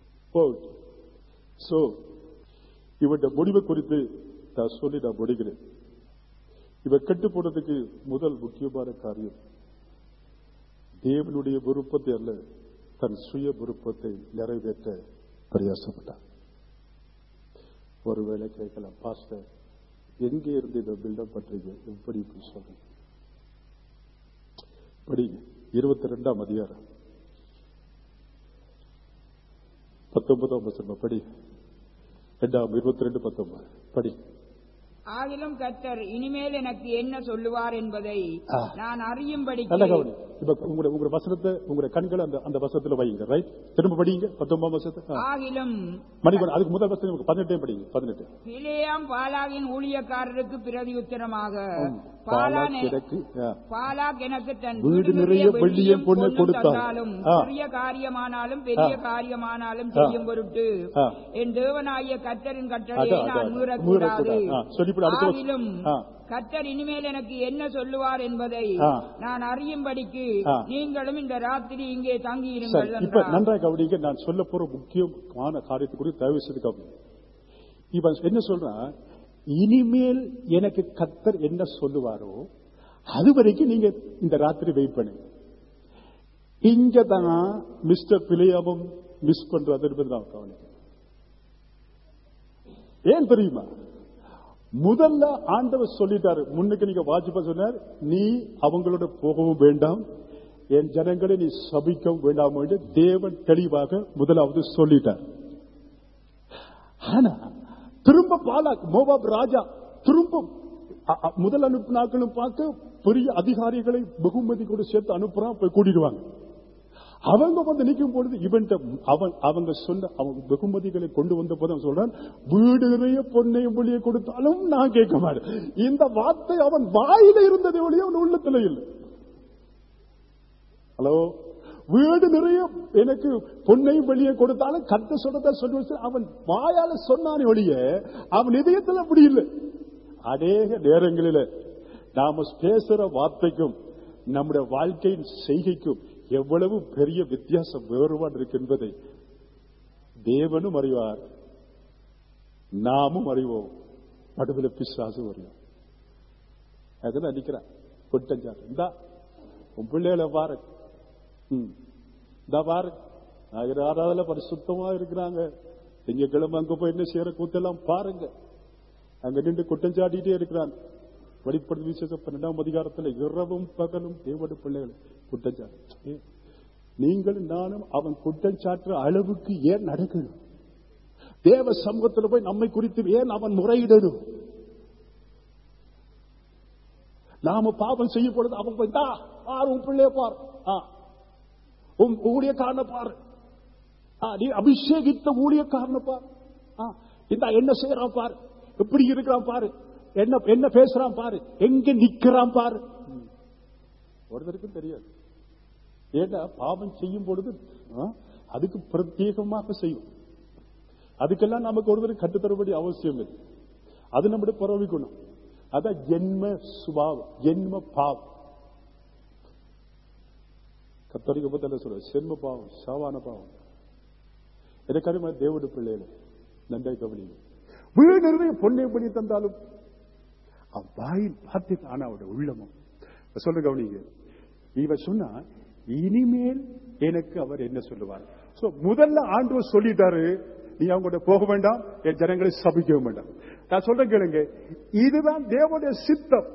S2: சோ இவன் முடிவை குறித்து நான் சொல்லி நான் முடிக்கிறேன் இவன் கெட்டு போனதுக்கு முதல் முக்கியமான காரியம் தேவனுடைய விருப்பத்தை அல்ல தன் சுய விருப்பத்தை நிறைவேற்ற பிரயாசப்பட்டான் ஒருவேளை கேட்கலாம் பாஸ்டர் எங்கே இருந்து இதை பில்டப் பண்றீங்க எப்படி இப்படி சொல்றீங்க படிங்க இருபத்தி ரெண்டாம் அதிகாரம் பத்தொன்பதாம் வசனம் படி ரெண்டாம் இருபத்தி ரெண்டு பத்தொன்பது படி
S3: ஆகிலும் கர்த்தர் இனிமேல் எனக்கு என்ன சொல்லுவார் என்பதை
S2: ஆ.
S3: நான்
S2: நல்ல
S3: அறியும்படிக்கு
S2: கவனி இப்ப உங்களுடைய உங்களுடைய வசனத்தை உங்களுடைய கண்களை அந்த அந்த வசனத்துல வைங்க ரைட் திரும்ப படிங்க பத்தொன்பதாம் வசனத்தை ஆ.
S3: ஆகிலும்
S2: மணிவன் அதுக்கு முதல் வசனம் பதினெட்டே படிங்க பதினெட்டு
S3: பிலேயாம் பாலாகின் ஊழியக்காரருக்கு பிரதி உத்தரமாக
S2: பாலா
S3: பாலான் எ-
S2: கிடக்கு ஆ.
S3: பாலாக் எனக்கு தன்
S2: வீடு நிறைய வெள்ளியும் பொன்னை கொடுத்தார்.
S3: தந்தாலும்
S2: ஆ.
S3: சிறிய காரியமானாலும் பெரிய
S2: ஆ.
S3: காரியமானாலும்
S2: ஆ.
S3: செய்யும் பொருட்டு
S2: ஆ.
S3: என் தேவனாகிய கர்த்தரின் கட்டளையை
S2: அதான்,
S3: நான்
S2: அதான்.
S3: மீறக்கூடாது
S2: மீறக்கூடாது. ஆ, சொல்லி போடு, அடுத்த வசனம்.
S3: ஆகிலும்
S2: ஆ.
S3: கர்த்தர் இனிமேல் எனக்கு என்ன சொல்லுவார் என்பதை
S2: ஆ.
S3: நான் அறியும்படிக்கு
S2: ஆ.
S3: நீங்களும் இந்த ராத்திரி இங்கே
S2: சரி
S3: தங்கியிருங்கள்
S2: இப்ப
S3: என்றார்.
S2: நன்றாக கவனிங்க நான் சொல்ல போற முக்கியமான காரியத்தை குறித்து தயவு செய்து கவனிங்க இப்ப என்ன சொல்றான் இனிமேல் எனக்கு கத்தர் என்ன சொல்லுவாரோ அது வரைக்கும் நீங்க இந்த ராத்திரி வெயிட் பண்ணுங்க இங்க தான் மிஸ்டர் பிள்ளையாவும் மிஸ் பண்றது என்பது நான் கவனிக்கிறேன் ஏன் தெரியுமா முதல்ல ஆண்டவர் சொல்லிட்டாரு முன்னுக்கு நீங்க வாஜ்பா சொன்னார் நீ அவங்களோட போகவும் வேண்டாம் என் ஜனங்களை நீ சபிக்கவும் வேண்டாம் என்று தேவன் தெளிவாக முதலாவது சொல்லிட்டார் ஆனா திரும்ப பாலாக் மோபாப் ராஜா திரும்ப அ- அ- முதல் அனுப்பினாக்களும் பார்க்க பெரிய அதிகாரிகளை வெகுமதி கூட சேர்த்து அனுப்புறான் போய் கூட்டிடுவாங்க அவங்க வந்து நிற்கும் பொழுது இவன்ட்ட அவன் அவங்க சொன்ன அவங்க வெகுமதிகளை கொண்டு வந்த போது அவன் சொல்றான் வீடு நிறைய பொன்னையும் புள்ளியை கொடுத்தாலும் நான் கேட்க மாட்டேன் இந்த வார்த்தை அவன் வாயில இருந்ததை ஒழிய அவன் உள்ளத்துல இல்லை ஹலோ வீடு நிறைய எனக்கு பொன்னையும் வெளியே கொடுத்தாலும் கத்த சொன்னதா சொல்லி வச்சு அவன் வாயால சொன்னானே ஒழிய அவன் இதயத்தில் அப்படி இல்லை அநேக நேரங்களில நாம பேசுற வார்த்தைக்கும் நம்முடைய வாழ்க்கையின் செய்கைக்கும் எவ்வளவு பெரிய வித்தியாசம் வேறுபாடு இருக்கு என்பதை தேவனும் அறிவார் நாமும் அறிவோம் படுதல பிசாசு அறிவோம் அதுதான் நிக்கிறான் குட்டஞ்சாரு இந்தா உன் பிள்ளைகளை பாரு ம். இந்தா பாரு ஆறாவதுல பரிசுத்தமா இருக்கிறாங்க திங்கக்கிழமை அங்க போய் என்ன செய்யற கூத்தெல்லாம் பாருங்க அங்க நின்று குற்றம் சாட்டிட்டே இருக்கிறான் வெளிப்படுத்த விசேஷம் பன்னெண்டாம் அதிகாரத்துல இரவும் பகலும் தேவட பிள்ளைகள் குற்றம் சாட்டு நீங்களும் நானும் அவன் குற்றம் சாட்டுற அளவுக்கு ஏன் நடக்கணும் தேவ சமூகத்தில் போய் நம்மை குறித்து ஏன் அவன் முறையிடணும் நாம பாவம் செய்யும் பொழுது அவன் போய் தா பார் உன் பிள்ளைய பார் ஆ. உன் ஊழியக்காரனை பாரு ஆ, நீ அபிஷேகித்த ஊழியக்காரனை பார் ஆ, இந்தா என்ன செய்யறான் பாரு எப்படி இருக்கிறான் பாரு என்ன என்ன பேசுறான் பாரு எங்க நிக்கிறான் பாரு ம். ஒருத்தருக்கும் தெரியாது ஏன்னா பாவம் செய்யும் பொழுது ஆ, அதுக்கு பிரத்யேகமாக செய்யும் அதுக்கெல்லாம் நமக்கு ஒருத்தர் கட்டுத்தரபடி அவசியம் இல்லை அது நம்முடைய பிறவி குணம் அதான் ஜென்ம சுபாவம் ஜென்ம பாவம் கத்தரிக்க பத்தி சொல்ற சென்ம பாவம் சாவான பாவம் எனக்கருமா தேவடு பிள்ளைகளே நன்றாய் கவனிங்க வீடு நிறைய பொண்ணை பண்ணி தந்தாலும் அவன் வாயின் பார்த்து ஆனா அவருடைய உள்ளமும் இப்ப சொல்ல கவனிங்க இவ சொன்னா இனிமேல் எனக்கு அவர் என்ன சொல்லுவார் சோ முதல்ல ஆண்டவர் சொல்லிட்டாரு நீ அவங்கள்ட்ட போக வேண்டாம் என் ஜனங்களை சபிக்க வேண்டாம் நான் சொல்றேன் கேளுங்க இதுதான் தேவனுடைய சித்தம்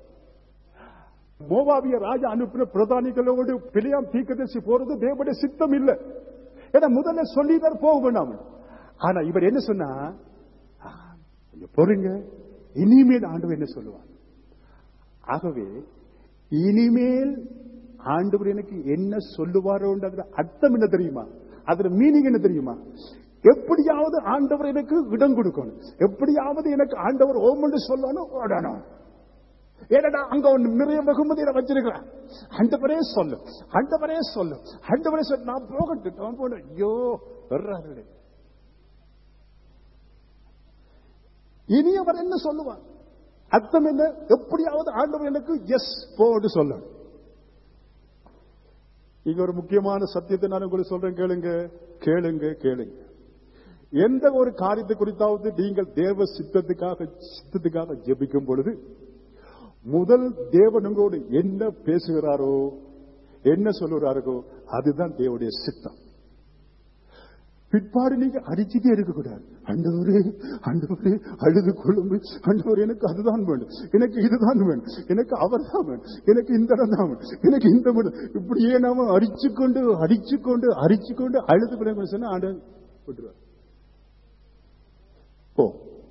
S2: மோவாவிய ராஜா அனுப்பின பிரதானிகளோடு பிழையாம் தீக்கதரிசி போறது தேவனுடைய சித்தம் இல்ல ஏன்னா முதல்ல சொல்லிதான் போக வேண்டாம் ஆனா இவர் என்ன சொன்னா ஆ, கொஞ்சம் பொறுங்க இனிமேல் ஆண்டவர் என்ன சொல்லுவார் ஆகவே இனிமேல் ஆண்டவர் எனக்கு என்ன சொல்லுவாரோன்ற அர்த்தம் என்ன தெரியுமா அதுல மீனிங் என்ன தெரியுமா எப்படியாவது ஆண்டவர் எனக்கு இடம் கொடுக்கணும் எப்படியாவது எனக்கு ஆண்டவர் ஓமன்னு சொல்லணும் ஓடணும் ஏடா அங்க ஒண்ணு நிறைய வெகுமதியில வச்சிருக்கிறேன் ஆண்டவரே சொல்லு ஆண்டவரே சொல்லு ஆண்டவரே சொல்லு நான் போகட்டும் நான் போன ஐயோ வர்றாரு இனி அவர் என்ன சொல்லுவார் அர்த்தம் என்ன எப்படியாவது ஆண்டவர் எனக்கு எஸ் போன்னு சொல்லணும் இங்க ஒரு முக்கியமான சத்தியத்தை நான் உங்களுக்கு சொல்றேன் கேளுங்க கேளுங்க கேளுங்க எந்த ஒரு காரியத்தை குறித்தாவது நீங்கள் தேவ சித்தத்துக்காக சித்தத்துக்காக ஜெபிக்கும் பொழுது முதல் தேவன் உங்களோடு என்ன பேசுகிறாரோ என்ன சொல்லுகிறாரோ அதுதான் தேவனுடைய சித்தம் பிற்பாடு நீங்க அடிச்சுட்டே இருக்க கூடாது அண்டவரே அண்டவரே அழுது கொள்ளும் அண்டவர் எனக்கு அதுதான் வேணும் எனக்கு இதுதான் வேணும் எனக்கு அவர் தான் வேணும் எனக்கு இந்த இடம் தான் வேணும் எனக்கு இந்த வீடு இப்படியே நாம அடிச்சு கொண்டு அடிச்சு கொண்டு அடிச்சு கொண்டு அழுது பிறகு சொன்னா ஆண்டவர் விட்டுருவார் போ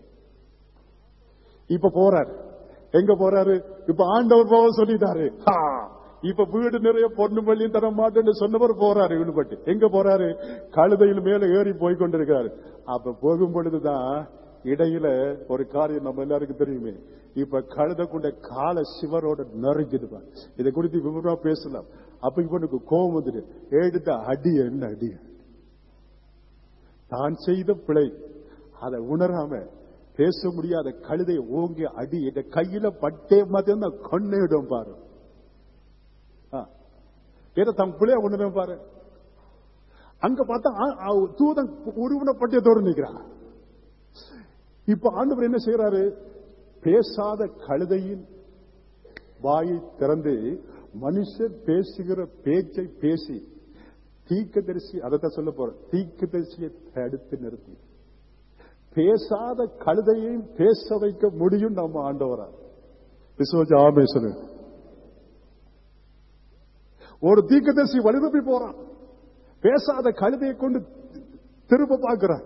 S2: இப்ப போறாரு எங்க போறாரு இப்ப ஆண்டவர் போக சொல்லிட்டாரு ஹா, இப்ப வீடு நிறைய பொண்ணு மல்லியும் தர மாட்டேன்னு சொன்னவர் போறாரு விடுபட்டு எங்க போறாரு கழுதையில் மேல ஏறி போய் கொண்டிருக்கிறாரு அப்ப போகும் பொழுதுதான் இடையில ஒரு காரியம் நம்ம எல்லாருக்கும் தெரியுமே இப்ப கழுத கொண்ட கால சிவரோட நறுக்குதுப்பா இதை குறித்து விவரமா பேசலாம் அப்ப இவனுக்கு கோபம் வந்துட்டு எடுத்த அடி என்ன அடி தான் செய்த பிழை அதை உணராம பேச முடியாத கழுதை ஓங்கி அடி என் கையில பட்டே மாதிரி தான் கண்ணிடும் பாரு ஆ. ஏதோ தன் பிள்ளைய உணரும் பாரு அங்க பார்த்தா ஆ, ஆ, தூதன் உருவன பட்டிய தோறு நிற்கிறான் இப்ப ஆண்டவர் என்ன செய்யறாரு பேசாத கழுதையின் வாயை திறந்து மனுஷர் பேசுகிற பேச்சை பேசி தீக்கதரிசி அதைத்தான் சொல்ல போறேன் தீக்கதரிசியை தடுத்து நிறுத்தி பேசாத கழுதையையும் பேச வைக்க முடியும் நம்ம ஆண்டவரா விசுவஜ ஆமே சொல்லு ஒரு தீக்கதரிசி வழிதப்பி போறான் பேசாத கழுதையை கொண்டு திரும்ப பார்க்கிறான்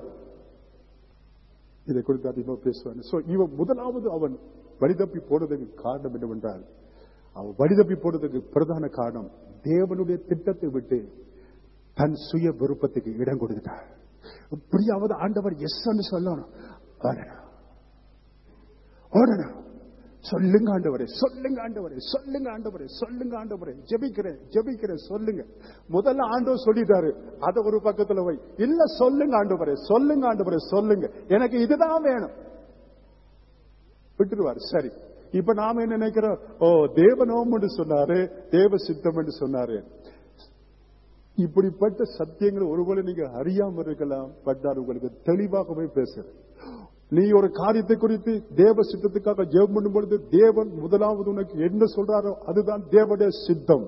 S2: இதை குறித்து அதிகமா பேசுவான் சோ இவன் முதலாவது அவன் வழிதப்பி போனதுக்கு காரணம் என்னவென்றால் அவன் வழிதப்பி போனதுக்கு பிரதான காரணம் தேவனுடைய திட்டத்தை விட்டு தன் சுய விருப்பத்துக்கு இடம் கொடுத்துட்டான் இப்படியாவது ஆண்டவர் எஸ் சொல்லணும் ஓடணும் ஓடணும் சொல்லுங்க ஆண்டவரே சொல்லுங்க ஆண்டவரே சொல்லுங்க ஆண்டவரே சொல்லுங்க ஆண்டவரே ஜெபிக்கிறேன் ஜெபிக்கிறேன் சொல்லுங்க முதல்ல ஆண்டவர் சொல்லிட்டாரு அத ஒரு பக்கத்துல வை இல்ல சொல்லுங்க ஆண்டவரே சொல்லுங்க ஆண்டவரே சொல்லுங்க எனக்கு இதுதான் வேணும் விட்டுருவாரு சரி இப்ப நாம என்ன நினைக்கிறோம் ஓ தேவனோம் என்று சொன்னாரு தேவ சித்தம் என்று சொன்னாரு இப்படிப்பட்ட சத்தியங்களை ஒருவேளை நீங்க அறியாம இருக்கலாம் பட் நான் உங்களுக்கு தெளிவாகவே பேசுறேன் நீ ஒரு காரியத்தை குறித்து தேவ சித்தத்துக்காக ஜெபம் பண்ணும் பொழுது தேவன் முதலாவது உனக்கு என்ன சொல்றாரோ அதுதான் தேவனுடைய சித்தம்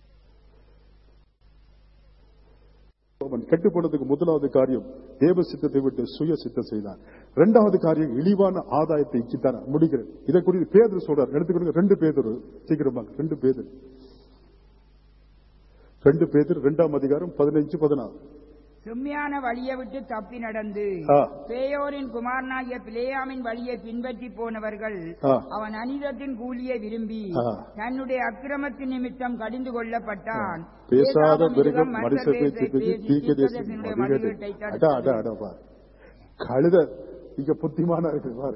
S2: அவன் கெட்டு போனதுக்கு முதலாவது காரியம் தேவ சித்தத்தை விட்டு சுய சித்தம் செய்தான் இரண்டாவது காரியம் இழிவான ஆதாயத்தை இச்சித்தான் முடிக்கிறேன் இதை குறித்து பேதர் சொல்றார் எடுத்துக்கொடுங்க ரெண்டு பேதர் சீக்கிரமா ரெண்டு பேதர் ரெண்டு பேதர் இரண்டாம் அதிகாரம் பதினைஞ்சு பதினாறு
S3: செம்மையான வழியை விட்டு தப்பி நடந்து
S2: ஆ.
S3: பேயோரின் குமாரனாகிய பிளேயாமின் வழியை பின்பற்றி போனவர்கள்
S2: ஆ.
S3: அவன் அனிதத்தின் கூலியை விரும்பி
S2: ஆ.
S3: தன்னுடைய அக்கிரமத்தின் நிமித்தம் கடிந்து கொள்ளப்பட்டான்
S2: பேசாத மிருகம்
S3: மிருகம்
S2: மனுஷ
S3: மற்ற
S2: பேச்சு
S3: பேச்சை
S2: பேசி
S3: பேசி
S2: தீக்கதேசி
S3: தீர்க்கதரிசியினுடைய
S2: மதிகேடு
S3: மதிகேட்டை
S2: அடா அடா
S3: தடுத்தது.
S2: அடா பாரு கழுத இங்க புத்திமானா இருக்கு பாரு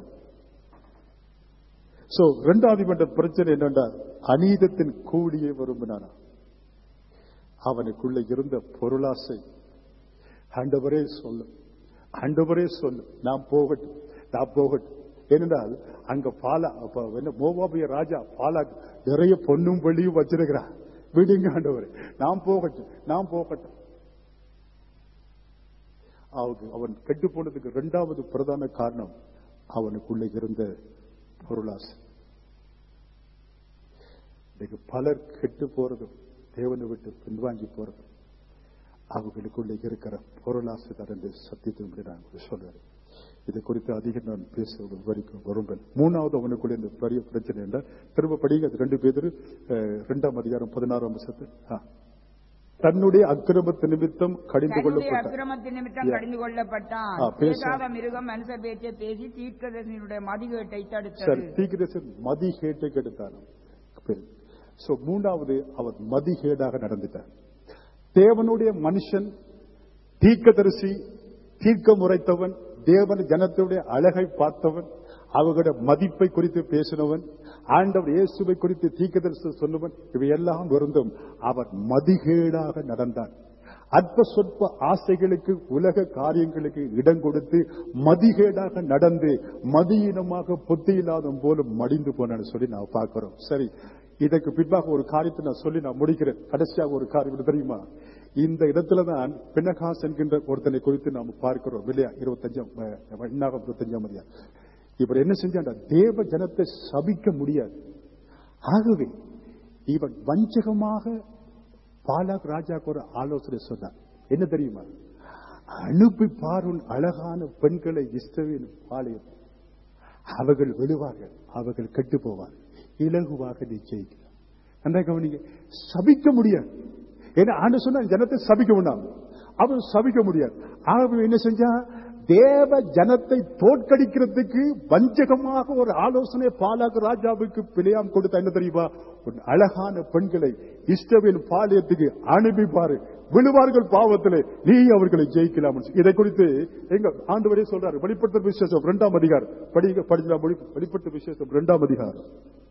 S2: சோ இரண்டாவது பட்ட பிரச்சனை என்னென்றால் அநீதத்தின் கூலியை விரும்பினானா அவனுக்குள்ள இருந்த பொருளாசை ஆண்டவரே சொல்லு ஆண்டவரே சொல்லு நான் போகட்டும் நான் போகட்டும் ஏனென்றால் அங்க பாலா அப்ப என்ன மோவாபிய ராஜா பாலா நிறைய பொண்ணும் வெள்ளியும் வச்சிருக்கிறான் விடுங்க ஆண்டவரே நான் போகட்டும் நான் போகட்டும் அவனுக்கு அவன் கெட்டு போனதுக்கு இரண்டாவது பிரதான காரணம் அவனுக்குள்ள இருந்த பொருளாசை இன்னைக்கு பலர் கெட்டு போறதும் தேவனை விட்டு பின்வாங்கி போறதும் அவர்களுக்குள்ள இருக்கிற பொருளாசை தான் என்று சத்தியத்தை நான் சொல்றேன் இதை குறித்து அதிகம் நான் பேச விவரிக்க விரும்பல் மூணாவது அவனுக்குள்ள இந்த பெரிய பிரச்சனை என்றால் திரும்ப படிங்க அது ரெண்டு பேர் இரண்டாம் அதிகாரம் பதினாறாம் வருஷத்து தன்னுடைய அக்கிரமத்து நிமித்தம் கடிந்து
S3: தன்னுடைய
S2: கொள்ளப்பட்ட
S3: அக்கிரமத்தின் நிமித்தம்
S2: Yeah.
S3: கடிந்து கொள்ளப்பட்டான்
S2: ஆ, பேச.
S3: பேசாத மிருகம் மனுஷ பேச்சை பேசி தீர்க்கதரிசியினுடைய மதிகேட்டை
S2: சரி
S3: தடுத்தது
S2: தீக்கிரசன் மதிகேட்டை கெடுத்தான் சோ மூணாவது அவர் மதிகேடாக நடந்துட்டார் தேவனுடைய மனுஷன் தீர்க்கதரிசி தீர்க்க முறைத்தவன் தேவன் ஜனத்துடைய அழகை பார்த்தவன் அவர்களுடைய மதிப்பை குறித்து பேசினவன் ஆண்டவர் இயேசுவை குறித்து தீர்க்கதரிசி சொன்னவன் இவையெல்லாம் இருந்தும் அவர் மதிகேடாக நடந்தான் அற்ப சொற்ப ஆசைகளுக்கு உலக காரியங்களுக்கு இடம் கொடுத்து மதிகேடாக நடந்து மதியினமாக புத்தி இல்லாத போல மடிந்து போனான்னு சொல்லி நான் பார்க்கிறோம் சரி இதற்கு பின்பாக ஒரு காரியத்தை நான் சொல்லி நான் முடிக்கிறேன் கடைசியாக ஒரு காரியம் என்ன தெரியுமா இந்த இடத்துல தான் பின்னகாஸ் என்கின்ற ஒருத்தனை குறித்து நாம் பார்க்கிறோம் இல்லையா இருபத்தஞ்சாம் அஹ், இன்னாகம் இருபத்தஞ்சாம் அதிகாரம் இவர் என்ன செஞ்சாண்டா தேவ ஜனத்தை சபிக்க முடியாது ஆகவே இவன் வஞ்சகமாக பாலாக் ராஜாக்கு ஒரு ஆலோசனை சொன்னான் என்ன தெரியுமா அனுப்பி பாருன் அழகான பெண்களை இஸ்ரவேல் பாளையம் அவர்கள் விழுவார்கள் அவர்கள் கெட்டு போவார்கள் இலகுவாக நிச்சயிக்கலாம் அந்த கவனிங்க சபிக்க முடியாது ஏன்னா ஆண்டு சொன்னா ஜனத்தை சபிக்க வேண்டாம் அவன் சபிக்க முடியாது ஆகவே என்ன செஞ்சா தேவ ஜனத்தை தோற்கடிக்கிறதுக்கு வஞ்சகமாக ஒரு ஆலோசனை பாலாக்கு ராஜாவுக்கு பிழையாம் கொடுத்த என்ன தெரியுமா ஒரு அழகான பெண்களை இஷ்டவேல் பாளையத்துக்கு அனுப்பிப்பாரு விழுவார்கள் பாவத்திலே நீ அவர்களை ஜெயிக்கலாம் இதை குறித்து எங்க ஆண்டு சொல்றாரு வெளிப்படுத்த விசேஷம் இரண்டாம் அதிகாரம் படிக்க படிக்கலாம் வெளிப்படுத்த விசேஷம் இரண்டாம் அதிகாரம்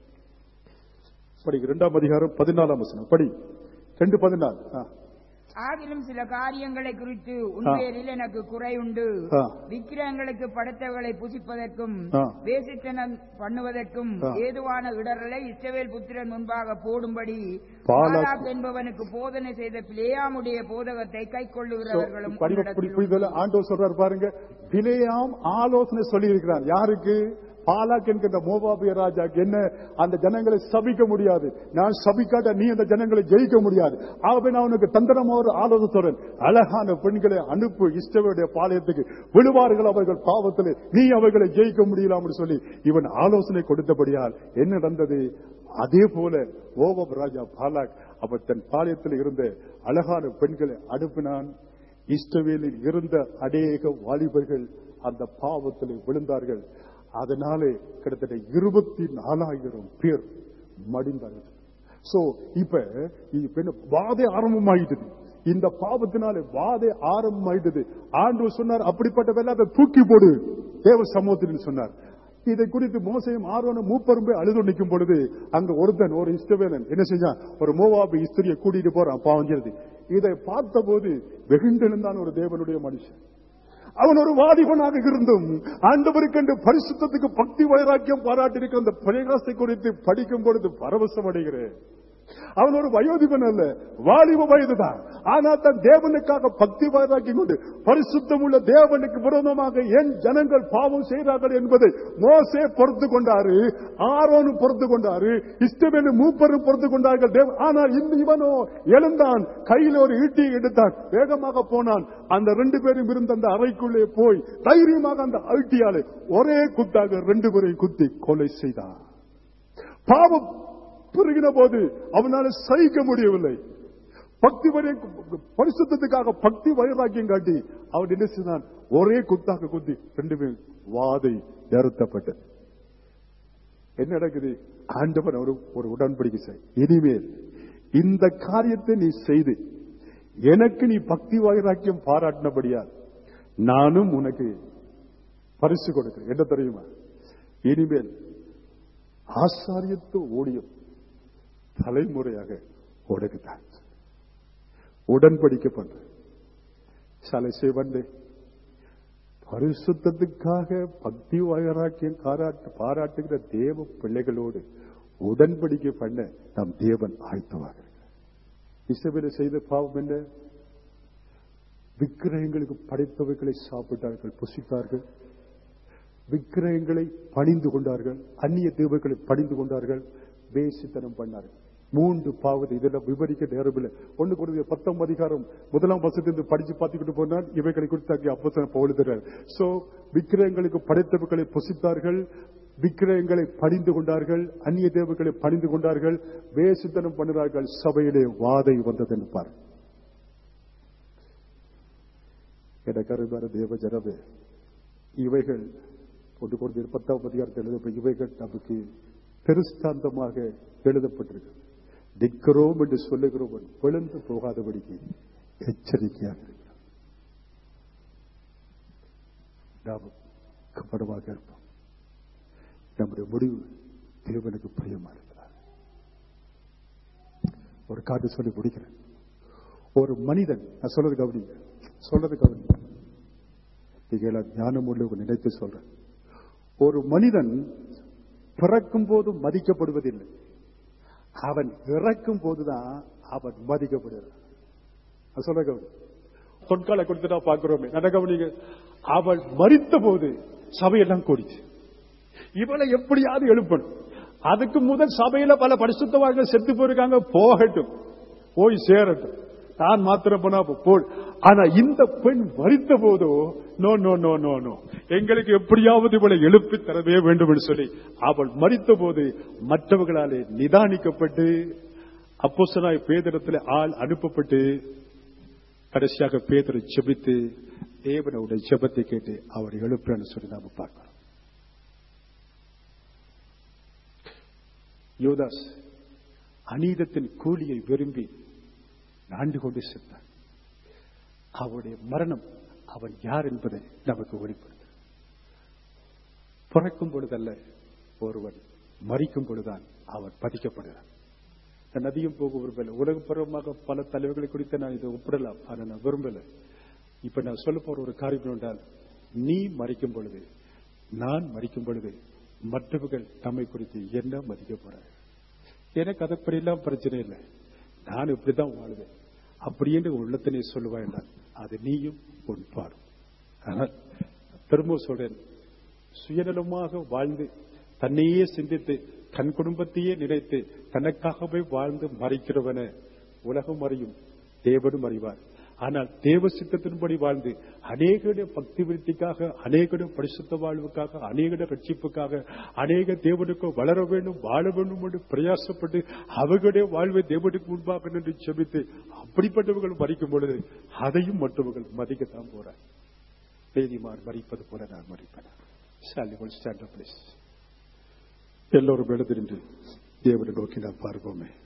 S2: படி இரண்டாம் அதிகாரம் பதினாலாம் வசனம் படி ரெண்டு பதினாலு ஆ.
S3: ஆகிலும் சில காரியங்களை குறித்து உன்
S2: ஆ.
S3: பேரில் எனக்கு குறை உண்டு
S2: ஆ.
S3: விக்கிரகங்களுக்கு படைத்தவர்களை புசிப்பதற்கும்
S2: ஆ.
S3: வேசித்தனம் பண்ணுவதற்கும்
S2: ஆ.
S3: ஏதுவான இடரலை இஸ்ரவேல் புத்திரன் முன்பாக போடும்படி
S2: பாலாக்
S3: பாலாக் என்பவனுக்கு போதனை செய்த பிளேயாமுடைய போதகத்தை கை கொள்ளுகிறவர்களும்
S2: படி- படி- புரிதல ஆண்டவர் சொல்றாரு பாருங்க பிலேயாம் ஆலோசனை சொல்லி இருக்கிறார் யாருக்கு பாலாக் என்கின்ற மோபாபிய ராஜாக்கு என்ன அந்த ஜனங்களை சபிக்க முடியாது நான் சபிக்காட்ட நீ அந்த ஜனங்களை ஜெயிக்க முடியாது ஆகவே நான் உனக்கு தந்திரமா ஒரு ஆலோசனை சொல்றேன் அழகான பெண்களை அனுப்பு இஷ்டவுடைய பாளையத்துக்கு விழுவார்கள் அவர்கள் பாவத்தில் நீ அவர்களை ஜெயிக்க முடியலாம்னு சொல்லி இவன் ஆலோசனை கொடுத்தபடியால் என்ன நடந்தது அதே போல ஓபம் ராஜா பாலாக் அவர் தன் பாளையத்தில் இருந்த அழகான பெண்களை அனுப்பினான் இஸ்ரவேலில் இருந்த அநேக வாலிபர்கள் அந்த பாவத்தில் விழுந்தார்கள் அதனாலே கிட்டத்தட்ட இருபத்தி நாலாயிரம் பேர் மடிந்தார்கள் சோ இப்ப இப்ப என்ன வாதை ஆரம்பமாயிட்டது இந்த பாவத்தினாலே வாதை ஆரம்பமாயிட்டது ஆண்டு சொன்னார் அப்படிப்பட்ட வெள்ளாத்தை தூக்கி போடு தேவ சமூகத்தில் சொன்னார் இதை குறித்து மோசையும் ஆர்வனும் மூப்பரும் போய் அழுது நிற்கும் பொழுது அங்க ஒருத்தன் ஒரு இஷ்டவேலன் என்ன செஞ்சான் ஒரு மோவாபு இஸ்திரியை கூட்டிட்டு போறான் பாவம் செய்து இதை பார்த்தபோது வெகுண்டெழுந்தான் ஒரு தேவனுடைய மனுஷன் அவன் ஒரு வாலிபனாக இருந்தும் ஆண்டவருக்கென்று பரிசுத்தத்துக்கு பக்தி வைராக்கியம் பாராட்டியிருக்கிற அந்த பிரகாசத்தை குறித்து படிக்கும் பொழுது பரவசம் அடைகிறேன் அவன் ஒரு வயோதிபன் அல்ல வாலிப வயதுதான் ஆனால் தன் தேவனுக்காக பக்தி வைராக்கியம் கொண்டு பரிசுத்தம் உள்ள தேவனுக்கு விரோதமாக என் ஜனங்கள் பாவம் செய்தார்கள் என்பதை மோசே பொறுத்து கொண்டாரு ஆரோனு பொறுத்து கொண்டாரு இஷ்டவேலு மூப்பரும் பொறுத்து கொண்டார்கள் தேவ ஆனால் இந்த இவனோ எழுந்தான் கையில் ஒரு ஈட்டியை எடுத்தான் வேகமாக போனான் அந்த ரெண்டு பேரும் இருந்த அந்த அறைக்குள்ளே போய் தைரியமாக அந்த ஈட்டியாலே ஒரே குத்தாக ரெண்டு பேரையும் குத்தி கொலை செய்தான் பாவம் பெருகின போது அவனால சகிக்க முடியவில்லை பக்தி வரை பரிசுத்தத்துக்காக பக்தி வைராக்கியம் காட்டி அவன் என்ன செய்தான் ஒரே குத்தாக குத்தி ரெண்டு பேரும் வாதை நிறுத்தப்பட்டது என்ன நடக்குது ஆண்டவன் ஒரு ஒரு உடன்படிக்கை செய் இனிமேல் இந்த காரியத்தை நீ செய்து எனக்கு நீ பக்தி வைராக்கியம் பாராட்டினபடியால் நானும் உனக்கு பரிசு கொடுக்கிறேன் என்ன தெரியுமா இனிமேல் ஆசாரியத்து ஊழியம் தலைமுறையாக உனக்குத்தான் உடன்படிக்கை பண்ற சலை செய்வண்டே பரிசுத்தத்துக்காக பக்தி வைராக்கியம் பாராட்டு பாராட்டுகிற தேவ பிள்ளைகளோடு உடன்படிக்கை பண்ண நம் தேவன் ஆயத்தமாக இசைவில செய்த பாவம் என்ன விக்கிரகங்களுக்கு படைத்தவைகளை சாப்பிட்டார்கள் புசித்தார்கள் விக்கிரகங்களை பணிந்து கொண்டார்கள் அந்நிய தேவர்களை பணிந்து கொண்டார்கள் வேசித்தனம் பண்ணார்கள் மூன்று பாவத்தை இதெல்லாம் விவரிக்க நேரமில்லை ஒண்ணு கொடுத்த பத்தாம் அதிகாரம் முதலாம் வசத்திலிருந்து படிச்சு பார்த்துக்கிட்டு போனால் இவைகளை குறித்து அங்கே அப்போசன பவுலுகிறார் சோ விக்கிரகங்களுக்கு படைத்தவர்களை புசித்தார்கள் விக்கிரகங்களை பணிந்து கொண்டார்கள் அந்நிய தேவர்களை பணிந்து கொண்டார்கள் வேசித்தனம் பண்ணுகிறார்கள் சபையிலே வாதை வந்தது என்று பாரு எனக்கு அருமையான தேவ ஜனமே இவைகள் ஒன்று கொடுத்த பத்தாம் அதிகாரத்தில் எழுத இவைகள் நமக்கு பெருஸ்தாந்தமாக எழுதப்பட்டிருக்கு நிற்கிறோம் என்று சொல்லுகிறோம் விழுந்து போகாதபடிக்கு எச்சரிக்கையாக இருக்கிறோம் நாம் கபடமாக இருப்போம் நம்முடைய முடிவு தேவனுக்கு பிரியமா இருக்கிறார் ஒரு காட்டு சொல்லி முடிக்கிறேன் ஒரு மனிதன் நான் சொல்றது கவனிங்க சொல்றது கவனிங்க நீங்க எல்லாம் ஞானம் உள்ளவங்க நினைத்து சொல்றேன் ஒரு மனிதன் பிறக்கும் போது மதிக்கப்படுவதில்லை அவன் இறக்கும் போதுதான் அவன் மதிக்கப்படுகிறான் நான் சொல்ற கவனி பொற்காலை கொடுத்துட்டா பார்க்கிறோமே நல்ல கவனிங்க அவள் மறித்த போது சபையெல்லாம் கூடிச்சு இவளை எப்படியாவது எழுப்பணும் அதுக்கு முதல் சபையில பல பரிசுத்தவார்கள் செத்து போயிருக்காங்க போகட்டும் போய் சேரட்டும் தான் மாத்திரம் போனா போல் ஆனா இந்த பெண் மறித்த போதோ no no no no no எங்களுக்கு எப்படியாவது இவளை எழுப்பி தரவே வேண்டும் என்று சொல்லி அவள் மறித்த போது மற்றவர்களாலே நிதானிக்கப்பட்டு அப்போஸ்தலனாய் பேதரத்தில் ஆள் அனுப்பப்பட்டு கடைசியாக பேதரை செபித்து தேவனுடைய ஜெபத்தை கேட்டு அவர் எழுப்புறன்னு சொல்லி நாம பார்க்கிறோம் யோதாஸ் அநீதத்தின் கூலியை விரும்பி நாண்டு கொண்டு சென்றான் அவருடைய மரணம் அவன் யார் என்பதை நமக்கு வெளிப்படுத்த பிறக்கும் பொழுதல்ல ஒருவன் மறிக்கும் பொழுதுதான் அவன் பதிக்கப்படுகிறான் நான் நதியும் போக விரும்பல உலகப்பூர்வமாக பல தலைவர்களை குறித்து நான் இதை ஒப்பிடலாம் ஆனால் நான் விரும்பல இப்ப நான் சொல்ல போற ஒரு காரியம் என்றால் நீ மறிக்கும் பொழுது நான் மறிக்கும் பொழுது மற்றவர்கள் தம்மை குறித்து என்ன மதிக்க போறாங்க எனக்கு அதப்படியெல்லாம் பிரச்சனை இல்லை நான் இப்படிதான் வாழுவேன் அப்படின்னு உள்ளத்தினே சொல்லுவா என்றால் அது நீயும் உன் பாடும் ஆனால் திரும்ப சொல்றேன் சுயநலமாக வாழ்ந்து தன்னையே சிந்தித்து தன் குடும்பத்தையே நினைத்து தனக்காகவே வாழ்ந்து மறைக்கிறவன உலகம் அறியும் தேவனும் அறிவார் ஆனால் தேவ சித்தத்தின்படி வாழ்ந்து அநேகருடைய பக்தி விருத்திக்காக அநேகருடைய பரிசுத்த வாழ்வுக்காக அநேகருடைய ரட்சிப்புக்காக அநேக தேவனுக்கு வளர வேண்டும் வாழ வேண்டும் என்று பிரயாசப்பட்டு அவர்களுடைய வாழ்வை தேவனுக்கு முன்பாக நின்று செபித்து அப்படிப்பட்டவர்கள் மறிக்கும் பொழுது அதையும் மற்றவர்கள் மதிக்கத்தான் போறார் நீதிமான் மறிப்பது போல நான் மறிப்பேன் ஸ்டாண்ட் ப்ளீஸ் எல்லோரும் எழுந்திருந்து தேவனை நோக்கி நாம் பார்ப்போமே